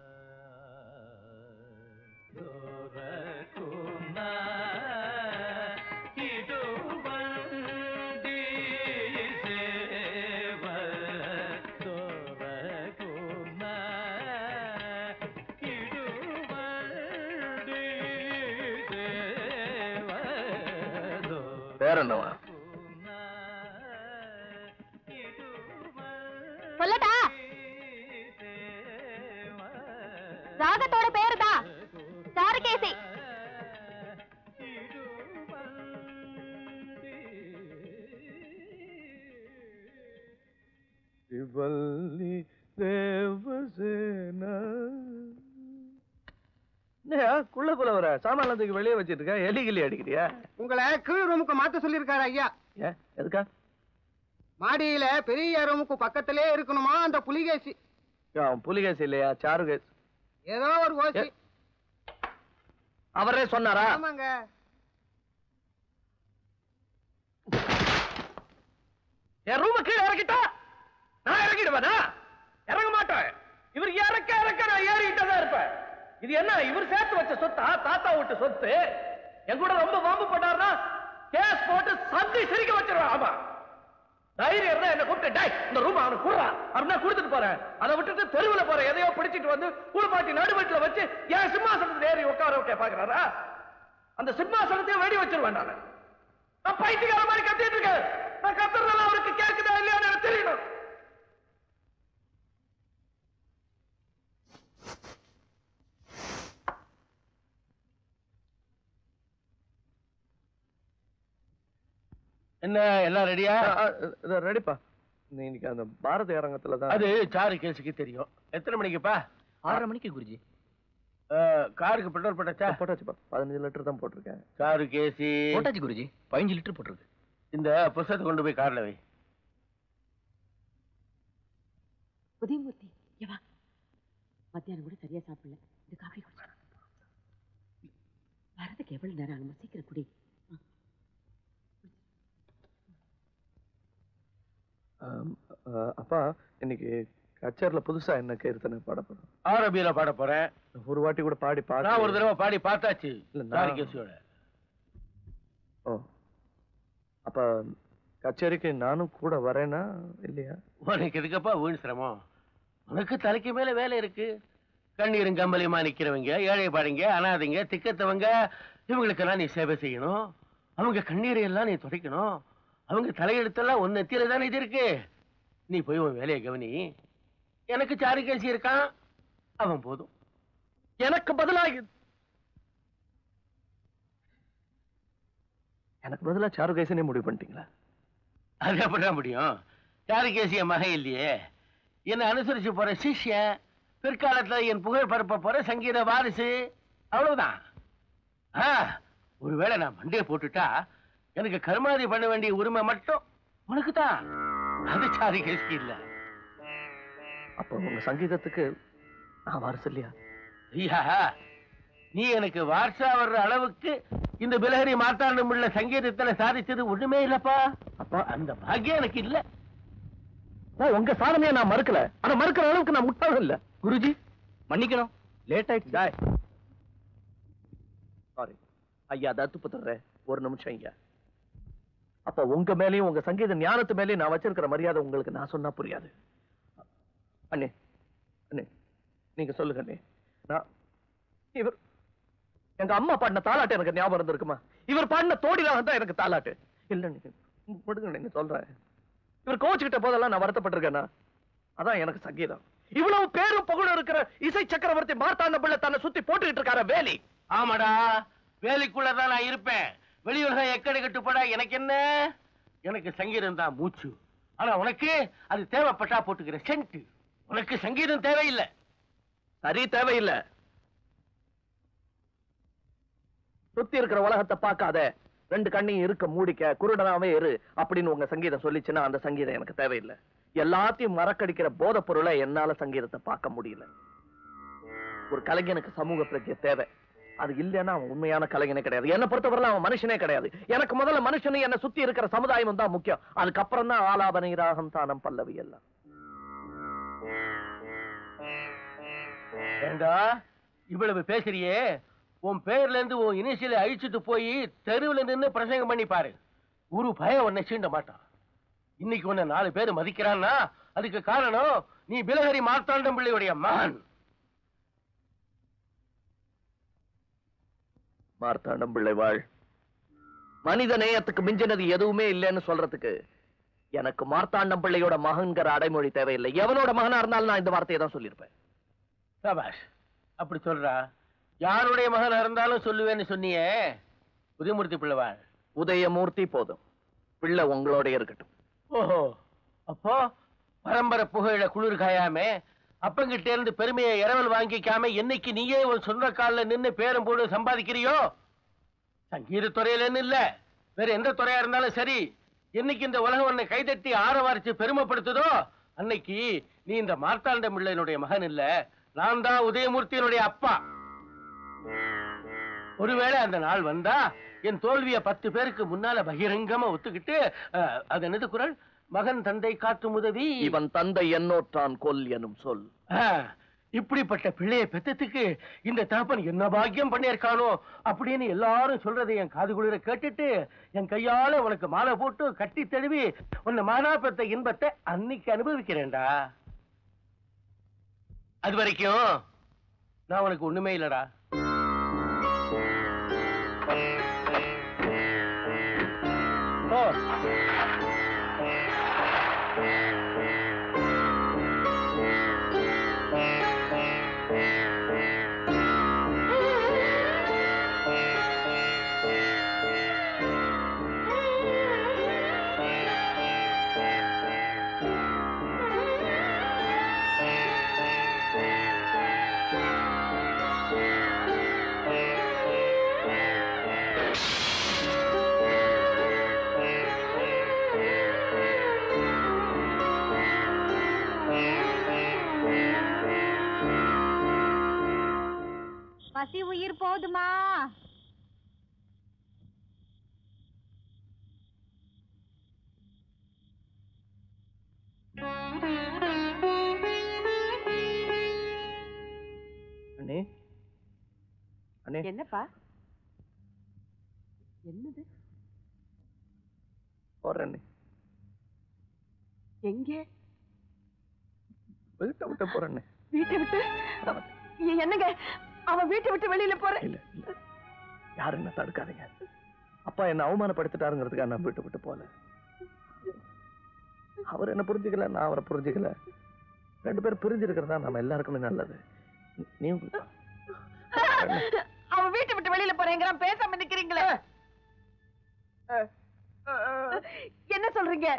[SPEAKER 7] வேற என்னவா
[SPEAKER 3] சொல்லட்டா ராகத்தோட பேரு தான் சாருகேசி
[SPEAKER 7] சிவல்லி தேவசேனா என்னய்யா, குள்ள குள்ள வர சாமான் தூக்கி வெளியே வச்சிட்டு இருக்க எலி கிளி அடிக்கிறியா
[SPEAKER 9] உங்களை கீழ் ரூமுக்கு மாத்த சொல்லியிருக்காரு ஐயா
[SPEAKER 7] ஏன் எதுக்கா
[SPEAKER 9] மாடியில பெரிய ரூமுக்கு பக்கத்திலே இருக்கணுமா அந்த புலிகேசி
[SPEAKER 7] அவன் புலிகேசி இல்லையா சாருகேஸ்
[SPEAKER 9] ஏதோ ஒரு ஓசி
[SPEAKER 7] அவரே சொன்னாரா
[SPEAKER 9] ஆமாங்க
[SPEAKER 7] என் ரூம கீழே இறக்கிட்டா நான் இறக்கிடுவேனா இறங்க மாட்டேன் இவர் இறக்க இறக்க நான் ஏறிக்கிட்டே தான் இருப்பேன் இது என்ன இவர் சேர்த்து வச்ச சொத்தா தாத்தா விட்டு சொத்து என் கூட ரொம்ப வாம்பு போட்டாருன்னா கேஸ் போட்டு சந்தி சிரிக்க வச்சிருவேன் ஆமா தைரியம் இருந்தா என்ன கூப்பிட்டு டேய் இந்த ரூம் அவனுக்கு கொடுறா அப்படின்னா கொடுத்துட்டு போறேன் அதை விட்டுட்டு தெருவுல போற எதையோ பிடிச்சிட்டு வந்து குளிப்பாட்டி நடுவீட்டுல வச்சு என் சிம்மாசனத்துல ஏறி உட்கார வைக்க பாக்குறாரா அந்த சிம்மாசனத்தையும் வெடி வச்சிருவேன் நானு நான் பைத்தியக்கார மாதிரி கத்திட்டு இருக்கேன் நான் கத்துறதெல்லாம் அவருக்கு கேக்குதா இல்லையான்னு எனக்கு தெரியணும்
[SPEAKER 4] என்ன எல்லாம் ரெடியா
[SPEAKER 7] ரெடிப்பா நீ இன்னைக்கு அந்த பாரதி அரங்கத்துல தான்
[SPEAKER 4] அது சாரு கேஸுக்கு தெரியும் எத்தனை மணிக்குப்பா
[SPEAKER 1] ஆறரை மணிக்கு குருஜி
[SPEAKER 4] அஹ், காருக்கு பெட்ரோல் போட்டாச்சா
[SPEAKER 7] போட்டாச்சுப்பா பதினஞ்சு லிட்டர் தான் போட்டிருக்கேன்
[SPEAKER 4] சாரு கேசி
[SPEAKER 1] போட்டாச்சு குருஜி பதினஞ்சு லிட்டர் போட்டிருக்கு
[SPEAKER 4] இந்த புஸ்தகத்தை கொண்டு போய் கார்ல வை
[SPEAKER 8] உதயமூர்த்தி ஏ வா மத்தியானம் கூட சரியா சாப்பிடல இந்த காஃபி குடிச்சு வரதுக்கு எவ்வளவு நேரம் ஆகுமா சீக்கிரம் குடி
[SPEAKER 7] ஆம், அஹ், அப்பா இன்னைக்கு கச்சேரில புதுசா என்ன கீர்த்தனை பாட போறோம்
[SPEAKER 4] ஆரபியில பாட போறேன்
[SPEAKER 7] ஒரு வாட்டி கூட பாடி பாடி
[SPEAKER 4] நான் ஒரு தடவை பாடி பார்த்தாச்சு
[SPEAKER 7] இல்ல,
[SPEAKER 4] சாரு
[SPEAKER 7] நான்-
[SPEAKER 4] கேசியோட
[SPEAKER 7] ஓ அப்ப கச்சேரிக்கு நானும் கூட வரேனா இல்லையா
[SPEAKER 4] உனக்கு எதுக்கப்பா வீண் சிரமம் உனக்கு தலைக்கு மேல வேலை இருக்கு கண்ணீரும் கம்பளியுமா நிக்கிறவங்க ஏழை பாடிங்க அனாதைங்க திக்கத்தவங்க இவங்களுக்கெல்லாம் நீ சேவை செய்யணும் அவங்க கண்ணீரை எல்லாம் நீ துடைக்கணும் அவங்க தலையெழுத்தெல்லாம் ஒன்னு நெத்தியில தானே இது இருக்கு நீ போய் உன் வேலையை கவனி எனக்கு சாரு கேசி இருக்கான் அவன் போதும்
[SPEAKER 7] எனக்கு பதிலாக எனக்கு பதிலா சாருகேசனே முடிவு பண்ணிட்டீங்களா
[SPEAKER 4] அது எப்படிதான் முடியும் சாரு கேசி என் மகன் இல்லையே என்னை அனுசரிச்சு போற சிஷ்யன் பிற்காலத்துல என் புகழ் பரப்ப போற சங்கீத வாரிசு அவ்வளவுதான் ஆ, ஒருவேளை நான் மண்டையை போட்டுட்டா எனக்கு கருமாதி பண்ண வேண்டிய உரிமை மட்டும் உனக்கு தான் அது சாரி கேசி இல்ல
[SPEAKER 7] அப்போ உங்க சங்கீதத்துக்கு நான் வாரிசு இல்லையா
[SPEAKER 4] ஐயா நீ எனக்கு வார்ஷா வர்ற அளவுக்கு இந்த பிலஹரி மாத்தாண்டம் உள்ள சங்கீதத்துல சாதிச்சது ஒண்ணுமே இல்லப்பா அப்பா அந்த பாக்கியம் எனக்கு இல்ல
[SPEAKER 7] ஓ, உங்க சாதனையை நான் மறுக்கல ஆனா மறுக்கிற அளவுக்கு நான் முட்டாளும் இல்ல
[SPEAKER 1] குருஜி மன்னிக்கணும் லேட் ஆயிடுச்சு
[SPEAKER 7] சாரி ஐயா தத்து புத்துறேன் ஒரு நிமிஷம் ஐயா அப்ப உங்க மேலயும் உங்க சங்கீத ஞானத்து மேலயும் நான் வச்சிருக்கிற மரியாதை உங்களுக்கு நான் சொன்னா புரியாது அண்ணே அண்ணே நீங்க சொல்லுங்க அண்ணே நான் இவர் எங்க அம்மா பாடின தாலாட்டு எனக்கு ஞாபகம் இருந்திருக்குமா இவர் பாடின தோடிலாக தான் எனக்கு தாலாட்டு இல்ல நீங்க விடுங்க நீங்க சொல்றேன் இவர் கோச்சுக்கிட்ட போதெல்லாம் நான் வருத்தப்பட்டிருக்கேன்னா அதான் எனக்கு சங்கீதம் இவ்வளவு பேரும் புகழும் இருக்கிற இசை சக்கரவர்த்தி மார்த்தாண்ட பிள்ளை தன்னை சுத்தி போட்டுக்கிட்டு இருக்கார வேலி
[SPEAKER 4] ஆமாடா வேலைக்குள்ளதான் நான் இருப்பேன் வெளியுலகம் எக்கடி கட்டுப்படா எனக்கு என்ன எனக்கு சங்கீதம் தான் மூச்சு ஆனா உனக்கு அது தேவைப்பட்டா போட்டுக்கிற சென்ட் உனக்கு சங்கீதம் தேவையில்லை
[SPEAKER 7] சரி தேவையில்லை சுத்தி இருக்கிற உலகத்தை பார்க்காத ரெண்டு கண்ணையும் இருக்க மூடிக்க குருடனாவே இரு அப்படின்னு உங்க சங்கீதம் சொல்லிச்சுன்னா அந்த சங்கீதம் எனக்கு தேவையில்லை எல்லாத்தையும் மறக்கடிக்கிற போதைப் பொருளை என்னால சங்கீதத்தை பார்க்க முடியல ஒரு கலைஞனுக்கு சமூக பிரஜை தேவை அது இல்லைன்னா அவன் உண்மையான கலைஞனே கிடையாது என்னை பொறுத்தவரையில அவன் மனுஷனே கிடையாது எனக்கு முதல்ல மனுஷனு என்னை சுத்தி இருக்கிற சமுதாயம் தான் முக்கியம் அதுக்கப்புறம் தான் ஆலாபனை ராகம் தானம் பல்லவி எல்லாம்
[SPEAKER 4] ஏண்டா இவ்வளவு பேசுறியே உன் பேர்ல இருந்து உன் இனிஷியலை அழிச்சிட்டு போய் தெருவுல நின்னு பிரசங்கம் பண்ணி பாரு ஒரு பயம் உன்னை சீண்ட மாட்டான் இன்னைக்கு உன்னை நாலு பேர் மதிக்கிறான்னா அதுக்கு காரணம் நீ பிலஹரி மார்த்தாண்டம் பிள்ளையுடைய மகன்
[SPEAKER 7] மார்த்தாண்டம் பிள்ளை வாழ் மனித நேயத்துக்கு மிஞ்சினது எதுவுமே இல்லைன்னு சொல்றதுக்கு எனக்கு மார்த்தாண்டம் பிள்ளையோட மகன்கிற அடைமொழி தேவையில்லை எவனோட மகனா இருந்தாலும் நான் இந்த வார்த்தையை தான் சொல்லியிருப்பேன்
[SPEAKER 4] சபாஷ் அப்படி சொல்றா யாருடைய மகனா இருந்தாலும் சொல்லுவேன்னு சொன்னியே உதயமூர்த்தி பிள்ளைவாள்
[SPEAKER 7] உதயமூர்த்தி போதும் பிள்ளை உங்களோட இருக்கட்டும்
[SPEAKER 4] ஓஹோ அப்போ பரம்பரை புகழ குளிர் காயாம அப்பங்கிட்ட இருந்து பெருமையை இரவல் வாங்கிக்காம என்னைக்கு நீயே உன் சொந்த கால்ல நின்னு பேரும் போடு சம்பாதிக்கிறியோ சங்கீத துறையிலன்னு இல்ல வேற எந்த துறையா இருந்தாலும் சரி என்னைக்கு இந்த உலகம் உன்னை கைதட்டி ஆரவாரிச்சு பெருமைப்படுத்துதோ அன்னைக்கு நீ இந்த மார்த்தாண்ட பிள்ளையினுடைய மகன் இல்ல நான் தான் உதயமூர்த்தியினுடைய அப்பா ஒருவேளை அந்த நாள் வந்தா என் தோல்விய பத்து பேருக்கு முன்னால பகிரங்கமா ஒத்துக்கிட்டு அஹ், அது என்னது குரல் மகன் தந்தை காட்டும் உதவி
[SPEAKER 7] இவன் தந்தை என்னோற்றான் கொல் எனும் சொல்
[SPEAKER 4] அஹ், இப்படிப்பட்ட பிள்ளைய பெத்தத்துக்கு இந்த தகப்பன் என்ன பாக்கியம் பண்ணியிருக்கானோ அப்படின்னு எல்லாரும் சொல்றதை என் காது குளிர கேட்டுட்டு என் கையால உனக்கு மாலை போட்டு கட்டி தழுவி உன்னை மானா பெத்த இன்பத்தை அன்னைக்கு அனுபவிக்கிறேன்டா அது வரைக்கும் நான் உனக்கு ஒண்ணுமே இல்லடா ஓ
[SPEAKER 3] பசி உயிர் போதுமா
[SPEAKER 7] அண்ணே அண்ணே
[SPEAKER 8] என்னப்பா என்னது
[SPEAKER 7] போறேன் அண்ணே
[SPEAKER 8] எங்கே
[SPEAKER 7] வீட்டை விட்டு போறேன் அண்ணே
[SPEAKER 8] வீட்டை விட்டு எ- என்னங்க அவன் வீட்டை விட்டு வெளியில போறேன்
[SPEAKER 7] இல்ல இல்ல யாரும் என்ன தடுக்காதீங்க அப்பா என்ன அவமானப்படுத்திட்டாருங்கிறதுக்காக நான் வீட்டை விட்டு போல அவர் என்ன புரிஞ்சுக்கல நான் அவரை புரிஞ்சுக்கல ரெண்டு பேரும் பிரிஞ்சிருக்கிறதா நம்ம எல்லாருக்குமே நல்லது நீ
[SPEAKER 8] அவன் வீட்டை விட்டு வெளியில போறேங்கிறான் பேசாம நிக்கிறீங்களே என்ன சொல்றீங்க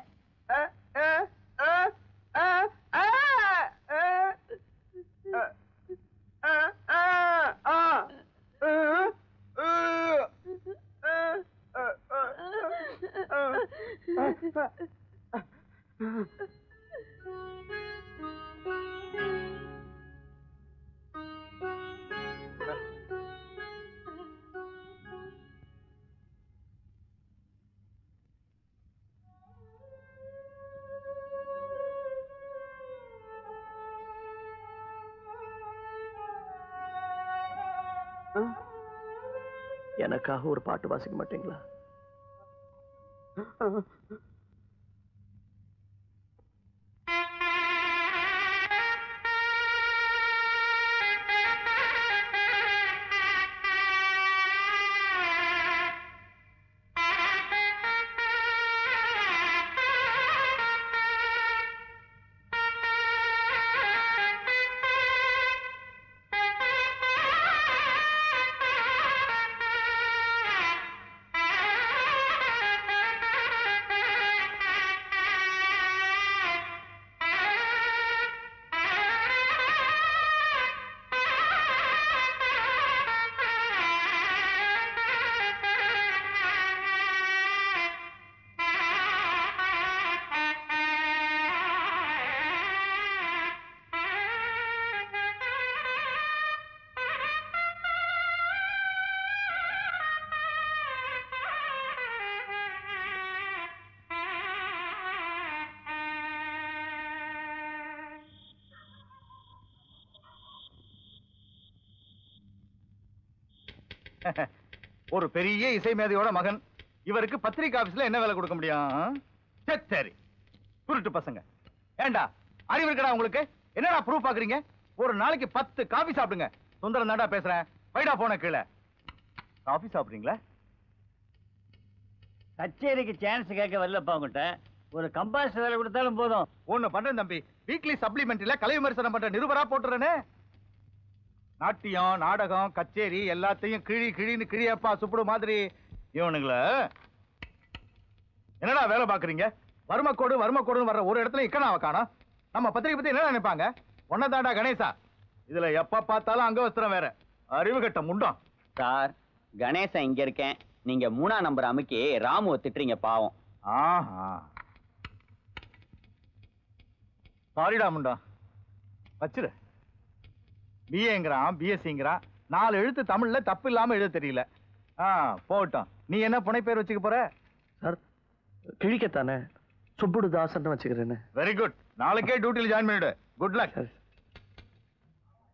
[SPEAKER 7] எனக்காக ஒரு பாட்டு வாசிக்க மாட்டீங்களா
[SPEAKER 10] ஒரு பெரிய இசை மேதையோட மகன் இவருக்கு பத்திரிகை ஆபீஸ்ல என்ன வேலை கொடுக்க முடியும் சரி, சரி குருட்டு பசங்க ஏண்டா அறிவு இருக்கடா உங்களுக்கு என்னடா ப்ரூஃப் பாக்குறீங்க ஒரு நாளைக்கு பத்து காபி சாப்பிடுங்க சுந்தரம் தாண்டா பேசுறேன் வைடா போன கீழே காபி சாப்பிடுறீங்களா
[SPEAKER 1] கச்சேரிக்கு சான்ஸ் கேட்க வரலப்பா உங்ககிட்ட ஒரு கம்பாஸ் வேலை கொடுத்தாலும் போதும்
[SPEAKER 10] ஒண்ணு பண்றேன் தம்பி வீக்லி சப்ளிமெண்ட்ல கலை விமர்சனம் பண்ற நிருபரா போட்டுறேனே நாட்டியம் நாடகம் கச்சேரி எல்லாத்தையும் கிழி கிழின்னு கிழியப்பா சுப்புடு மாதிரி இவனுங்கள என்னடா வேலை பாக்குறீங்க வறுமக்கோடு வறுமக்கோடுன்னு வர்ற ஒரு இடத்துல இக்கனாவ காணோம் நம்ம பத்திரிகை பத்தி என்ன நினைப்பாங்க ஒன்னதாண்டா கணேசா இதுல எப்ப பார்த்தாலும் அங்கவஸ்திரம் வேற அறிவு கட்ட முண்டம்
[SPEAKER 13] சார் கணேசன் இங்க இருக்கேன் நீங்க மூணா நம்பர் அமுக்கி ராமுவை திட்டுறீங்க பாவம்
[SPEAKER 10] ஆஹா சாரிடா முண்டம் வச்சிரு பிஏங்கிறான் பிஎஸ்சிங்கிறான் நாலு எழுத்து தமிழ்ல தப்பு இல்லாம எழுத தெரியல ஆ போகட்டும் நீ என்ன புனைப்பேர் வச்சுக்க போற
[SPEAKER 7] சார் கிழிக்கத்தானே சுப்புடு தாசன் வச்சுக்கிறேன்னு
[SPEAKER 10] வெரி குட் நாளைக்கே டியூட்டியில் ஜாயின் பண்ணிடு குட் லக்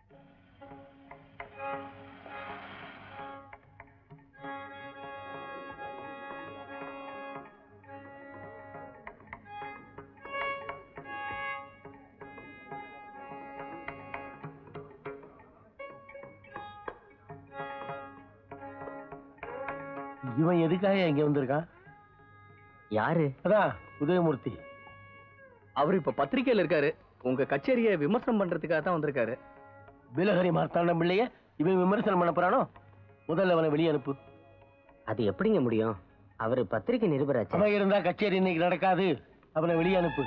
[SPEAKER 4] இவன் எதுக்காக இங்க வந்திருக்கான்
[SPEAKER 1] யாரு
[SPEAKER 4] அதான் உதயமூர்த்தி
[SPEAKER 7] அவர் இப்ப பத்திரிக்கையில இருக்காரு உங்க கச்சேரியை விமர்சனம் பண்றதுக்காக தான் வந்திருக்காரு
[SPEAKER 4] பிலஹரி மார்த்தாண்டம் பிள்ளைய இவன் விமர்சனம் பண்ண போறானோ முதல்ல அவனை வெளியே அனுப்பு
[SPEAKER 1] அது எப்படிங்க முடியும் அவரு பத்திரிகை நிருபராச்சு
[SPEAKER 4] அவன் இருந்தா கச்சேரி இன்னைக்கு நடக்காது அவனை வெளியே அனுப்பு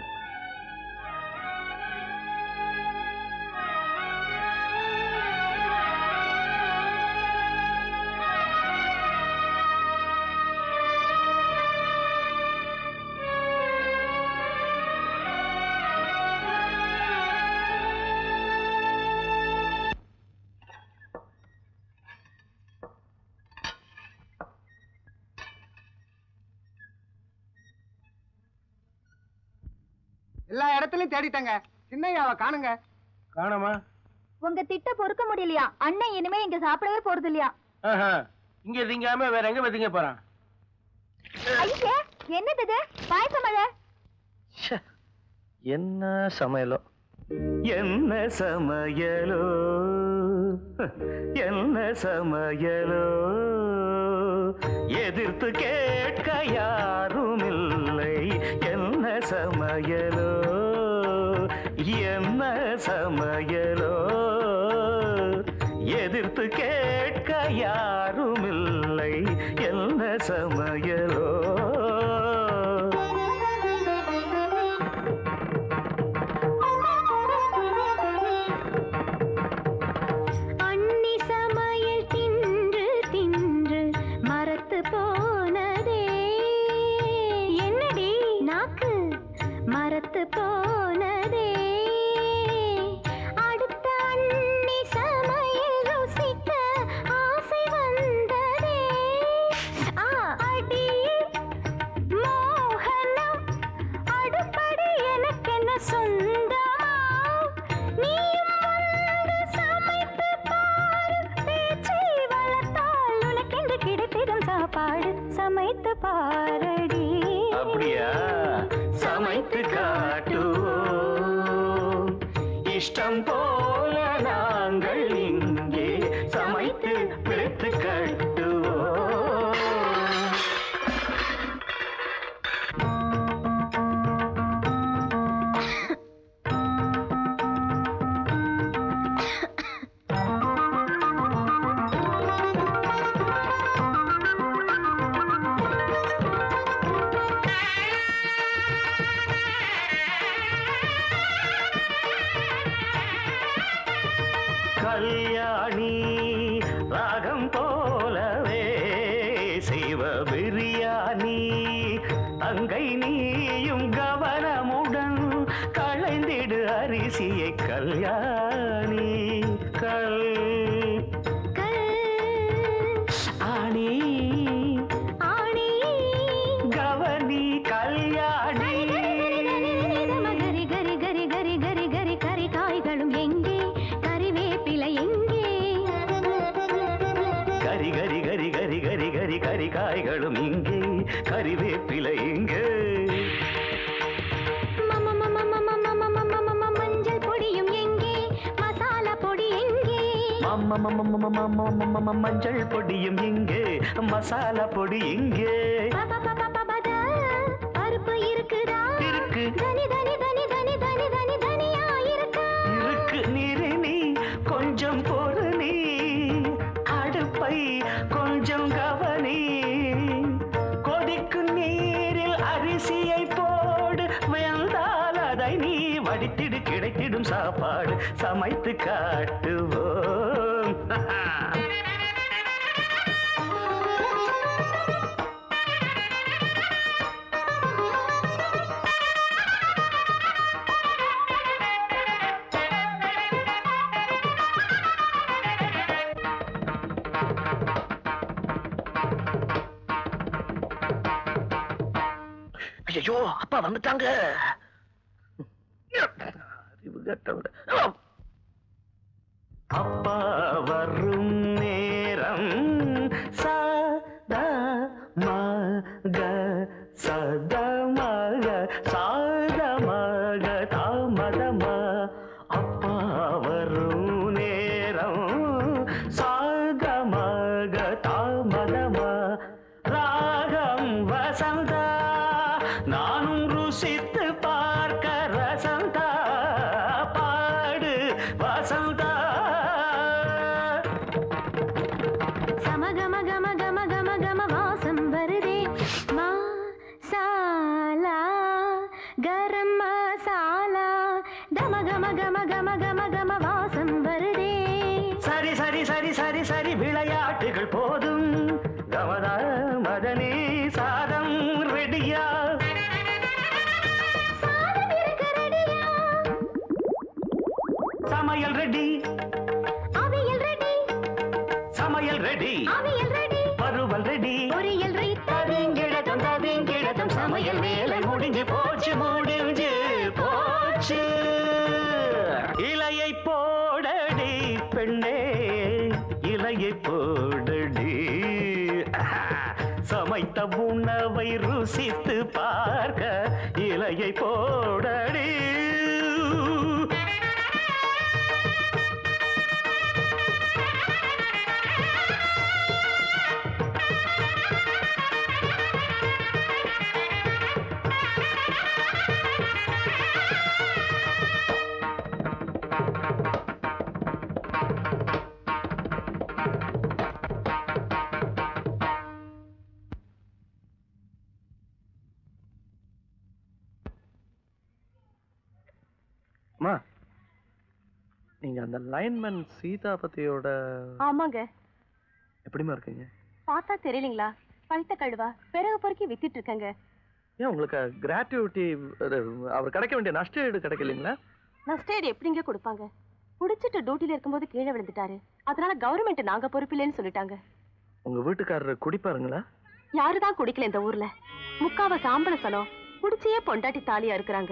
[SPEAKER 9] எல்லா இடத்துலயும் தேடிட்டங்க சின்னையாவை காணுங்க
[SPEAKER 4] காணமா
[SPEAKER 3] உங்க திட்ட பொறுக்க முடியலையா அண்ணன் இனிமே இங்க சாப்பிடவே போறது இல்லையா
[SPEAKER 4] ஆஹா. இங்க திங்காம வேற எங்க வதிங்க போறான்
[SPEAKER 3] ஐயே என்னது இது பாயசமழ
[SPEAKER 7] என்ன சமையலோ என்ன சமையலோ என்ன சமையலோ எதிர்த்து கேட்க யாரும் இல்லை என்ன சமையலோ என்ன சமையலோ எதிர்த்து கேட்க யாரும் இல்லை என்ன சமையலோ
[SPEAKER 12] அன்னி சமையல் தின்று தின்று மரத்து போனதே என்னடி நாக்கு மரத்து போனதே அடுத்த அன்னி சமையல் ருசிக்க ஆசை வந்ததே ஆ, அடி மோகனம் அடுப்படி எனக்கென்ன சொந்தமா நீயும் வந்து சமைத்து பாரு பேச்சை வளர்த்தால் உனக்கென்று கிடைத்திடும் சாப்பாடு சமைத்து பாரடி
[SPEAKER 7] அப்படியா சமைத்து காட்டுவோம் இஷ்டம் போல நாங்கள் இங்கே சமைத்து பிழைத்து கட்டுவோம் கல்யாணி ராகம் போலவே செய்வ பிரியாணி அங்கை நீயும் கவனமுடன் களைந்திடு அரிசியை கல்யாணி கல் ஆணி
[SPEAKER 12] ஆணி
[SPEAKER 7] கவனி கல்யாணி
[SPEAKER 12] கரி கரி கரி கரி கரி கரி கரி காய்களும் எங்கே கறிவேப்பிலை எங்கே
[SPEAKER 7] கரி கரி கரி கரி கரி கரி கரி காய்களும் இங்கே கறிவேப்பிலை இங்கே
[SPEAKER 12] மம மம மம மம மம மம மஞ்சள் பொடியும் எங்கே மசாலா பொடி எங்கே
[SPEAKER 7] மம்ம மம்ம மம்ம மம்ம மம்ம மம்ம மஞ்சள் பொடியும் இங்கே மசாலா பொடி இங்கே
[SPEAKER 12] பப பப பபத, பருப்பு இருக்குதா
[SPEAKER 7] இருக்கு
[SPEAKER 12] தனி தனி தனி தனி தனி தனி தனியா இருக்கா
[SPEAKER 7] இருக்கு நீரு நீ கொஞ்சம் பொறு நீ அடுப்பை கொஞ்சம் கவனி கொதிக்கும் நீரில் அரிசியை போடு வெந்தால் அதை நீ வடித்திடு கிடைத்திடும் சாப்பாடு சமைத்து காட்டுவோம் ஐயோ அப்பா வந்துட்டாங்க அறிவு கெட்டவங்க. அப்பா வரும் நேரம் சதா மக சத மக சாத மக தாமதம அப்பா வரும் நேரம் சாத மக தாமதம ரா
[SPEAKER 11] சரி சரி சரி சரி விளையாட்டுகள் போதும் கமதா மதனி சாதம் ரெடியா சமையல் ரெடி
[SPEAKER 12] அவியல் ரெடி
[SPEAKER 11] சமையல் ரெடி
[SPEAKER 12] அவியல் ரெடி
[SPEAKER 11] வறுவல் ரெடி
[SPEAKER 12] பொரியல் ரெடி
[SPEAKER 11] தவிங்கிடதும் தவிங்கிடதும் சமையல் வேலை முடிஞ்சு போச்சு முடிஞ்சு போச்சு இலையை போடடி பெண்ணே இலையை போடடி சமைத்த உணவை ருசித்து பார்க்க இலையை போடடி
[SPEAKER 7] அம்மா நீங்க அந்த லைன்மேன் சீதாபதியோட
[SPEAKER 8] ஆமாங்க
[SPEAKER 7] எப்படிம்மா இருக்கீங்க
[SPEAKER 8] பார்த்தா தெரியலீங்களா பழுத்த கழுவா பிறகு பொறுக்கி வித்துட்டு இருக்கேங்க
[SPEAKER 7] ஏன் உங்களுக்கு கிராட்டிவிட்டி அவர் கிடைக்க வேண்டிய நஷ்ட ஈடு கிடைக்கலீங்களா
[SPEAKER 8] நஷ்டேடு எப்படிங்க கொடுப்பாங்க குடிச்சிட்டு டியூட்டில இருக்கும்போது கீழே விழுந்துட்டாரு அதனால கவர்மெண்ட் நாங்க பொறுப்பில்லைன்னு சொல்லிட்டாங்க
[SPEAKER 7] உங்க வீட்டுக்காரர் குடிப்பாருங்களா
[SPEAKER 8] யாருதான் குடிக்கல இந்த ஊர்ல முக்காவ சாம்பல சனம் குடிச்சே பொண்டாட்டி தாலியா இருக்கிறாங்க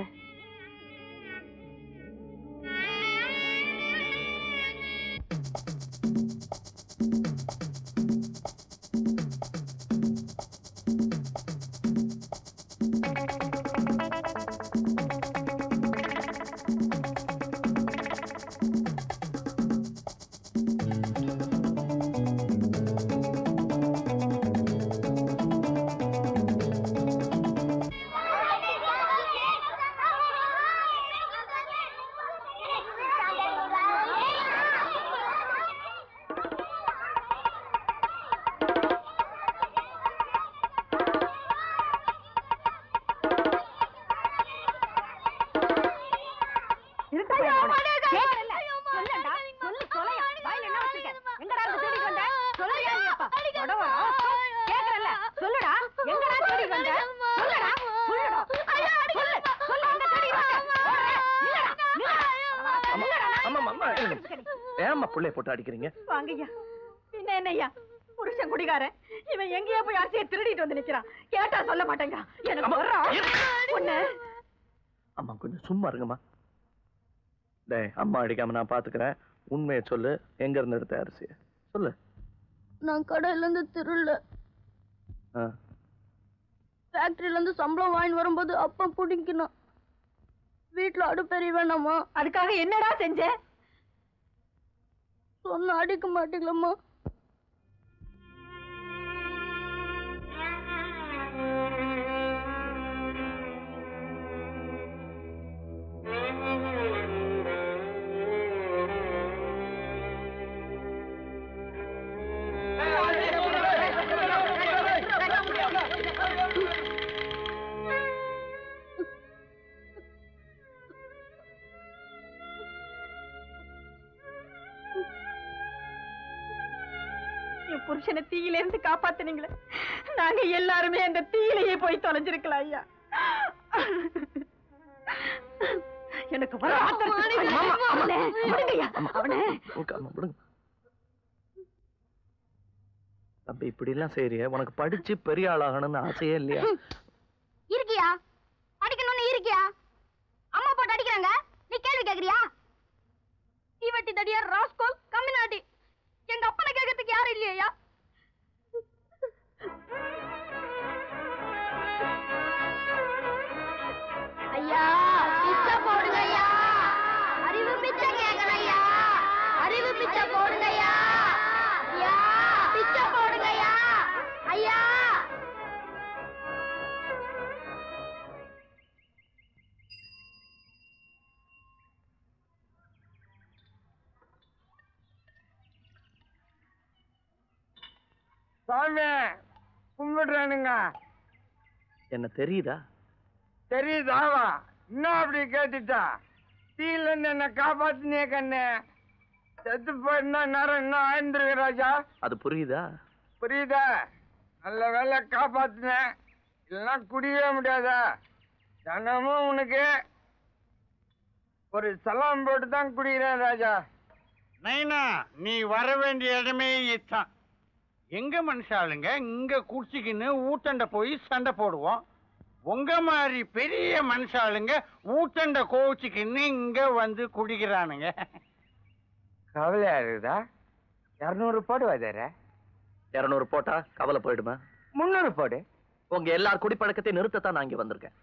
[SPEAKER 7] ஆமா ஆமா ஏம்மா புள்ளைய போட்டு அடிக்கிறீங்க
[SPEAKER 2] வாங்கய்யா பின்ன என்னய்யா புருஷன் குடிகாரன் இவன் எங்கேயோ போய் அரிசியை திருடிட்டு வந்து நிக்கிறான் கேட்டா சொல்ல மாட்டேங்க எனக்கு
[SPEAKER 7] அம்மா,
[SPEAKER 2] வர்றான்
[SPEAKER 7] இரு.
[SPEAKER 2] உன்னை
[SPEAKER 7] அம்மா கொஞ்சம் சும்மா இருங்கம்மா டேய் அம்மா அடிக்காம நான் பாத்துக்கிறேன் உண்மையை சொல்லு எங்க இருந்து எடுத்த அரிசிய சொல்லு
[SPEAKER 14] நான் கடையில இருந்து திருள்ள
[SPEAKER 7] ஆ.
[SPEAKER 14] ஃபேக்டரியில இருந்து சம்பளம் வாங்கிட்டு வரும்போது அப்பா பிடிக்கணும் வீட்டுல அடுப்பெரிய வேணாமா
[SPEAKER 2] அதுக்காக என்னடா செஞ்ச
[SPEAKER 14] சொன்ன அடிக்க மாட்டீங்களம்மா
[SPEAKER 2] என் புருஷனை தீயில இருந்து காப்பாத்துனீங்களே நாங்க எல்லாருமே அந்த தீயிலேயே போய் தொலைஞ்சிருக்கலாம் ஐயா எனக்கு வர ஆத்திரத்துக்கு-
[SPEAKER 7] அம்மா, அம்மா, அம்மா,
[SPEAKER 2] அவனே, விடுங்கய்யா, அவனே
[SPEAKER 7] உங்க அம்மா விடுங்க தம்பி இப்படி எல்லாம் செய்யறிய உனக்கு படிச்சு பெரிய ஆளாகணும்னு ஆசையே இல்லையா
[SPEAKER 3] இருக்கியா அடிக்கணும்னு இருக்கியா அம்மா போட்டு அடிக்கிறாங்க நீ கேள்வி கேக்குறியா தீவட்டி தடியார் ராஸ்கோல் கம்மினாட்டி எங்க அப்பனை கேட்கறதுக்கு யாரும் இல்லையா ஐயா பிச்சை போடுங்க ஐயா அறிவு பிச்சை கேட்கணும் ஐயா அறிவு பிச்சை போடுங்க ஐயா ஐயா பிச்சை போடுங்க ஐயா ஐயா
[SPEAKER 15] சாமி கும்பிடுறானுங்க
[SPEAKER 7] என்ன தெரியுதா
[SPEAKER 15] தெரியுதாவா இன்னும் அப்படி கேட்டுட்டா தீல இருந்து என்ன காப்பாத்தினே கண்ணு செத்து போயிருந்தா நேரம் என்ன ஆயிருந்திருக்கு ராஜா
[SPEAKER 7] அது புரியுதா
[SPEAKER 15] புரியுதா நல்ல வேலை காப்பாத்தினேன் இல்லைன்னா குடியவே முடியாதா தினமும் உனக்கு ஒரு சலாம் போட்டு தான் குடிக்கிறேன் ராஜா
[SPEAKER 16] நைனா நீ வர வேண்டிய இடமே இதுதான் எங்க மனுஷாளுங்க இங்க குடிச்சிக்கின்னு ஊத்தண்ட போய் சண்டை போடுவோம் உங்க மாதிரி பெரிய மனுஷாளுங்க ஊத்தண்ட கோச்சிக்கின்னு இங்க வந்து குடிக்கிறானுங்க
[SPEAKER 15] கவலையா இருக்குதா இரநூறு போடு வாதார
[SPEAKER 7] இருநூறு போட்டா கவலை போயிடுமா
[SPEAKER 15] முந்நூறு போடு
[SPEAKER 7] உங்க எல்லார் குடிப்பழக்கத்தை நிறுத்தத்தான் நான் இங்க வந்திருக்கேன்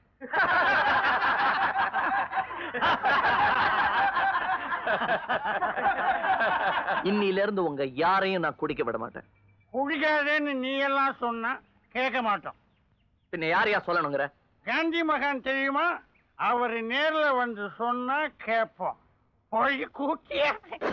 [SPEAKER 7] இன்னில இருந்து உங்க யாரையும் நான் குடிக்க விட மாட்டேன்
[SPEAKER 16] குடிக்காதேன்னு நீ எல்லாம் சொன்னா கேட்க மாட்டோம்
[SPEAKER 7] பின்ன யாரையா சொல்லணுங்கிற
[SPEAKER 16] காந்தி மகான் தெரியுமா அவர் நேர்ல வந்து சொன்னா கேட்போம் போய் கூட்டிய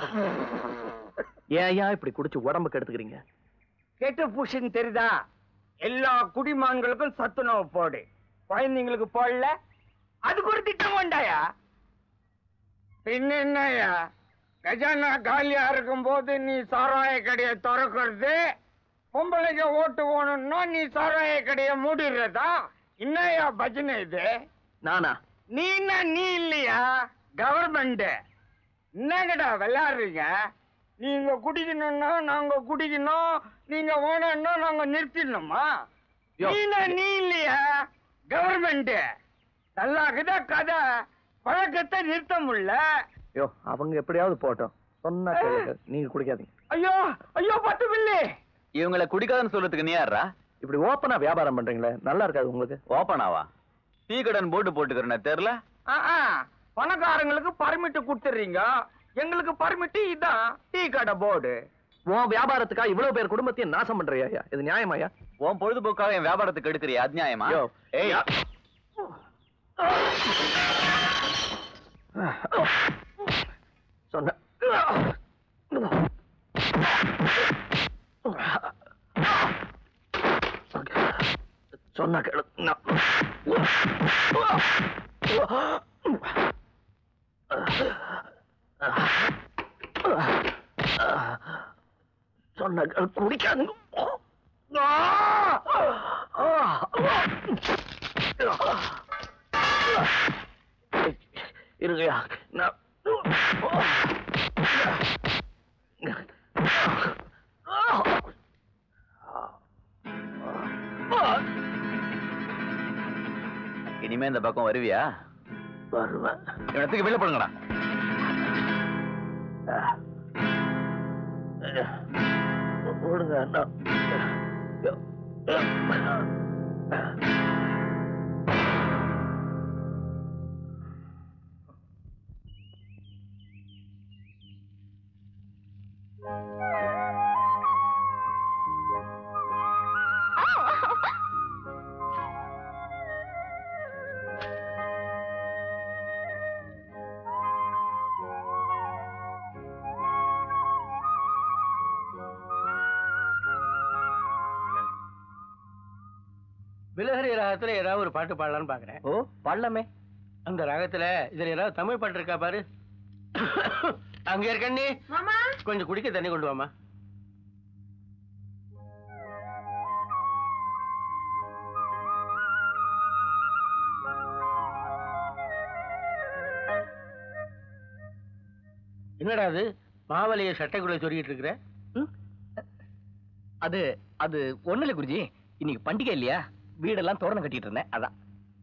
[SPEAKER 7] ஏன் ஏன் இப்படி குடிச்சு உடம்புக்கு எடுத்துக்கிறீங்க
[SPEAKER 15] கெட்டு பூஷன் தெரியுதா எல்லா குடிமான்களுக்கும் சத்துணவு போடு குழந்தைங்களுக்கு போடல அதுக்கு ஒரு திட்டம் கொண்டாயா
[SPEAKER 16] பின்ன என்னய்யா கஜானா காலியா இருக்கும் போது நீ சாராய கடையை திறக்கிறது பொம்பளைக்கு ஓட்டு போகணும்னா நீ சாராய கடையை மூடிடுறதா என்னய்யா பஜனை இது
[SPEAKER 7] நானா
[SPEAKER 16] நீ என்ன நீ இல்லையா கவர்மெண்ட் என்னங்கடா விளையாடுறீங்க நீங்க குடிக்கணும்னா நாங்க குடிக்கணும் நீங்க வேணும்னா நாங்க நிறுத்திடணுமா
[SPEAKER 7] யோ.
[SPEAKER 16] நீ என்ன நீ இல்லையா கவர்மெண்ட் நல்லா இருக்குதா கதை பழக்கத்தை நிறுத்த முடியல
[SPEAKER 7] ஐயோ அவங்க எப்படியாவது போட்டோம் சொன்னா கேளுங்க நீங்க குடிக்காதீங்க
[SPEAKER 16] ஐயோ ஐயோ பத்து பில்லி
[SPEAKER 13] இவங்கள குடிக்காதன்னு சொல்றதுக்கு நீ யாரா
[SPEAKER 7] இப்படி ஓப்பனா வியாபாரம் பண்றீங்களே நல்லா இருக்காது உங்களுக்கு
[SPEAKER 13] ஓப்பனாவா டீ கடன் போட்டு போட்டுக்கிறேன் தெரியல
[SPEAKER 16] ஆ, ஆ, பணக்காரங்களுக்கு பர்மிட் கொடுத்துறீங்க எங்களுக்கு பர்மிட் இதான் டீ கடை போர்டு
[SPEAKER 7] உன் வியாபாரத்துக்கா இவ்வளவு பேர் குடும்பத்தையும் நாசம் பண்றியா ஐயா? இது நியாயமாயா
[SPEAKER 13] உன் பொழுதுபோக்காக என் வியாபாரத்துக்கு எடுக்கிறியா அது நியாயமா
[SPEAKER 7] யோ.
[SPEAKER 13] ஏய்
[SPEAKER 7] சொன்ன சொன்ன கேளு நான் சொன்ன கேளு குடிக்காது இருங்கய்யா நான்
[SPEAKER 13] இனிமே இந்த பக்கம் வருவியா
[SPEAKER 7] வருவேன்
[SPEAKER 13] இவனத்துக்கு வெளில போடுங்கடா
[SPEAKER 7] விடுங்க நான்
[SPEAKER 4] பிலஹரி ராகத்துல ஏதாவது ஒரு பாட்டு பாடலாம்னு பாக்குறேன்
[SPEAKER 7] ஓ பாடலாமே
[SPEAKER 4] அந்த ராகத்துல இதுல ஏதாவது தமிழ் பாட்டு இருக்கா பாரு அங்க இருக்கண்ணி
[SPEAKER 2] மாமா
[SPEAKER 4] கொஞ்சம் குடிக்க தண்ணி கொண்டு வாமா என்னடா அது மாவலிய சட்டைக்குள்ள சொருகிட்டு இருக்கிற
[SPEAKER 1] அது அது ஒண்ணு இல்ல குருஜி இன்னைக்கு பண்டிகை இல்லையா வீடெல்லாம் தோரணம் கட்டிட்டு இருந்தேன் அதான்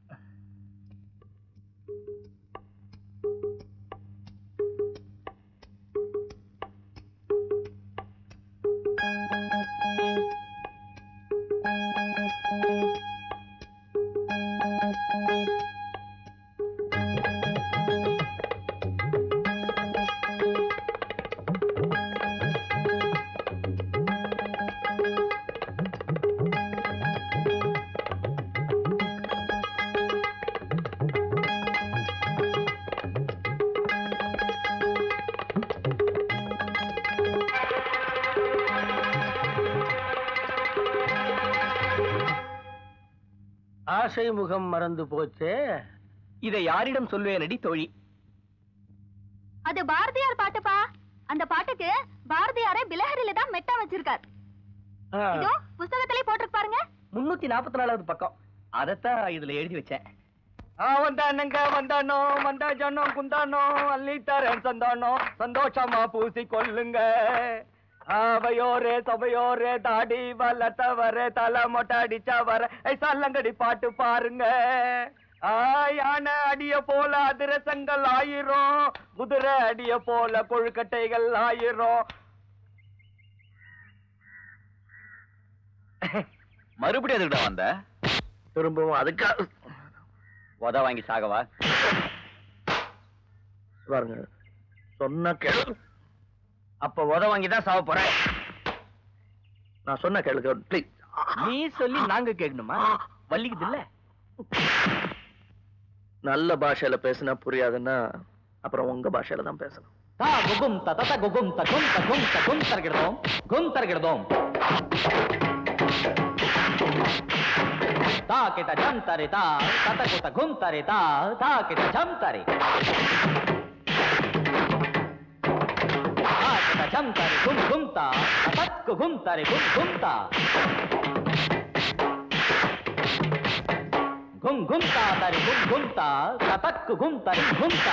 [SPEAKER 4] ஆசை முகம் மறந்து போச்சே
[SPEAKER 1] இதை யாரிடம் சொல்வேனடி தோழி
[SPEAKER 3] அது பாரதியார் பாட்டுப்பா அந்த பாட்டுக்கு பாரதியாரே பிலஹரியில தான் மெட்டா வச்சிருக்கார் இதோ புஸ்தகத்திலே போட்டிருக்கு பாருங்க
[SPEAKER 7] முன்னூத்தி நாற்பத்தி நாலாவது பக்கம் அதைத்தான் இதுல எழுதி வச்சேன்
[SPEAKER 15] வந்தானுங்க வந்தானோ வந்தா ஜனோ குந்தானோ அள்ளி தரேன் சந்தானோ சந்தோஷமா பூசி கொள்ளுங்க அவையோரே சபையோரே தாடி வளர்த்தவரே தலை மொட்டை அடிச்சவர சல்லங்கடி பாட்டு பாருங்க ஆ, யானை அடிய போல அதிரசங்கள் ஆயிரம் குதிரை அடிய போல கொழுக்கட்டைகள் ஆயிரம்
[SPEAKER 13] மறுபடியும் எதுக்கிட்ட வந்த
[SPEAKER 7] திரும்பவும் அதுக்கா
[SPEAKER 13] உத வாங்கி சாகவா
[SPEAKER 7] பாருங்க சொன்ன கேளு
[SPEAKER 1] அப்ப உத வாங்கி தான் சாவ போறேன்
[SPEAKER 7] நான் சொன்ன கேளுங்க ப்ளீஸ்
[SPEAKER 1] நீ சொல்லி நாங்க கேட்கணுமா வலிக்குது இல்ல
[SPEAKER 7] நல்ல பாஷையில பேசினா புரியாதுன்னா அப்புறம் உங்க பாஷையில தான் பேசணும்
[SPEAKER 11] ತಾ ಗುಗುಂ ತ ತತ ಗುಗುಂ ತ ಗುಂ ತ ಗುಂ ತ ಗುಂ ತರಗಿಡದೋಂ ಗುಂ ತರಗಿಡದೋಂ ತಾ ಕಿಟ ಜಂ ತರಿ ತಾ ತತ ಕುತ ಗುಂ ತರಿ ತಾ ತಾ ಕಿಟ ಜಂ ತರಿ ತಾ ಕಿಟ ಜಂ ತರಿ ಗುಂ ಗುಂ ತಾ ತತಕ್ ಗುಂ ತರಿ ಗುಂ ಗುಂ ತಾ ಗುಂ ಗುಂ ತಾ ತರಿ ಗುಂ ಗುಂ ತಾ ತತಕ್ ಗುಂ ತರಿ ಗುಂ ತಾ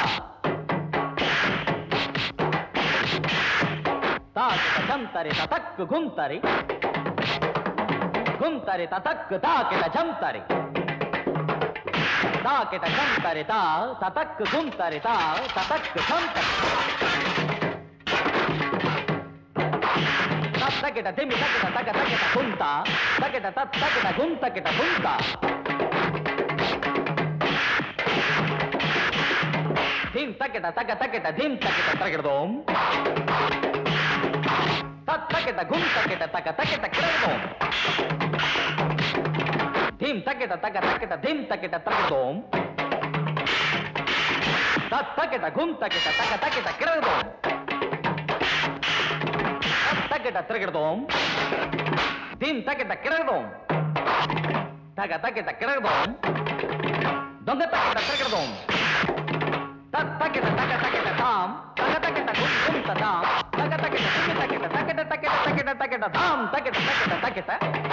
[SPEAKER 11] ತಾಕಿಟ ಜಂತರಿ ತತಕ್ ಗುಂತರಿ ಗುಂತರಿ ತತಕ್ ತಾಕಿಟ ಜಂತರಿ ತಾಕಿಟ ಜಂತರಿ ತಾ ತತಕ್ ಗುಂತರಿ ತಾ ತತಕ್ ಜಂತರಿ ತತ್ತಕಿಟ ದಿಮಿ ತಕಿಟ ತಕ ತಕಿಟ ಗುಂತ ತಕಿಟ ತತ್ ತಕಿಟ ಗುಂತಕಿಟ ಗುಂತ ಧೀಂ ತಕಿಟ ತಕ ತಕಿಟ ಧೀಂ ತಕಿಟ ತರಗಿಡದೋಂ ತತ್ತಕಿಟ ಗುಂ ತಕಿಟ ತಕ ತಕಿಟ ಕಿರಗದೋಂ ಧೀಂ ತಕಿಟ ತಕ ತಕಿಟ ಧೀಂ ತಕಿಟ ತರಗದೋಂ ತತ್ತಕಿಟ ಗುಂ ತಕಿಟ ತಕ ತಕಿಟ ಕಿರಗದೋಂ ತತ್ತಕಿಟ ತಿರಗಿಡದೋಂ ಧೀಂ ತಕಿಟ ಕಿರಗದೋಂ ತಕ ತಕಿಟ ಕಿರಗದೋಂ ದೊಂಗ ತಕಿಟ ತಿರಗಿಡದೋಂ ತತ್ತಕಿಟ ತಕ ತಕಿಟ ತಾಂ ತಕ ತಕಿಟ ಗುಂ ಗುಂ ತದಾಂ ತಕ ತಕಿಟ ತಿಮಿ ತಕಿಟ ತಕಿಟ ತಕಿಟ ತಕಿಟ ತಕಿಟ ಧಾಂ ತಕಿಟ ತಕಿಟ ತಕಿಟ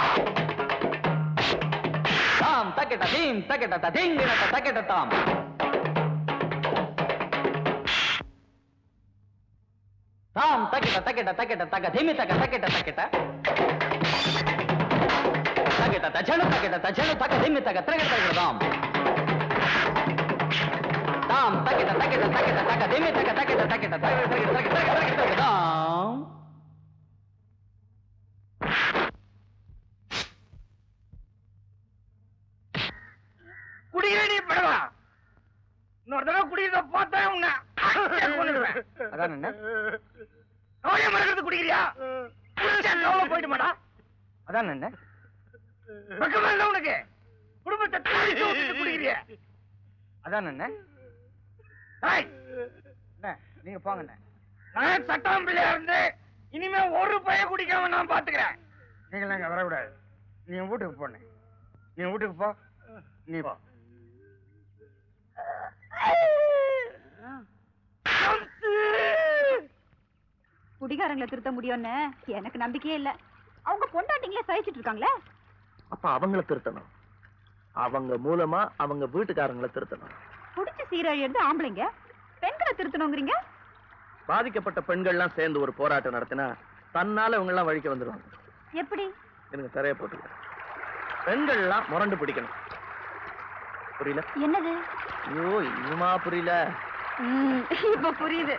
[SPEAKER 11] ತಾಂ ತಕಿಟ ಧೀಂ ತಕಿಟ ತದಿಂಗಿಣ ತಕಿಟ ತಾಂ ತಾಂ ತಕಿಟ ತಕಿಟ ತಕಿಟ ತಕ ಧಿಮಿ ತಕ ತಕಿಟ ತಕಿಟ ತಕಿಟ ತಜಣು ತಕಿಟ ತಜಣು ತಕ ಧಿಮಿ ತಕ ತ್ರಿಗಿಟ ತಕಿಟ ತಾಂ தாம் தக்கிட்ட தக்கிட்ட தக்கிட்ட தக்க திமி தக்க தக்கிட்ட தக்கிட்ட தக்கிட்ட தக்கிட்ட தக்கிட்ட தக்கிட்ட தக்கிட்ட தாம்
[SPEAKER 15] குடிக்கிறே நீ படவா இன்னொரு தடவை குடிக்கிறத பார்த்தா உன்னை அடிச்சே கொன்னுடுவேன்.
[SPEAKER 1] அதான் என்ன
[SPEAKER 15] கவலையை மறக்கிறது குடிக்கிறியா குடிச்சா கவலை போயிட்டு மாடா
[SPEAKER 1] அதான் என்ன
[SPEAKER 15] வெக்கமா இல்ல உனக்கு குடும்பத்தை தாளிச்சு ஊத்திட்டு குடிக்கிறிய
[SPEAKER 1] அதான் என்ன
[SPEAKER 15] ஏய்,
[SPEAKER 1] என்ன நீங்க போங்க
[SPEAKER 15] நான் சட்டம் பிள்ளையா இருந்து இனிமே ஒரு பைய குடிக்காம நான் பாத்துக்கிறேன் நீங்க இங்க வரக்கூடாது நீ உன் வீட்டுக்கு போன நீ உன் வீட்டுக்கு போ நீ போ
[SPEAKER 3] குடிகாரங்களை திருத்த முடியும்னு எனக்கு நம்பிக்கையே இல்ல அவங்க பொண்டாட்டிங்களே சகிச்சிட்டு இருக்காங்களே
[SPEAKER 7] அப்ப அவங்கள திருத்தணும் அவங்க மூலமா அவங்க வீட்டுக்காரங்களை திருத்தணும்
[SPEAKER 3] குடிச்சு சீரழியது ஆம்பளைங்க பெண்களை திருத்தணுங்கிறீங்க
[SPEAKER 7] பாதிக்கப்பட்ட பெண்கள்லாம் சேர்ந்து ஒரு போராட்டம் நடத்தினா தன்னால இவங்க எல்லாம் வழிக்க வந்துருவாங்க
[SPEAKER 3] எப்படி
[SPEAKER 7] எனக்கு தரைய போட்டுக்க பெண்கள்லாம் முரண்டு பிடிக்கணும் புரியல
[SPEAKER 3] என்னது
[SPEAKER 7] ஐயோ இன்னுமா புரியல
[SPEAKER 3] ம், இப்ப புரியுது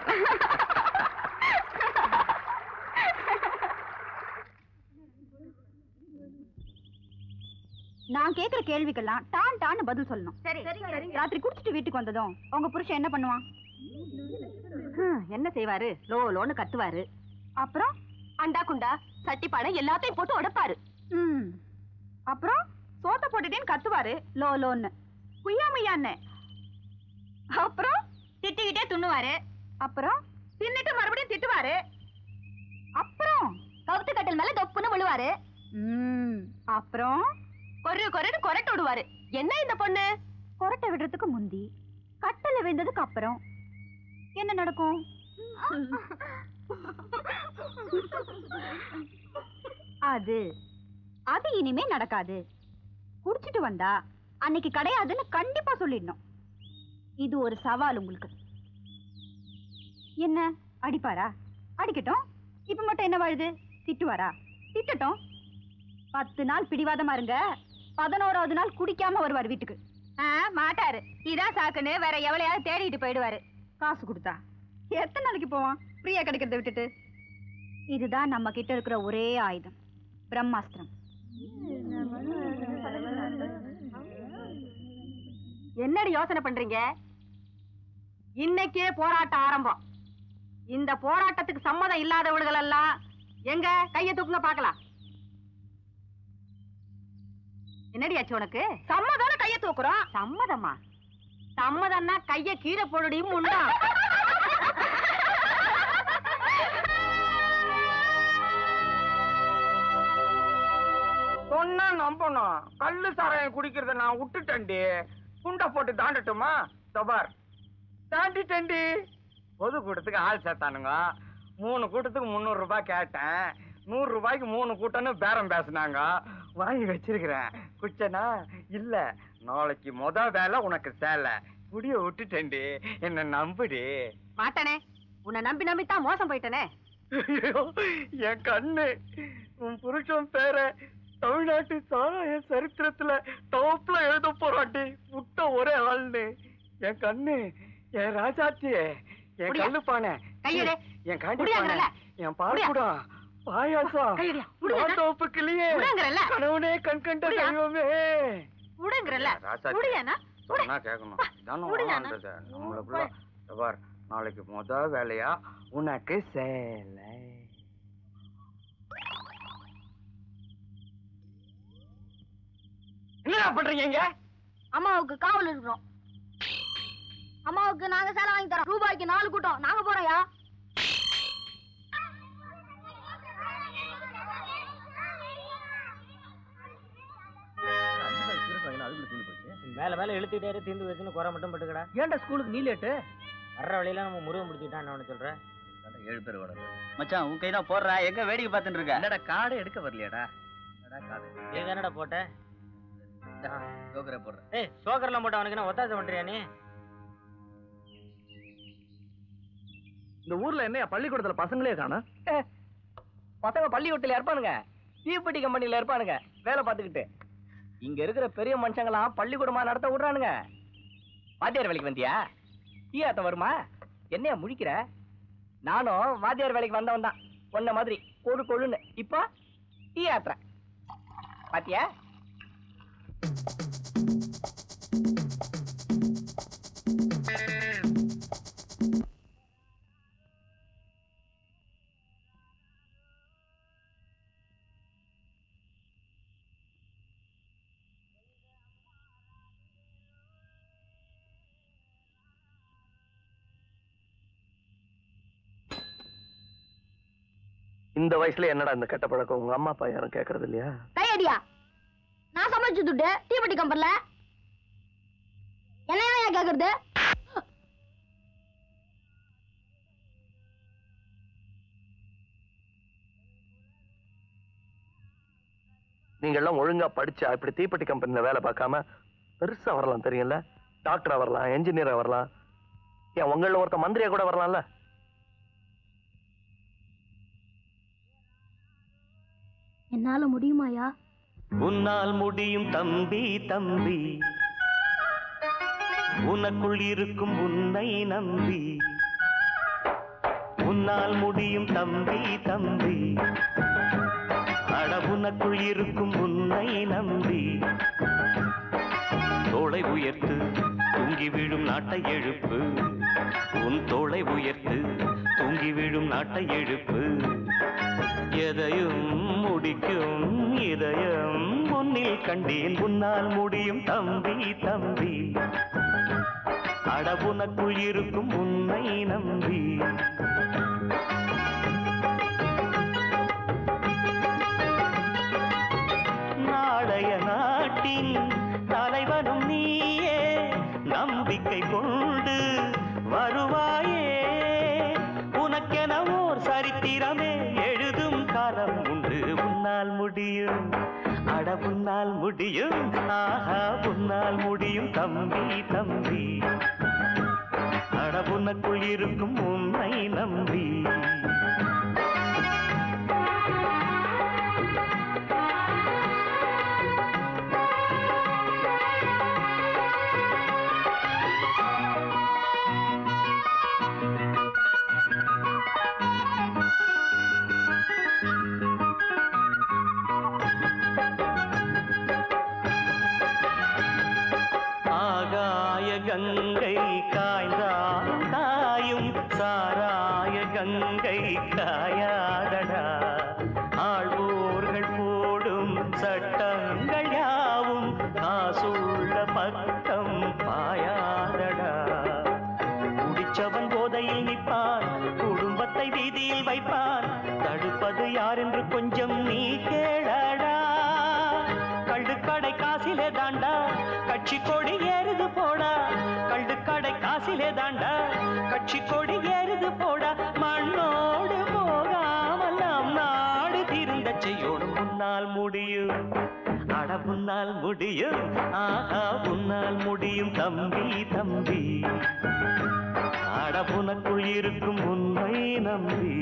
[SPEAKER 3] நான் கேக்குற கேள்விக்கெல்லாம் டான் டான்னு பதில் சொல்லணும் சரி ராத்திரி குடிச்சிட்டு வீட்டுக்கு வந்ததும் உங்க புருஷன் என்ன பண்ணுவான் ஹம், என்ன செய்வாரு லோ லோன்னு கத்துவாரு அப்புறம்
[SPEAKER 8] அண்டா குண்டா சட்டி பானை எல்லாத்தையும் போட்டு உடைப்பாரு
[SPEAKER 3] ம் அப்புறம் சோத்த போட்டுட்டேன்னு கத்துவாரு லோ லோன்னு குய்யாமையான்னு அப்புறம் திட்டிக்கிட்டே துண்ணுவாரு அப்புறம் தின்னுட்டு மறுபடியும் திட்டுவாரு அப்புறம் கவுத்து கட்டல் மேல தொப்புன்னு விழுவாரு ம் அப்புறம்
[SPEAKER 8] கொரு கொருன்னு கொரட்டு விடுவாரு என்ன இந்த பொண்ணு
[SPEAKER 3] கொரட்டை விடுறதுக்கு முந்தி கட்டல விழுந்ததுக்கு அப்புறம் என்ன நடக்கும் அது அது இனிமே நடக்காது குடிச்சிட்டு வந்தா அன்னைக்கு கிடையாதுன்னு கண்டிப்பா சொல்லிடணும் இது ஒரு சவால் உங்களுக்கு என்ன அடிப்பாரா அடிக்கட்டும் இப்ப மட்டும் என்ன வாழுது திட்டுவாரா திட்டட்டும் பத்து நாள் பிடிவாதமா இருங்க பதினோராவது நாள் குடிக்காம வருவார் வீட்டுக்கு ஆ, மாட்டாரு இதான் சாக்குன்னு வேற எவ்வளையாவது தேடிட்டு போயிடுவாரு காசு கொடுத்தா எத்தனை நாளைக்கு போவான் ஃப்ரீயா கிடைக்கிறத விட்டுட்டு இதுதான் நம்ம கிட்ட இருக்கிற ஒரே ஆயுதம் பிரம்மாஸ்திரம்
[SPEAKER 2] என்னடி யோசனை பண்றீங்க இன்னைக்கே போராட்டம் ஆரம்பம் இந்த போராட்டத்துக்கு சம்மதம் இல்லாதவர்கள் எல்லாம் எங்க கைய தூக்குங்க பார்க்கலாம் என்னடி ஆச்சு உனக்கு சம்மதம்னு கைய தூக்குறோம் சம்மதமா சம்மதம்னா கைய கீழே போடுடி முண்டா
[SPEAKER 15] சொன்னா நம்பணும் கள்ளு சாராயம் குடிக்கிறத நான் விட்டுட்டேன்டி குண்டை போட்டு தாண்டட்டுமா தபார் தாண்டிட்டேன்டி பொது கூட்டத்துக்கு ஆள் சேர்த்தானுங்க மூணு கூட்டத்துக்கு முந்நூறு ரூபாய் கேட்டேன் நூறு ரூபாய்க்கு மூணு கூட்டம்னு பேரம் பேசுனாங்க வாங்கி வச்சிருக்கிறேன் குச்சனா இல்ல நாளைக்கு முத வேலை உனக்கு சேலை குடிய விட்டுட்டேன்டி என்ன நம்புடி
[SPEAKER 2] மாட்டானே உன்னை நம்பி நம்பி தான் மோசம் போயிட்டனே
[SPEAKER 15] ஐயோ, என் கண்ணு உன் புருஷன் பேர தமிழ்நாட்டு சாராய சரித்திரத்துல டாப்ல எழுத போறாண்டி முட்ட ஒரே ஆள்னு என் கண்ணு என் ராஜாத்தியே என்
[SPEAKER 2] முடியா.
[SPEAKER 15] கல்லு பானை
[SPEAKER 2] கையெடு.
[SPEAKER 15] என் காண்டி பானை
[SPEAKER 2] முடியாங்கறல.
[SPEAKER 15] என் பால்குடம் பாயாசம்
[SPEAKER 2] கையெடுயா. முடியா.
[SPEAKER 15] தோப்புக்கிளியே
[SPEAKER 2] முடியாங்கறல.
[SPEAKER 15] கணவனே கண் கண்ட
[SPEAKER 2] முடியா.
[SPEAKER 15] தெய்வமே
[SPEAKER 2] விடுங்கிறல்ல
[SPEAKER 15] ராசாத்தி.
[SPEAKER 2] விடுயானா
[SPEAKER 15] சொன்னா கேட்கணும் இதானே
[SPEAKER 2] முடியாண்ணா.
[SPEAKER 15] வாழ்ந்தது நம்மளுக்குள்ள இதோ பார் நாளைக்கு முத வேலையா உனக்கு சேலை என்னடா பண்றீங்க இங்க
[SPEAKER 14] அம்மாவுக்கு காவல் இருக்கிறோம் அம்மாவுக்கு நாங்க சேலை வாங்கி தரோம் ரூபாய்க்கு நாலு கூட்டம் நாங்க போறோம்யா
[SPEAKER 1] மேல மேல இழுத்துட்டே இரு, தீந்து வச்சுன்னு குறை மட்டும் பட்டுக்கடா
[SPEAKER 7] ஏன்டா ஸ்கூலுக்கு நீ லேட்டு
[SPEAKER 1] வர்ற வழியில நம்ம முருகன் முடிச்சுட்டான் என்ன சொல்ற
[SPEAKER 6] ஏழு பேர் கூட
[SPEAKER 13] மச்சான் உன் கைதான் போடுறா எங்க வேடிக்கை பார்த்துட்டு இருக்க
[SPEAKER 6] என்னடா காடை எடுக்க வரலையாடா என்னடா காடு
[SPEAKER 1] நீ தானடா போட்ட
[SPEAKER 6] ஜோக்கரை போடுறேன்
[SPEAKER 1] ஏய் சோக்கர்லாம் போட்ட அவனுக்கு என்ன ஒத்தாசை பண்றியா நீ
[SPEAKER 7] இந்த ஊர்ல என்னையா பள்ளிக்கூடத்துல பசங்களே காணோம்
[SPEAKER 9] பசங்க பள்ளிக்கூடத்துல இருப்பானுங்க தீப்பெட்டி கம்பெனில இருப்பானுங்க வேலை பார்த்துக்கிட்டு இங்க இருக்கிற பெரிய மனுஷங்களாம் பள்ளிக்கூடமா நடத்த விடுறானுங்க வாத்தியார் வேலைக்கு வந்தியா டீ ஆத்த வருமா என்னையா முழிக்கிற நானும் வாத்தியார் வேலைக்கு வந்தவன் தான் உன்ன மாதிரி கொழு கொழுன்னு இப்போ டீ ஆத்துறேன் பாத்தியா
[SPEAKER 7] இந்த வயசுல என்னடா இந்த கெட்ட பழக்கம் உங்க அம்மா அப்பா யாரும் கேக்குறது இல்லையா
[SPEAKER 14] கையடியா நான் சமைச்சு துட்டு தீப்பெட்டி கம்பெனில என்னையா கேக்குறது
[SPEAKER 7] நீங்க எல்லாம் ஒழுங்கா படிச்சா இப்படி தீப்பெட்டி கம்பெனில வேலை பார்க்காம பெருசா வரலாம் தெரியும்ல டாக்டரா வரலாம் என்ஜினியரா வரலாம் ஏன் உங்கள ஒருத்த மந்திரியா கூட வரலாம்ல
[SPEAKER 14] என்னால முடியுமாயா
[SPEAKER 11] உன்னால் முடியும் தம்பி தம்பி உனக்குள் இருக்கும் உன்னை நம்பி உன்னால் முடியும் தம்பி தம்பி அட உனக்குள் இருக்கும் உன்னை நம்பி தோளை உயர்த்து தூங்கி விழும் நாட்டை எழுப்பு உன் தோளை உயர்த்து தூங்கி விழும் நாட்டை எழுப்பு எதையும் முடிக்கும் இதயம் உன்னில் கண்டேன் உன்னால் முடியும் தம்பி தம்பி அட உனக்குள் இருக்கும் உன்னை நம்பி நாளைய நாட்டின் தலைவனும் நீயே நம்பிக்கை கொண்டு வருவாயே உனக்கென ஓர் சரி
[SPEAKER 17] உன்னால் முடியும் அட உன்னால் முடியும் ஆஹா உன்னால் முடியும் தம்பி தம்பி அட உனக்குள் இருக்கும் உன்னை நம்பி ஆகாய கங்கை காய்ந்தாலும் காயும் சாராய கங்கை காயாதடா ஆழ்வோர்கள் போடும் சட்டங்கள் யாவும் காசுள்ள பக்கம் பாயாதடா குடிச்சவன் போதையில் நிற்பான் குடும்பத்தை வீதியில் வைப்பான் தடுப்பது யார் என்று கொஞ்சம் நீ கேளடா கள்ளுக்கடை காசிலே தாண்டா கட்சி கொடி ஏறுது போடா கள்ளுக்கடை காசிலே தாண்டா கட்சி கொடி ஏறுது போடா மண்ணோடு போகாமல் நாம் நாடு திருந்த செய்யோடும் முன்னால் முடியும் அட முன்னால் முடியும் ஆஹா முன்னால் முடியும் தம்பி தம்பி அட உனக்குள் இருக்கும் உண்மை நம்பி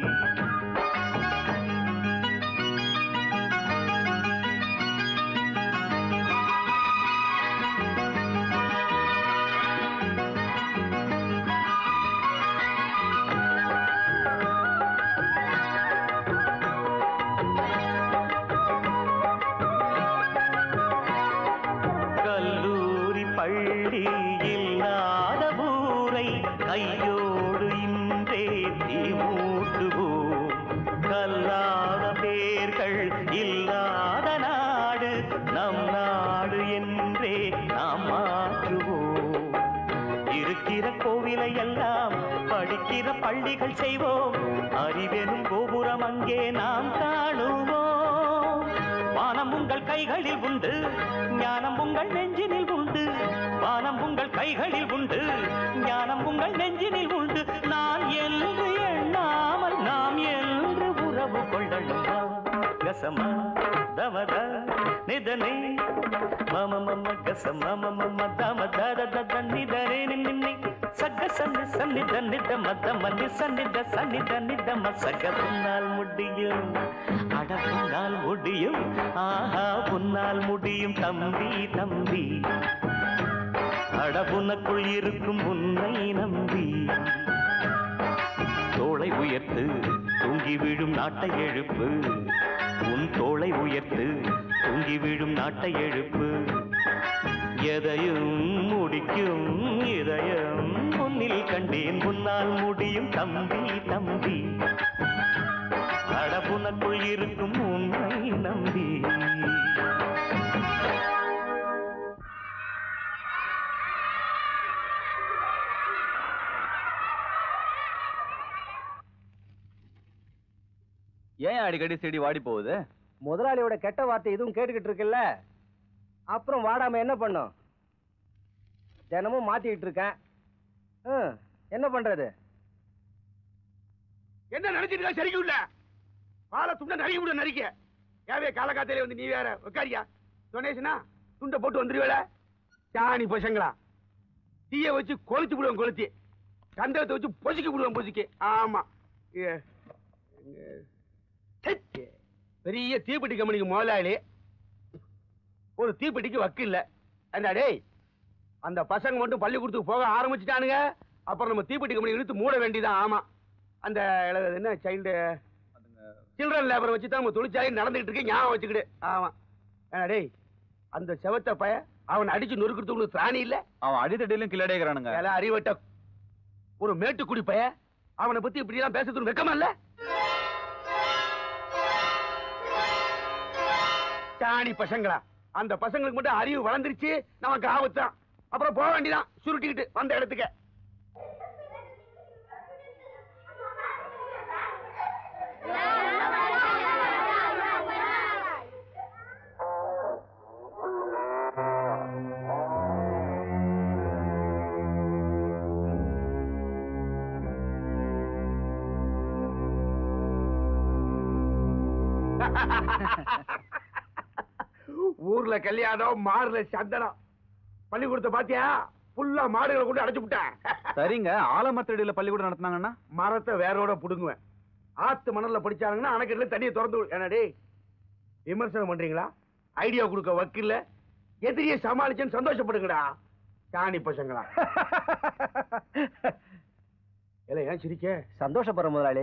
[SPEAKER 17] கல்லூரி பள்ளி இல்லாத ஊரை கையோடு இன்றே தீ மூட்டுவோம் கல்லாத பேர்கள் இல்லாத நாடு நம் நாடு என்றே நாம் மாற்றுவோம் இருக்கிற கோவிலை எல்லாம் படிக்கிற பள்ளிகள் செய்வோம் அறிவெனும் கோபுரம் அங்கே நாம் காணுவோம் வானம் உங்கள் கைகளில் உண்டு ஞானம் உங்கள் நெஞ்சினில் உண்டு வானம் உங்கள் கைகளில் உண்டு ஞானம் உங்கள் நெஞ்சினில் உண்டு நான் என்று எண்ணாமல் நாம் என்று உறவு கொள்ளணும் வா. கசமா தமத நிதனே மம மம கசம மம மம தம தத தத நிதனே நின்னை சக சன்னி சன்னித நித மத மன்னி சன்னித சன்னித நித மசக உன்னால் முடியும் அட உன்னால் முடியும் ஆஹா உன்னால் முடியும் தம்பி தம்பி அட உனக்குள் இருக்கும் உன்னை நம்பி தோளை உயர்த்து தூங்கி விழும் நாட்டை எழுப்பு உன் தோளை உயர்த்து தூங்கி விழும் நாட்டை எழுப்பு எதையும் முடிக்கும் இதயம் முன்னில் கண்டேன் முன்னால் முடியும் தம்பி தம்பி அடப்புனக்குள் இருக்கும் உண்மை நம்பி
[SPEAKER 10] ஏன் அடிக்கடி செடி வாடி போகுது
[SPEAKER 7] முதலாளியோட கெட்ட வார்த்தை எதுவும் கேட்டுக்கிட்டு இருக்குல்ல அப்புறம் வாடாம என்ன பண்ணும் தினமும் மாத்திக்கிட்டு இருக்கேன் ஹம், என்ன பண்றது
[SPEAKER 18] என்ன நினைச்சிட்டு சரிக்கு இல்ல வாழை துண்டை நறுக்கி விட நரிக்க ஏவே காலகாத்திலே வந்து நீ வேற உட்காரியா டொனேஷனா துண்டை போட்டு வந்துருவேல சாணி பசங்களா தீய வச்சு கொளுத்தி விடுவோம் கொளுத்தி கந்தகத்தை வச்சு பொசுக்கி விடுவோம் பொசுக்கி ஆமா ஏ, எங்க- ச்சே. பெரிய தீப்பெட்டி கம்பெனிக்கு முதலாளி ஒரு தீப்பெட்டிக்கு வக்கு இல்ல ஏண்டா டேய் அந்த பசங்க மட்டும் பள்ளிக்கூடத்துக்கு போக ஆரம்பிச்சுட்டானுங்க அப்புறம் நம்ம தீப்பெட்டி கம்பெனி இழுத்து மூட வேண்டியதான் ஆமா அந்த இள- என்ன சைல்டு சில்ட்ரன் லேபரை வச்சு தான் நம்ம தொழிற்சாலை நடந்துகிட்டு இருக்கு ஞாபகம் வச்சுக்கிடு ஆமா ஏண்டா டேய் அந்த செவத்த பய அவனை அடிச்சு நொறுக்கிறதுக்கு உனக்கு திராணி இல்ல
[SPEAKER 10] அவன் அடித்தடியிலும் கிளடைக்கிறானுங்க
[SPEAKER 18] எல்லாம் அறிவட்ட ஒரு மேட்டுக்குடி பய அவனை பத்தி இப்படி எல்லாம் பேசுறதுக்கு வெக்கமா இல்ல சாணி பசங்களா அந்த பசங்களுக்கு மட்டும் அறிவு வளர்ந்துருச்சு நமக்கு ஆபத்தான் அப்புறம் போக வேண்டியதான் சுருட்டிக்கிட்டு வந்த இடத்துக்கு ஊர்ல கல்யாணம் மாடுல சந்தனம் பள்ளிக்கூடத்தை பாத்தியா ஃபுல்லா மாடுகளை கொண்டு அடைச்சு விட்டேன்
[SPEAKER 10] சரிங்க ஆலமரத்தடியில பள்ளிக்கூடம் நடத்துனாங்கன்னா
[SPEAKER 18] மரத்தை வேரோட புடுங்குவேன் ஆத்து மணல்ல படிச்சாங்கன்னா அணைக்கட்டுல தண்ணியை திறந்து விடு. என்னடே விமர்சனம் பண்றீங்களா ஐடியா கொடுக்க வக்கில்ல எதிரியை சமாளிச்சேன்னு சந்தோஷப்படுங்கடா சாணி பசங்களா இல்ல ஏன் சிரிக்க
[SPEAKER 10] சந்தோஷப்படுற முதலாளி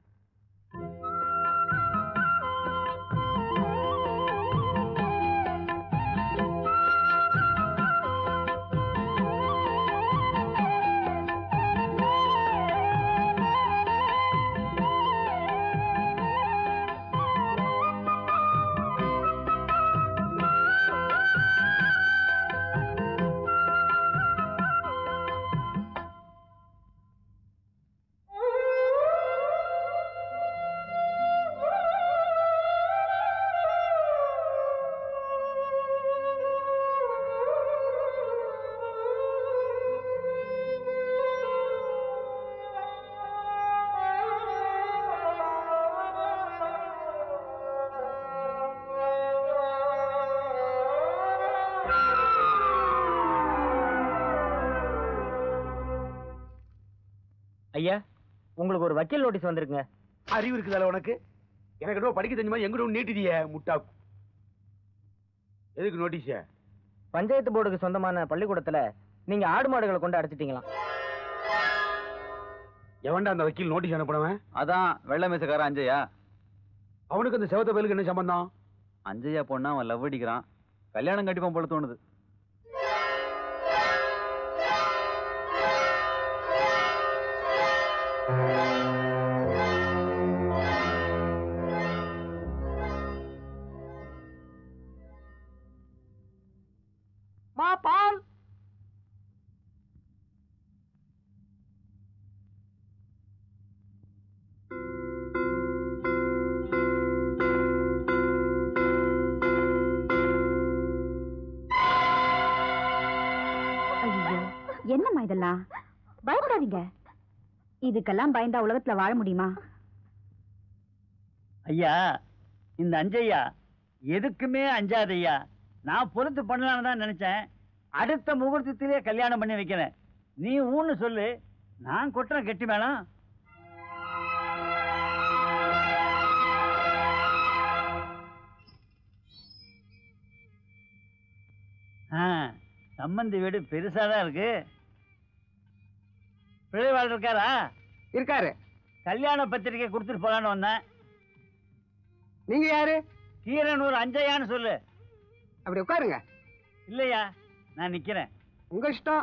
[SPEAKER 1] ஐயா உங்களுக்கு ஒரு வக்கீல் நோட்டீஸ் வந்திருக்குங்க
[SPEAKER 18] அறிவு இருக்குதால உனக்கு எனக்கு என்னவோ படிக்க தெரியுமா எங்கிட்ட நீட்டிதிய முட்டா எதுக்கு நோட்டீஸ்
[SPEAKER 1] பஞ்சாயத்து போர்டுக்கு சொந்தமான பள்ளிக்கூடத்துல நீங்க ஆடு மாடுகளை கொண்டு அடைச்சிட்டீங்களாம்
[SPEAKER 18] எவன்டா அந்த வக்கீல் நோட்டீஸ் அனுப்பினவன்
[SPEAKER 10] அதான் வெள்ளை மேசக்கார அஞ்சையா
[SPEAKER 18] அவனுக்கு அந்த செவத்த பயலுக்கு என்ன சம்பந்தம்
[SPEAKER 10] அஞ்சையா பொண்ணா அவன் லவ் அடிக்கிறான் கல்யாணம் கட்டிப்பான் போல தோணுது
[SPEAKER 15] மா பால்
[SPEAKER 3] ஐயோ என்னம்மா இதெல்லாம் பயப்படாதீங்க இதுக்கெல்லாம் பயந்தா உலகத்துல வாழ முடியுமா
[SPEAKER 19] ஐயா இந்த அஞ்சையா எதுக்குமே அஞ்சாதையா நான் பொறுத்து பண்ணலாம்னு தான் நினைச்சேன் அடுத்த முகூர்த்தத்திலே கல்யாணம் பண்ணி வைக்கிறேன் நீ ஊன்னு சொல்லு நான் கொட்டுறேன் கெட்டி மேளம் ஆ சம்மந்தி வீடு பெருசா தான் இருக்கு பிள்ளைவாள் இருக்காரா
[SPEAKER 9] இருக்காரு
[SPEAKER 19] கல்யாண பத்திரிக்கை கொடுத்துட்டு போலான்னு வந்தேன்
[SPEAKER 9] நீங்க யாரு
[SPEAKER 19] கீரனூர் அஞ்சையான்னு சொல்லு
[SPEAKER 9] அப்படி உட்காருங்க
[SPEAKER 19] இல்லையா நான் நிக்கிறேன்
[SPEAKER 9] உங்க இஷ்டம்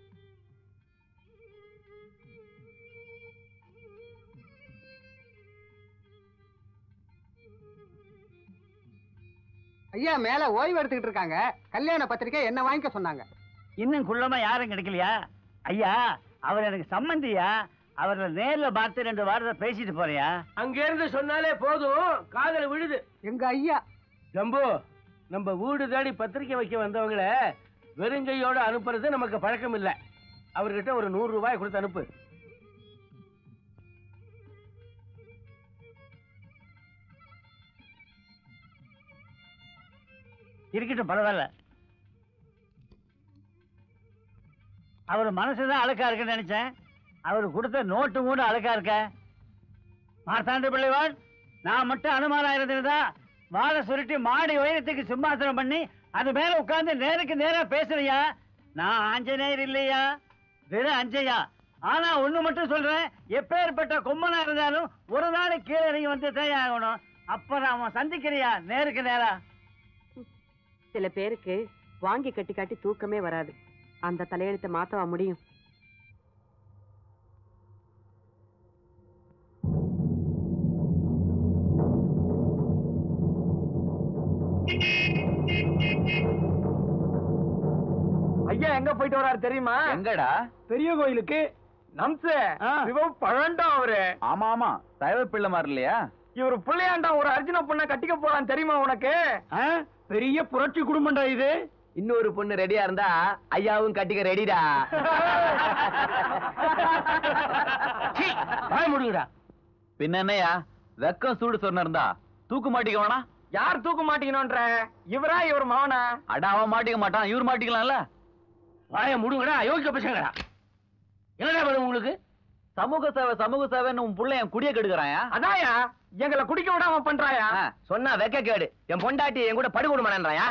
[SPEAKER 9] ஐயா மேல ஓய்வு எடுத்துக்கிட்டு இருக்காங்க கல்யாண பத்திரிக்கை என்ன வாங்கிக்க சொன்னாங்க
[SPEAKER 19] இன்னும் குள்ளமா யாரும் கிடைக்கலையா ஐயா அவர் எனக்கு சம்மந்தியா அவரை நேர்ல பார்த்து ரெண்டு வாரத்தை பேசிட்டு போறியா
[SPEAKER 4] அங்க இருந்து சொன்னாலே போதும் காதல விழுது
[SPEAKER 9] எங்க ஐயா
[SPEAKER 4] ஜம்பு நம்ம வீடு தேடி பத்திரிக்கை வைக்க வந்தவங்கள வெறுங்கையோட அனுப்புறது நமக்கு பழக்கம் இல்ல அவர்கிட்ட ஒரு நூறு ரூபாய் கொடுத்து அனுப்பு
[SPEAKER 19] இருக்கட்டும் பரவாயில்ல அவர் மனசுதான் அழுக்கா இருக்குன்னு நினைச்சேன் அவர் கொடுத்த நோட்டு கூட அழுக்கா இருக்க மார்த்தாண்டு பிள்ளைவாள் நான் மட்டும் அனுமானம் இருந்திருந்தா வாழை சுருட்டி மாடி உயரத்துக்கு சிம்மாசனம் பண்ணி அது மேல உட்கார்ந்து நேருக்கு நேரா பேசுறியா நான் ஆஞ்சநேயர் இல்லையா வெறும் அஞ்சையா ஆனா ஒண்ணு மட்டும் சொல்றேன் எப்பேற்பட்ட கொம்மனா இருந்தாலும் ஒரு நாள் கீழே இறங்கி வந்து தான் ஆகணும் அப்புறம் அவன் சந்திக்கிறியா நேருக்கு நேரா
[SPEAKER 8] சில பேருக்கு வாங்கி கட்டி காட்டி தூக்கமே வராது அந்த தலையெழுத்தை மாத்தவா முடியும்
[SPEAKER 15] ஐயா எங்க போயிட்டு வராரு தெரியுமா
[SPEAKER 10] எங்கடா
[SPEAKER 15] பெரிய கோயிலுக்கு நம்ச இவன் பழண்டா அவரு
[SPEAKER 10] ஆமா ஆமா தயவு பிள்ளை மாதிரி இல்லையா
[SPEAKER 15] இவரு பிள்ளையாண்டா ஒரு அர்ஜுன பொண்ண கட்டிக்க போறான் தெரியுமா உனக்கு பெரிய புரட்சி குடும்பம்டா இது
[SPEAKER 1] இன்னொரு பொண்ணு ரெடியா இருந்தா ஐயாவும் கட்டிக்க ரெடிடா
[SPEAKER 4] வாய முடியுடா
[SPEAKER 10] பின்ன என்னையா வெக்கம் சூடு சொன்ன இருந்தா
[SPEAKER 13] தூக்கு மாட்டிக்க வேணாம்
[SPEAKER 15] யார் தூக்க மாட்டீங்கன்ற இவரா இவர் மவனா
[SPEAKER 13] அட அவன் மாட்டிக்க மாட்டான் இவர் மாட்டிக்கலாம்ல
[SPEAKER 4] வாய முடுங்கடா யோசிக்க பசங்கடா என்னடா வேணும் உங்களுக்கு
[SPEAKER 13] சமூக சேவை சமூக சேவைன்னு உன் புள்ள என் குடிய கெடுக்கிறாயா
[SPEAKER 15] அதாயா எங்களை குடிக்க விடாம பண்றாயா
[SPEAKER 1] சொன்னா வெக்க கேடு என் பொண்டாட்டி என் கூட படுகொடுமானன்றாயா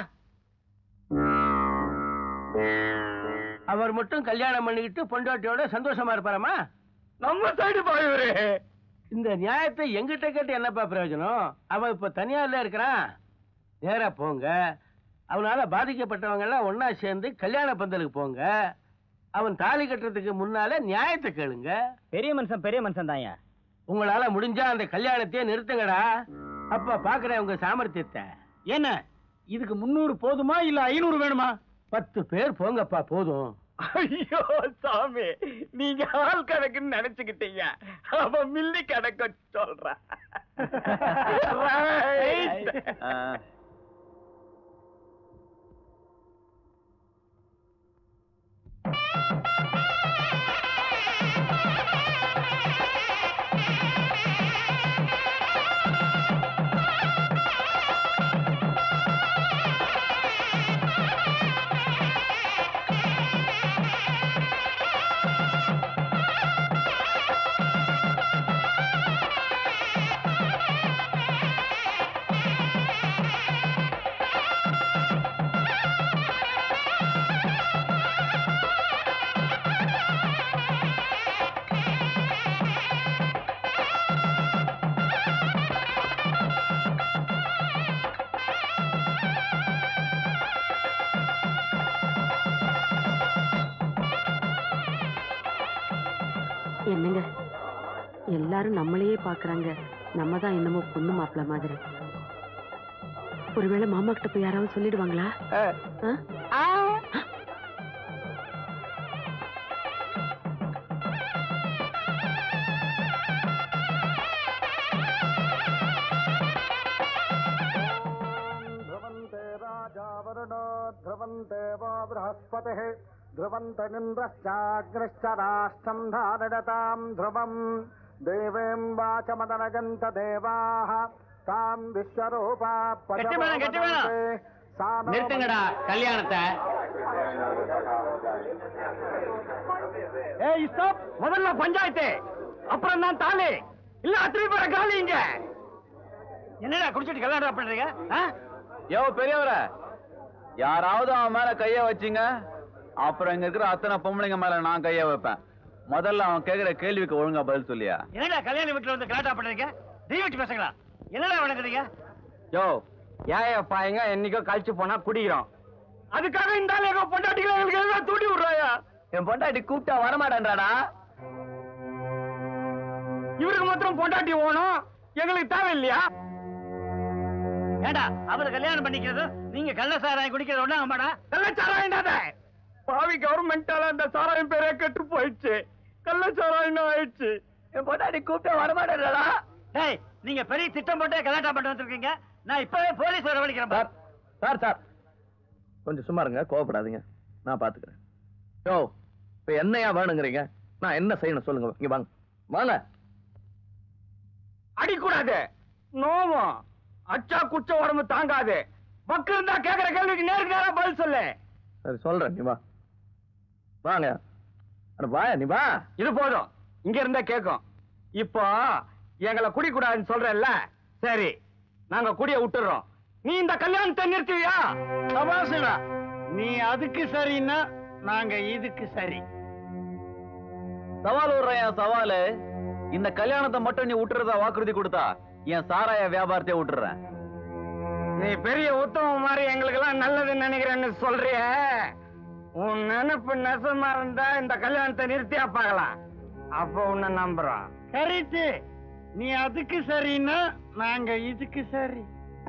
[SPEAKER 4] அவர் மட்டும் கல்யாணம் பண்ணிக்கிட்டு பொண்டாட்டியோட சந்தோஷமா இருப்பாரமா
[SPEAKER 15] நம்ம சைடு பாயுவரு
[SPEAKER 4] இந்த நியாயத்தை எங்கிட்ட கேட்டு என்னப்பா பிரயோஜனம் அவன் இப்ப தனியார்ல இருக்கிறான் நேரா போங்க அவனால பாதிக்கப்பட்டவங்க எல்லாம் ஒன்னா சேர்ந்து கல்யாண பந்தலுக்கு போங்க அவன் தாலி கட்டுறதுக்கு முன்னால நியாயத்தை கேளுங்க
[SPEAKER 13] பெரிய மனுஷன் பெரிய மனுஷன் தான்யா
[SPEAKER 4] உங்களால முடிஞ்சா அந்த கல்யாணத்தையே நிறுத்துங்கடா அப்ப பாக்குறேன் உங்க சாமர்த்தியத்தை என்ன இதுக்கு முன்னூறு போதுமா இல்ல ஐநூறு வேணுமா பத்து பேர் போங்கப்பா போதும்
[SPEAKER 15] ஐயோ சாமி நீங்க ஆள் கணக்குன்னு நினைச்சுக்கிட்டீங்க அவன் மில்லி கணக்கு சொல்றான் Right.
[SPEAKER 8] என்னங்க எல்லாரும் நம்மளையே பாக்குறாங்க நம்ம தான் என்னமோ பொண்ணு மாப்பிள்ள மாதிரி ஒருவேளை மாமா கிட்ட போய் யாராவது சொல்லிடுவாங்களா ஆ?
[SPEAKER 9] ध्रुवन्ते वो बृहस्पतिः ध्रुवन्तमिन्द्रश्चाग्निश्च राष्ट्रम् धारडताम् ध्रुवम् देवीम् वाचमदनगन्त देवाः ताम् विश्वरूपा
[SPEAKER 4] கெட்டி மேளம், கெட்டி மேளம். நிறுத்துங்கடா கல்யாணத்தை
[SPEAKER 15] ஏய் ஸ்டாப் முதல்ல பஞ்சாயத்து அப்புறம் தான் தாலி இல்ல அத்தனை பேர காலி இங்க
[SPEAKER 4] என்னடா குடிச்சிட்டு கல்யாணம் பண்றீங்க ஆ?
[SPEAKER 13] யோ பெரியவர யாராவது அவன் மேல கைய வச்சீங்க அப்புறம் இங்க இருக்கிற அத்தனை பொம்பளைங்க மேல நான் கைய வைப்பேன் முதல்ல அவன் கேக்குற கேள்விக்கு ஒழுங்கா பதில் சொல்லியா
[SPEAKER 4] என்னடா கல்யாண வீட்டுல வந்து கலாட்டா பண்றீங்க தீவச்சு பசங்களா என்னடா வணங்குறீங்க
[SPEAKER 15] யோ ஏன் பாயங்க என்னைக்கோ கழிச்சு போனா குடிக்கிறோம் அதுக்காக இந்த ஆளு எங்க பொண்டாட்டிகளை எங்களுக்கு எல்லாம் தூண்டி விடுறாயா
[SPEAKER 1] என் பொண்டாட்டி கூப்பிட்டா வரமாட்டேன்றாடா
[SPEAKER 15] இவருக்கு மாத்திரம் பொண்டாட்டி ஓணும் எங்களுக்கு தேவையில்லையா
[SPEAKER 4] ஏண்டா அவர் கல்யாணம் பண்ணிக்கிறது நீங்க கள்ள சாராயம் குடிக்கிறது ஒண்ணு ஆமாடா
[SPEAKER 15] கள்ளச்சாராயம் பாவி கவர்மெண்டால அந்த சாராயம் பேரே கெட்டு போயிடுச்சு கள்ளச்சாராயம் ஆயிடுச்சு
[SPEAKER 1] என் பொண்டாட்டி கூப்பிட்டா வரமாட்டேன்றாடா
[SPEAKER 4] டேய் நீங்க பெரிய திட்டம் போட்டு கலாட்டா பண்ணி வந்திருக்கீங்க நான் இப்பவே போலீஸ் வரவழைக்கிறேன் பார்.
[SPEAKER 7] சார் சார் கொஞ்சம் சும்மா இருங்க கோவப்படாதீங்க நான் பாத்துக்கிறேன் யோ இப்ப என்னையா வேணுங்கிறீங்க நான் என்ன செய்யணும் சொல்லுங்க இங்க வாங்க வாங்க
[SPEAKER 15] அடிக்கூடாது நோவும் அச்சா குச்ச உடம்பு தாங்காது பக்கு இருந்தா கேக்குற கேள்விக்கு நேருக்கு நேரா பதில் சொல்லு
[SPEAKER 7] சரி சொல்றேன் நீ வா வாங்க அட வாயா நீ வா
[SPEAKER 15] இது போதும் இங்க இருந்தா கேக்கும் இப்போ எங்களை குடிக்கூடாதுன்னு சொல்றல்ல சரி நாங்க குடிய விட்டுறோம் நீ இந்த கல்யாணத்தை நிறுத்துவியா
[SPEAKER 16] சபாசிடா நீ அதுக்கு சரின்னா நாங்க இதுக்கு சரி
[SPEAKER 13] சவால் விடுறேன் சவாலு இந்த கல்யாணத்தை மட்டும் நீ விட்டுறதா வாக்குறுதி கொடுத்தா என் சாராய வியாபாரத்தை விட்டுறேன்
[SPEAKER 15] நீ பெரிய உத்தமம் மாதிரி எங்களுக்கு எல்லாம் நல்லதுன்னு நினைக்கிறேன்னு சொல்றிய உன் நினைப்பு நெசமா இருந்தா இந்த கல்யாணத்தை நிறுத்தியா பார்க்கலாம் அப்போ உன்னை நம்புறோம்
[SPEAKER 16] கரெக்ட் நீ அதுக்கு சரின்னா நாங்க இதுக்கு சரி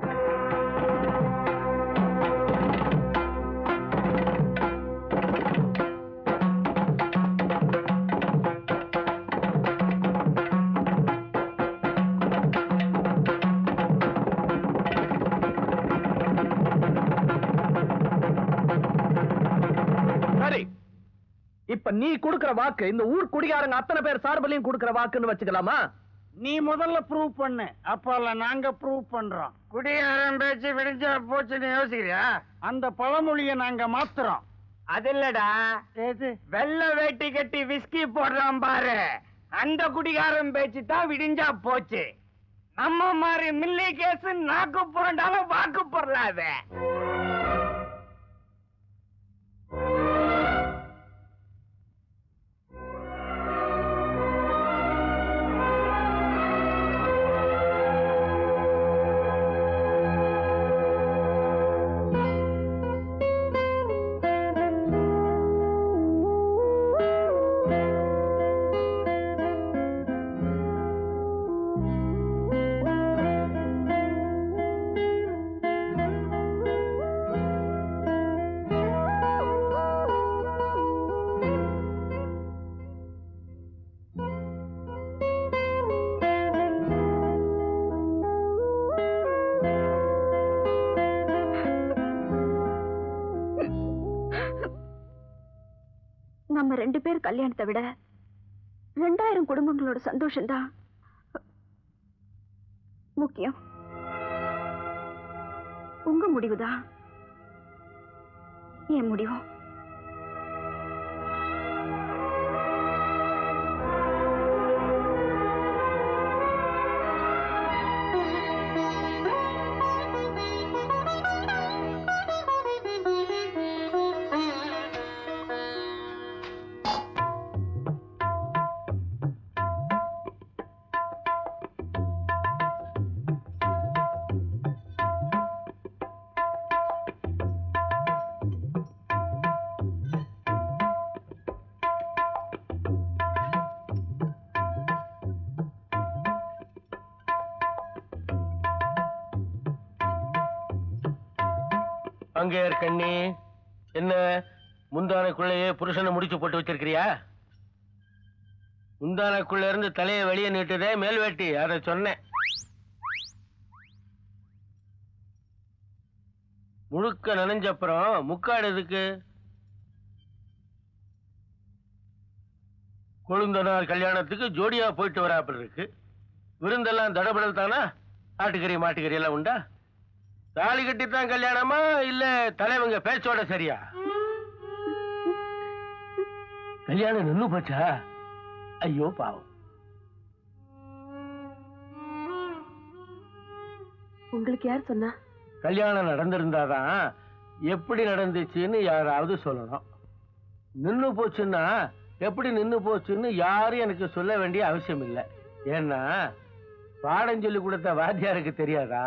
[SPEAKER 7] சரி இப்ப நீ கொடுக்கிற வாக்கு இந்த ஊர் குடிகாரங்க அத்தனை பேர் சார்பிலையும் கொடுக்கிற வாக்குன்னு வச்சுக்கலாமா
[SPEAKER 16] நீ முதல்ல ப்ரூவ் பண்ணு அப்ப நாங்க ப்ரூவ் பண்றோம்
[SPEAKER 15] குடியாரம் பேச்சு விடிஞ்சா போச்சுன்னு யோசிக்கிறியா
[SPEAKER 16] அந்த பழமொழியை நாங்க மாத்துறோம்
[SPEAKER 15] அது இல்லடா வெள்ளை வேட்டி கட்டி விஸ்கி போடுறான் பாரு அந்த குடிகாரன் பேச்சு தான் விடிஞ்சா போச்சு நம்ம மாதிரி மில்லி கேஸ் நாக்கு புரண்டாலும் வாக்கு பொருளாத
[SPEAKER 3] நம்ம ரெண்டு பேர் கல்யாணத்தை விட ரெண்டாயிரம் குடும்பங்களோட சந்தோஷம்தான் முக்கியம் உங்க முடிவுதான் என் முடிவும்
[SPEAKER 4] அங்கே கண்ணி என்ன முந்தானைக்குள்ளேயே புருஷனை முடிச்சு போட்டு வச்சிருக்கிறியா முந்தானைக்குள்ள இருந்து தலையை வெளியே நீட்டுதே மேல் வேட்டி அதை சொன்னேன் முழுக்க நனைஞ்ச அப்புறம் முக்காடு எதுக்கு கொழுந்தனார் கல்யாணத்துக்கு ஜோடியா போயிட்டு வராப்படி இருக்கு விருந்தெல்லாம் தடபடல் தானா ஆட்டுக்கறி மாட்டுக்கறி எல்லாம் உண்டா தாலி கட்டித்தான் கல்யாணமா இல்ல தலைவங்க பேச்சோட சரியா கல்யாணம் நின்னு போச்சா ஐயோ பாவம்
[SPEAKER 8] உங்களுக்கு யார் சொன்னா
[SPEAKER 4] கல்யாணம் நடந்திருந்தாதான் எப்படி நடந்துச்சுன்னு யாராவது சொல்லணும் நின்னு போச்சுன்னா எப்படி நின்னு போச்சுன்னு யாரும் எனக்கு சொல்ல வேண்டிய அவசியம் இல்லை ஏன்னா பாடம் சொல்லி கொடுத்த வாத்தியாருக்கு தெரியாதா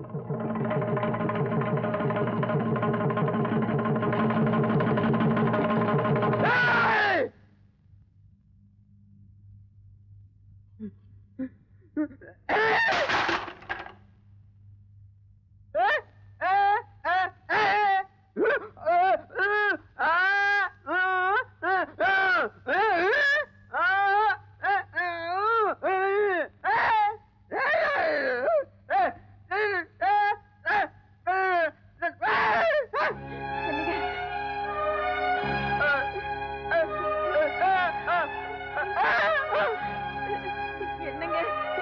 [SPEAKER 2] என்னங்க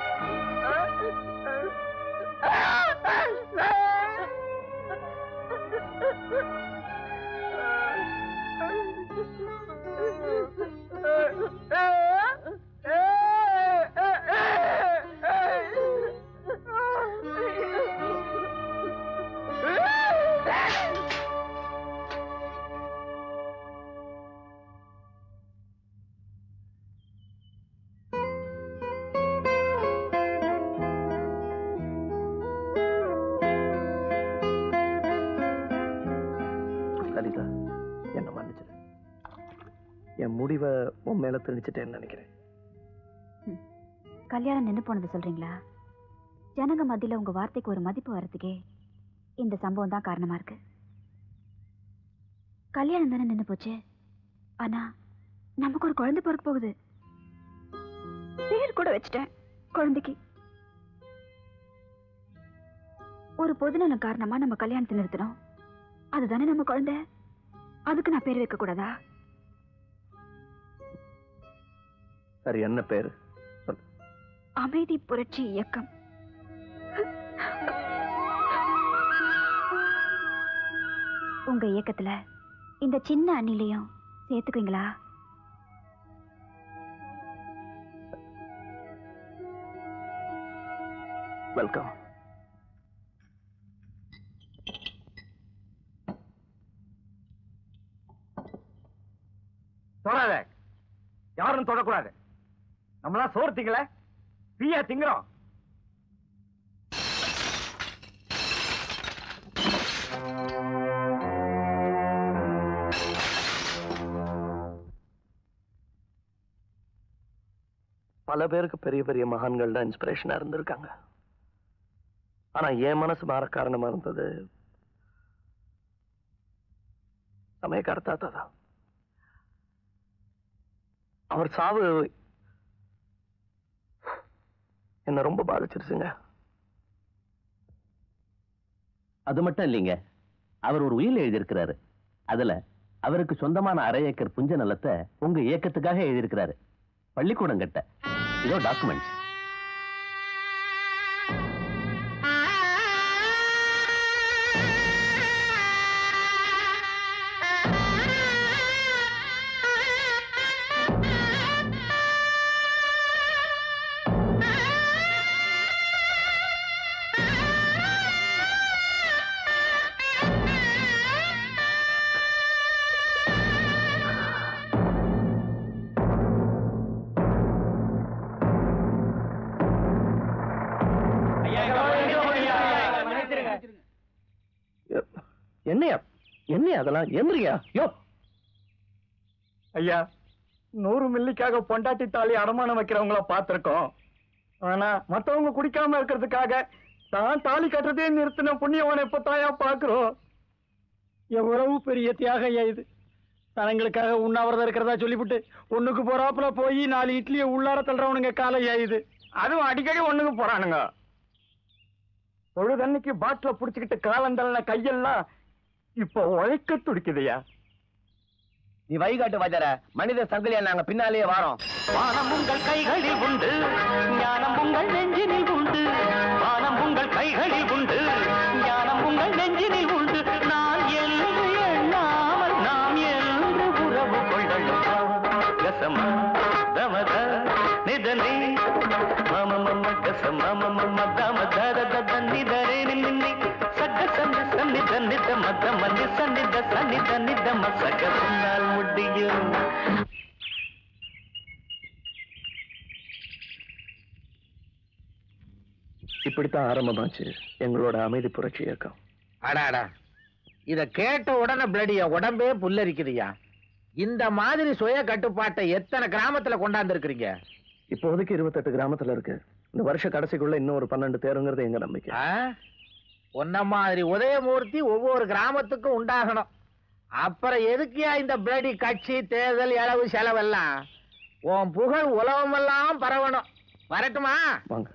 [SPEAKER 7] லலிதா என்ன மன்னிச்சிடு என் முடிவை உன் மேல திணிச்சிட்டேன்னு நினைக்கிறேன்
[SPEAKER 3] கல்யாணம் நின்னு போனது சொல்றீங்களா ஜனங்க மத்தியில உங்க வார்த்தைக்கு ஒரு மதிப்பு வர்றதுக்கே இந்த சம்பவம் தான் காரணமா இருக்கு கல்யாணம் தானே நின்னு போச்சு ஆனா நமக்கு ஒரு குழந்தை பிறக்க போகுது பேர் கூட வச்சுட்டேன் குழந்தைக்கு ஒரு பொதுநலம் காரணமா நம்ம கல்யாணத்தை நிறுத்தணும் அதுதானே நம்ம குழந்தை அதுக்கு நான் பேர் வைக்க கூடாதா
[SPEAKER 7] சரி என்ன பேரு
[SPEAKER 3] அமைதி புரட்சி இயக்கம் உங்க இயக்கத்துல இந்த சின்ன அண்ணிலையும் சேர்த்துக்குவீங்களா
[SPEAKER 7] வெல்கம்
[SPEAKER 15] தொடாத யாரும் தொடக்கூடாது நம்மளாம் சோறு திங்கல ஃப்ரீயா திங்குறோம்
[SPEAKER 7] பல பேருக்கு பெரிய பெரிய மகான்கள் தான் இன்ஸ்பிரேஷனா இருந்திருக்காங்க ஆனா என் மனசு மாற காரணமா இருந்தது சமயக்கார தாத்தா தான் அவர் சாவு என்ன ரொம்ப பாதிச்சிருச்சுங்க
[SPEAKER 6] அது மட்டும் இல்லைங்க அவர் ஒரு உயில் எழுதியிருக்கிறாரு அதுல அவருக்கு சொந்தமான அரை ஏக்கர் புஞ்ச நிலத்தை உங்க இயக்கத்துக்காக எழுதியிருக்கிறாரு பள்ளிக்கூடம் கட்ட இதோ டாக்குமெண்ட்ஸ்
[SPEAKER 7] என்னையா என்னையா அதெல்லாம் எந்திரியா யோ
[SPEAKER 15] ஐயா நூறு மில்லிக்காக பொண்டாட்டி தாலி அடமானம் வைக்கிறவங்கள பார்த்திருக்கோம் ஆனா மத்தவங்க குடிக்காம இருக்கிறதுக்காக தான் தாலி கட்டுறதே நிறுத்தின புண்ணியவனை இப்ப தாயா பாக்குறோம் எவ்வளவு பெரிய தியாகம் ஐயா இது தனங்களுக்காக உண்ணாவிரதம் இருக்கிறதா சொல்லிவிட்டு ஒண்ணுக்கு போறாப்புல போய் நாலு இட்லியை உள்ளார தள்ளுறவனுங்க காலையா இது அதுவும் அடிக்கடி ஒண்ணுக்கு போறானுங்க பொழுதன்னைக்கு பாட்டில புடிச்சுக்கிட்டு காலந்தள்ளின கையெல்லாம் இப்ப உழைக்க துடிக்குதுயா
[SPEAKER 1] நீ வைகாட்டு வாஜார மனித சங்கிலியா நாங்க பின்னாலேயே வாரோம்
[SPEAKER 17] வானம் உங்கள் கைகளில் உண்டு ஞானம் உங்கள் நெஞ்சினில் உண்டு வானம் உங்கள் கைகளில் உண்டு ஞானம் உங்கள் நெஞ்சினில் உண்டு நான் என்று எண்ணாமல் நாம் என்று உறவு கொள்ளலாம் கசமா தமத நிதனே மம மம கசம மம மதம தர தத நிதரே நின்னி சக சந்தி சந்நித நித மத மன்னி சந்நித சந்நித நித மசக சொன்னால் முடியும்
[SPEAKER 7] இப்படித்தான் ஆரம்பமாச்சு எங்களோட அமைதி புரட்சி இயக்கம்
[SPEAKER 5] அடாடா இத கேட்ட உடனே பிளடியா உடம்பே புல்லரிக்குதுயா இந்த மாதிரி சுய கட்டுப்பாட்டை எத்தனை கிராமத்துல கொண்டாந்து இருக்கிறீங்க
[SPEAKER 7] இப்போதைக்கு இருபத்தெட்டு கிராமத்துல இருக்கு இந்த வருஷ கடைசிக்குள்ள இன்னும் ஒரு பன்னெண்டு தேருங்கிறது எங்க நம்பிக்கை
[SPEAKER 5] உன்ன மாதிரி உதயமூர்த்தி ஒவ்வொரு கிராமத்துக்கும் உண்டாகணும் அப்புறம் எதுக்குயா இந்த பிளடி கட்சி தேர்தல் இளவு செலவெல்லாம் உன் புகழ் உலகமெல்லாம் பரவணும் வரட்டுமா
[SPEAKER 7] வாங்க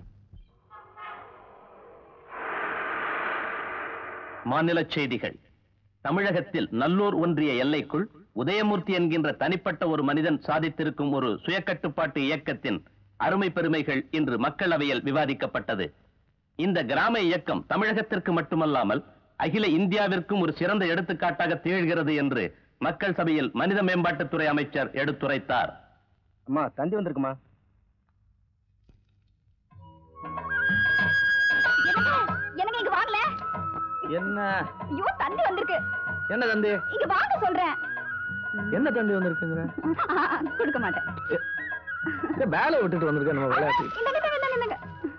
[SPEAKER 6] மாநில செய்திகள் தமிழகத்தில் நல்லூர் ஒன்றிய எல்லைக்குள் உதயமூர்த்தி என்கின்ற தனிப்பட்ட ஒரு மனிதன் சாதித்திருக்கும் ஒரு சுயக்கட்டுப்பாட்டு இயக்கத்தின் அருமை பெருமைகள் இன்று மக்களவையில் விவாதிக்கப்பட்டது இந்த கிராம இயக்கம் தமிழகத்திற்கு மட்டுமல்லாமல் அகில இந்தியாவிற்கும் ஒரு சிறந்த எடுத்துக்காட்டாக திகழ்கிறது என்று மக்கள் சபையில் மனித மேம்பாட்டுத்துறை அமைச்சர் எடுத்துரைத்தார்
[SPEAKER 15] அம்மா தந்தி வந்திருக்குமா
[SPEAKER 3] எனக்கு இங்க வாங்கல
[SPEAKER 7] என்ன
[SPEAKER 3] ஐயோ தந்தி வந்திருக்கு
[SPEAKER 7] என்ன தந்தி
[SPEAKER 3] இங்க வாங்க சொல்றேன்
[SPEAKER 7] என்ன தந்தி வந்திருக்குங்கிற
[SPEAKER 3] ஆ, கொடுக்க மாட்டேன்
[SPEAKER 7] ஏ, வேலையை விட்டுட்டு வந்திருக்க நம்ம விளையாட்டு
[SPEAKER 3] இந்தாங்க, இந்தாங்க, இந்தாங்க, இந்தாங்க.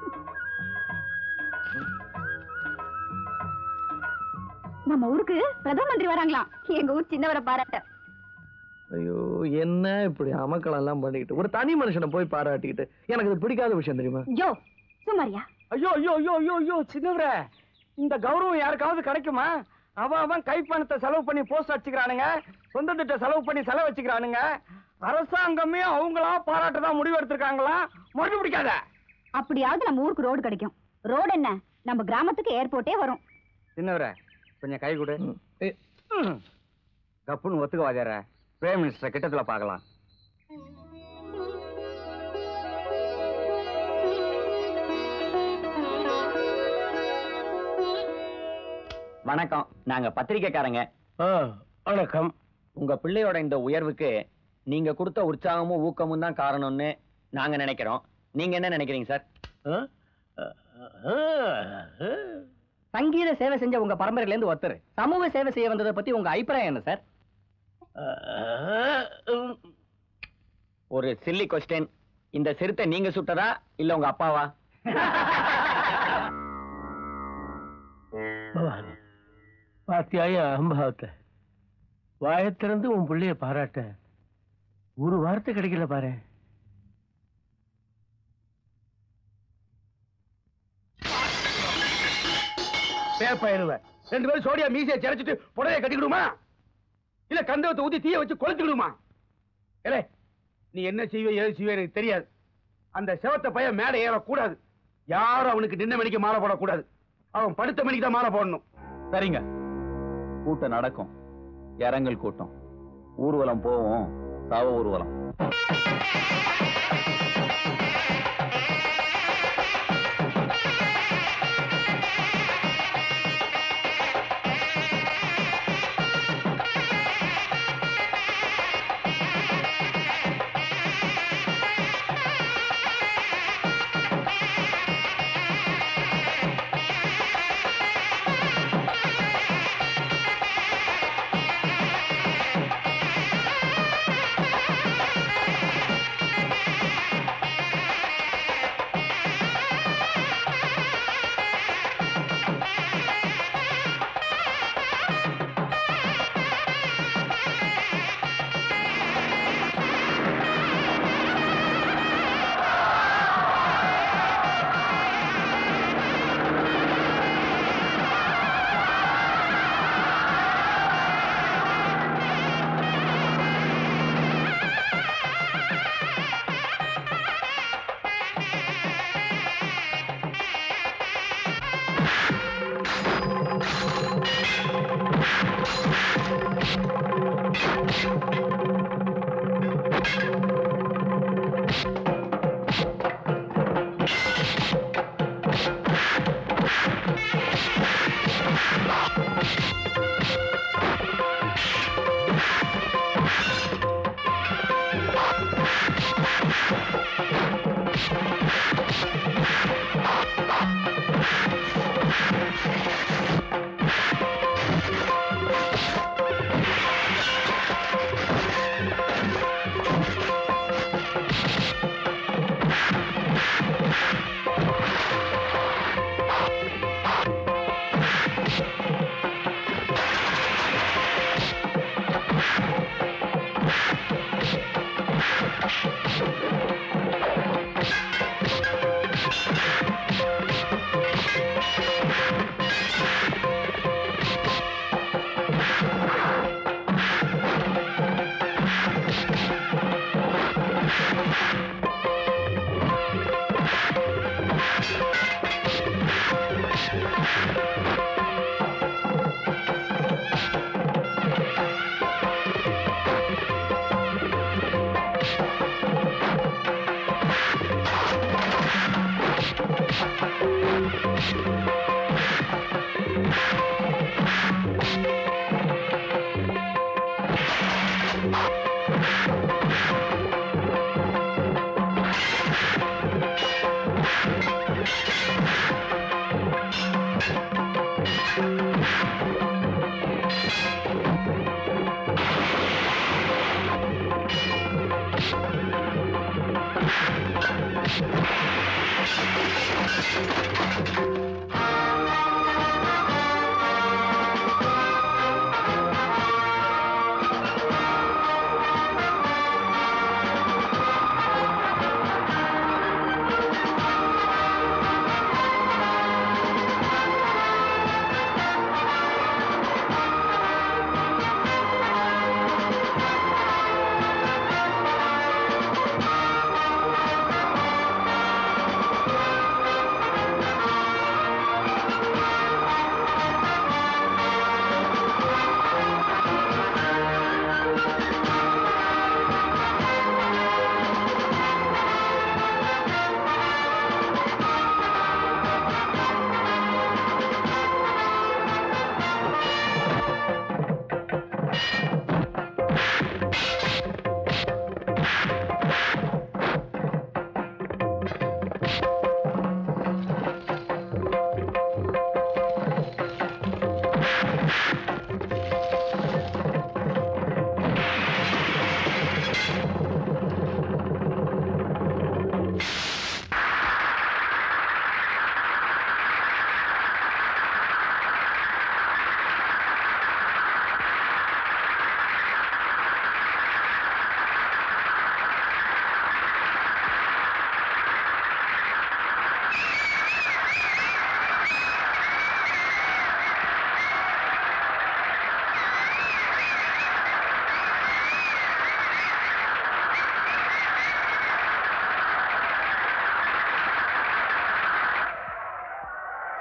[SPEAKER 3] நம்ம ஊருக்கு பிரதம மந்திரி வராங்களாம் எங்க ஊர் சின்னவரை பாராட்ட
[SPEAKER 7] ஐயோ என்ன இப்படி அமக்களம் எல்லாம் பண்ணிக்கிட்டு ஒரு தனி மனுஷனை போய் பாராட்டிக்கிட்டு எனக்கு இது பிடிக்காத விஷயம் தெரியுமா
[SPEAKER 3] யோ சுமாரியா
[SPEAKER 15] ஐயோ ஐயோ ஐயோ ஐயோ ஐயோ சின்னவரே இந்த கௌரவம் யாருக்காவது கிடைக்குமா அவன் அவன் கைப்பணத்தை செலவு பண்ணி போஸ்ட் அடிச்சுக்கிறானுங்க சொந்த திட்ட செலவு பண்ணி செலவு வச்சுக்கிறானுங்க அரசாங்கமே அவங்களா பாராட்டதான் முடிவு எடுத்திருக்காங்களா மறுபடியும் பிடிக்காத
[SPEAKER 3] அப்படியாவது நம்ம ஊருக்கு ரோடு கிடைக்கும் ரோடு என்ன நம்ம கிராமத்துக்கு ஏர்போர்ட்டே வரும்
[SPEAKER 15] சின்னவரே கொஞ்சம் கை கொடு ம். கப்புன்னு ஒத்துக்க வாஜார பிரைம் மினிஸ்டர் கிட்டத்துல பார்க்கலாம்
[SPEAKER 1] வணக்கம் நாங்க பத்திரிக்கைக்காரங்க
[SPEAKER 4] வணக்கம்
[SPEAKER 1] உங்க பிள்ளையோட இந்த உயர்வுக்கு நீங்க கொடுத்த உற்சாகமும் ஊக்கமும் தான் காரணம்னு நாங்க நினைக்கிறோம் நீங்க என்ன நினைக்கிறீங்க சார் சங்கீத சேவை செஞ்ச உங்க பரம்பரையில இருந்து ஒருத்தர் சமூக சேவை செய்ய வந்ததை பத்தி உங்க அபிப்பிராயம் என்ன சார் ஒரு சில்லி கொஸ்டின் இந்த சிறுத்தை நீங்க சுட்டதா இல்ல உங்க அப்பாவா
[SPEAKER 4] பவானி பாத்தியாய அம்பாவத்தை வாயை திறந்து உன் பிள்ளைய பாராட்ட ஒரு வார்த்தை கிடைக்கல பாரு
[SPEAKER 18] பேப்பயிருவேன் ரெண்டு பேரும் சோடியா மீசையை சிரைச்சிட்டு புடவைய கட்டிக்கிடுமா இல்ல கந்தவத்தை ஊத்தி தீய வச்சு கொளுத்துக்கிடுமா ஏலே நீ என்ன செய்வே ஏது செய்வே எனக்கு தெரியாது அந்த செவத்த பையன் மேடை ஏறக்கூடாது யாரும் அவனுக்கு நின்ன மணிக்கு மாலை போடக்கூடாது அவன் படுத்த மணிக்கு தான் மாலை போடணும்
[SPEAKER 13] சரிங்க கூட்டம் நடக்கும் இரங்கல் கூட்டம் ஊர்வலம் போவோம் சவ ஊர்வலம்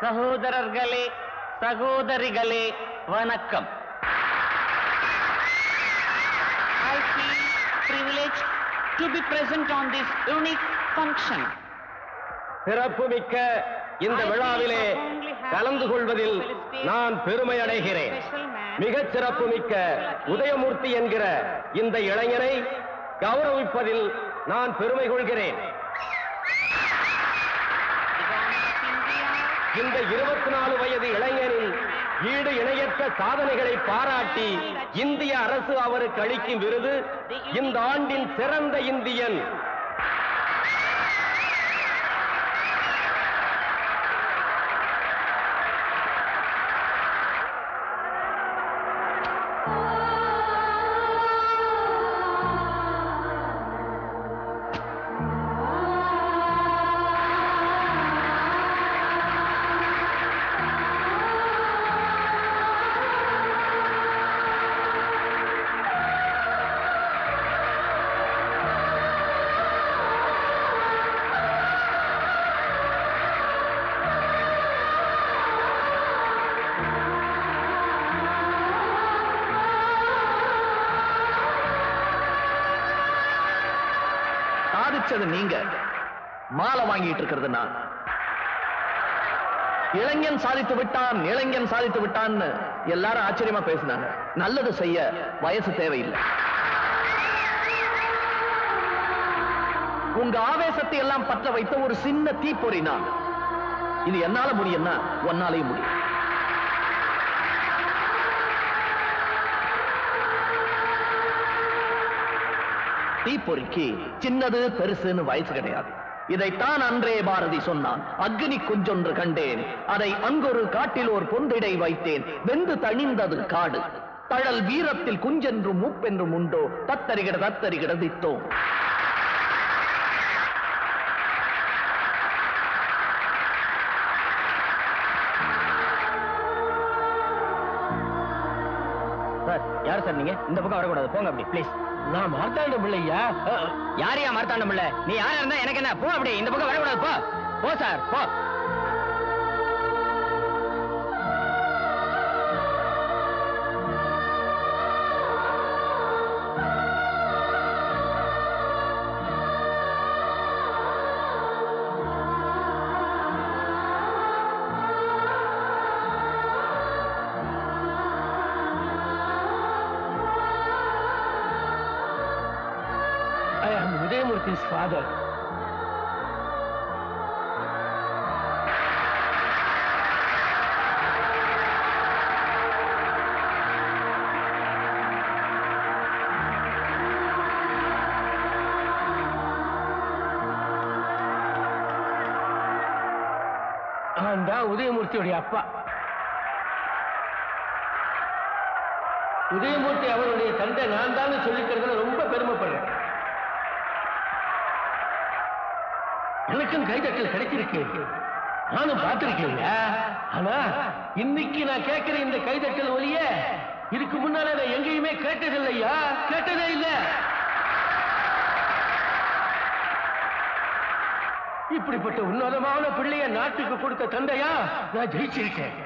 [SPEAKER 17] சகோதரர்களே சகோதரிகளே வணக்கம் I feel privileged to be present on this unique function.
[SPEAKER 20] சிறப்புமிக்க இந்த விழாவிலே கலந்து கொள்வதில் நான் பெருமை அடைகிறேன் மிகச் சிறப்புமிக்க உதயமூர்த்தி என்கிற இந்த இளைஞனை கௌரவிப்பதில் நான் பெருமை கொள்கிறேன் இந்த இருபத்தி நாலு வயது இளைஞனின் ஈடு இணையற்ற சாதனைகளை பாராட்டி இந்திய அரசு அவருக்கு அளிக்கும் விருது இந்த ஆண்டின் சிறந்த இந்தியன்
[SPEAKER 7] சாதிச்சது நீங்க மாலை வாங்கிட்டு இருக்கிறது நான் இளைஞன் சாதித்து விட்டான் இளைஞன் சாதித்து விட்டான்னு எல்லாரும் ஆச்சரியமா பேசினாங்க நல்லது செய்ய வயசு தேவையில்லை உங்க ஆவேசத்தை எல்லாம் பற்ற வைத்த ஒரு சின்ன தீப்பொறி நான் இது என்னால முடியும்னா உன்னாலையும் முடியும் தீப்பொறிக்கு சின்னது பெருசுன்னு வயசு கிடையாது இதைத்தான் அன்றே பாரதி சொன்னான் அக்னி குஞ்சொன்று கண்டேன் அதை அங்கொரு காட்டில் ஒரு பொந்திடை வைத்தேன் வெந்து தணிந்தது காடு தழல் வீரத்தில் குஞ்சென்றும் மூப்பென்றும் உண்டோ தத்தரிகிட தத்தரிகிட தித்தோம்
[SPEAKER 1] சார் யார் சார் நீங்க இந்த பக்கம் வரக்கூடாது போங்க அப்படி ப்ளீஸ்
[SPEAKER 4] நான் மார்த்தாண்ட பிள்ளையா
[SPEAKER 1] யாரையா மார்த்தாண்டம் இல்ல நீ யாரா இருந்தா எனக்கு என்ன போ அப்படி இந்த பக்கம் வரக்கூடாது போ போ சார் போ
[SPEAKER 4] I am Udayamurthi's father. நான் தான் உதயமூர்த்தியுடைய அப்பா உதயமூர்த்தி அவருடைய தந்தை நான் தான் சொல்லிக்கிறதுல ரொம்ப பெருமைப்படுறேன் எனக்கும் கைதட்டல் கிடைச்சிருக்கு நானும் பார்த்திருக்கேங்க ஆனா இன்னைக்கு நான் கேட்கிற இந்த கைதட்டல் ஒலிய இதுக்கு முன்னால நான் எங்கேயுமே கேட்டதில்லையா கேட்டதே இல்ல இப்படிப்பட்ட உன்னதமான பிள்ளைய நாட்டுக்கு கொடுத்த தந்தையா நான் ஜெயிச்சிருக்கேன்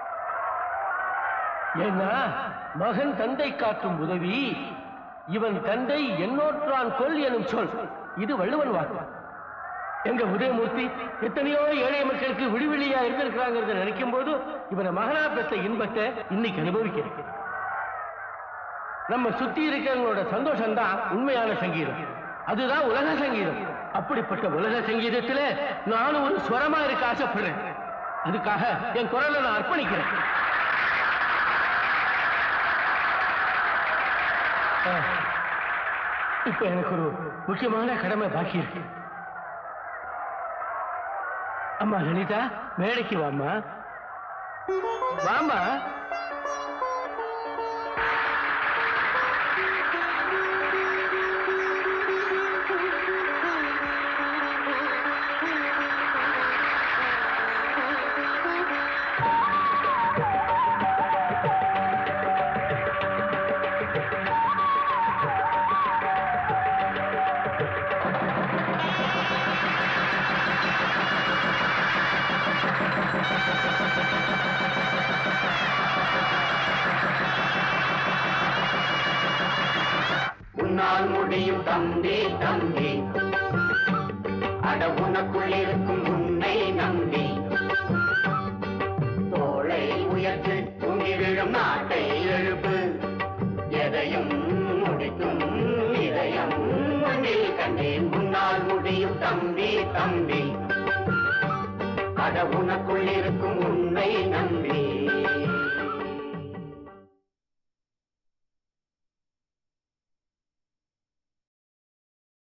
[SPEAKER 4] ஏன்னா மகன் தந்தை காட்டும் உதவி இவன் தந்தை என்னோற்றான் கொல் எனும் சொல் இது வள்ளுவன் வாக்கு எங்க உதயமூர்த்தி எத்தனையோ ஏழை மக்களுக்கு விடுவெளியா இருந்திருக்கிறாங்கிறத நினைக்கும் போது இவனை மகனா பெற்ற இன்பத்தை இன்னைக்கு அனுபவிக்கிறேன் நம்ம சுத்தி இருக்கிறவங்களோட சந்தோஷம் தான் உண்மையான சங்கீதம் அதுதான் உலக சங்கீதம் அப்படிப்பட்ட உலக சங்கீதத்துல நானும் ஒரு ஸ்வரமா இருக்க ஆசைப்படுறேன் அதுக்காக என் குரலை நான் அர்ப்பணிக்கிறேன் ஆ, இப்ப எனக்கு ஒரு முக்கியமான கடமை பாக்கி இருக்கு அம்மா லலிதா மேடைக்கு வாம்மா வாம்மா
[SPEAKER 17] Thank you. முடியும் தம்பி தம்பி அட உனக்குள் இருக்கும் உன்னை நம்பி தோளை உயர்த்து தூங்கி விழும் நாட்டை எழுப்பு எதையும் முடிக்கும் இதயம் மண்ணில் கண்டேன் உன்னால் முடியும் தம்பி தம்பி அட உனக்குள் இருக்கும் உன்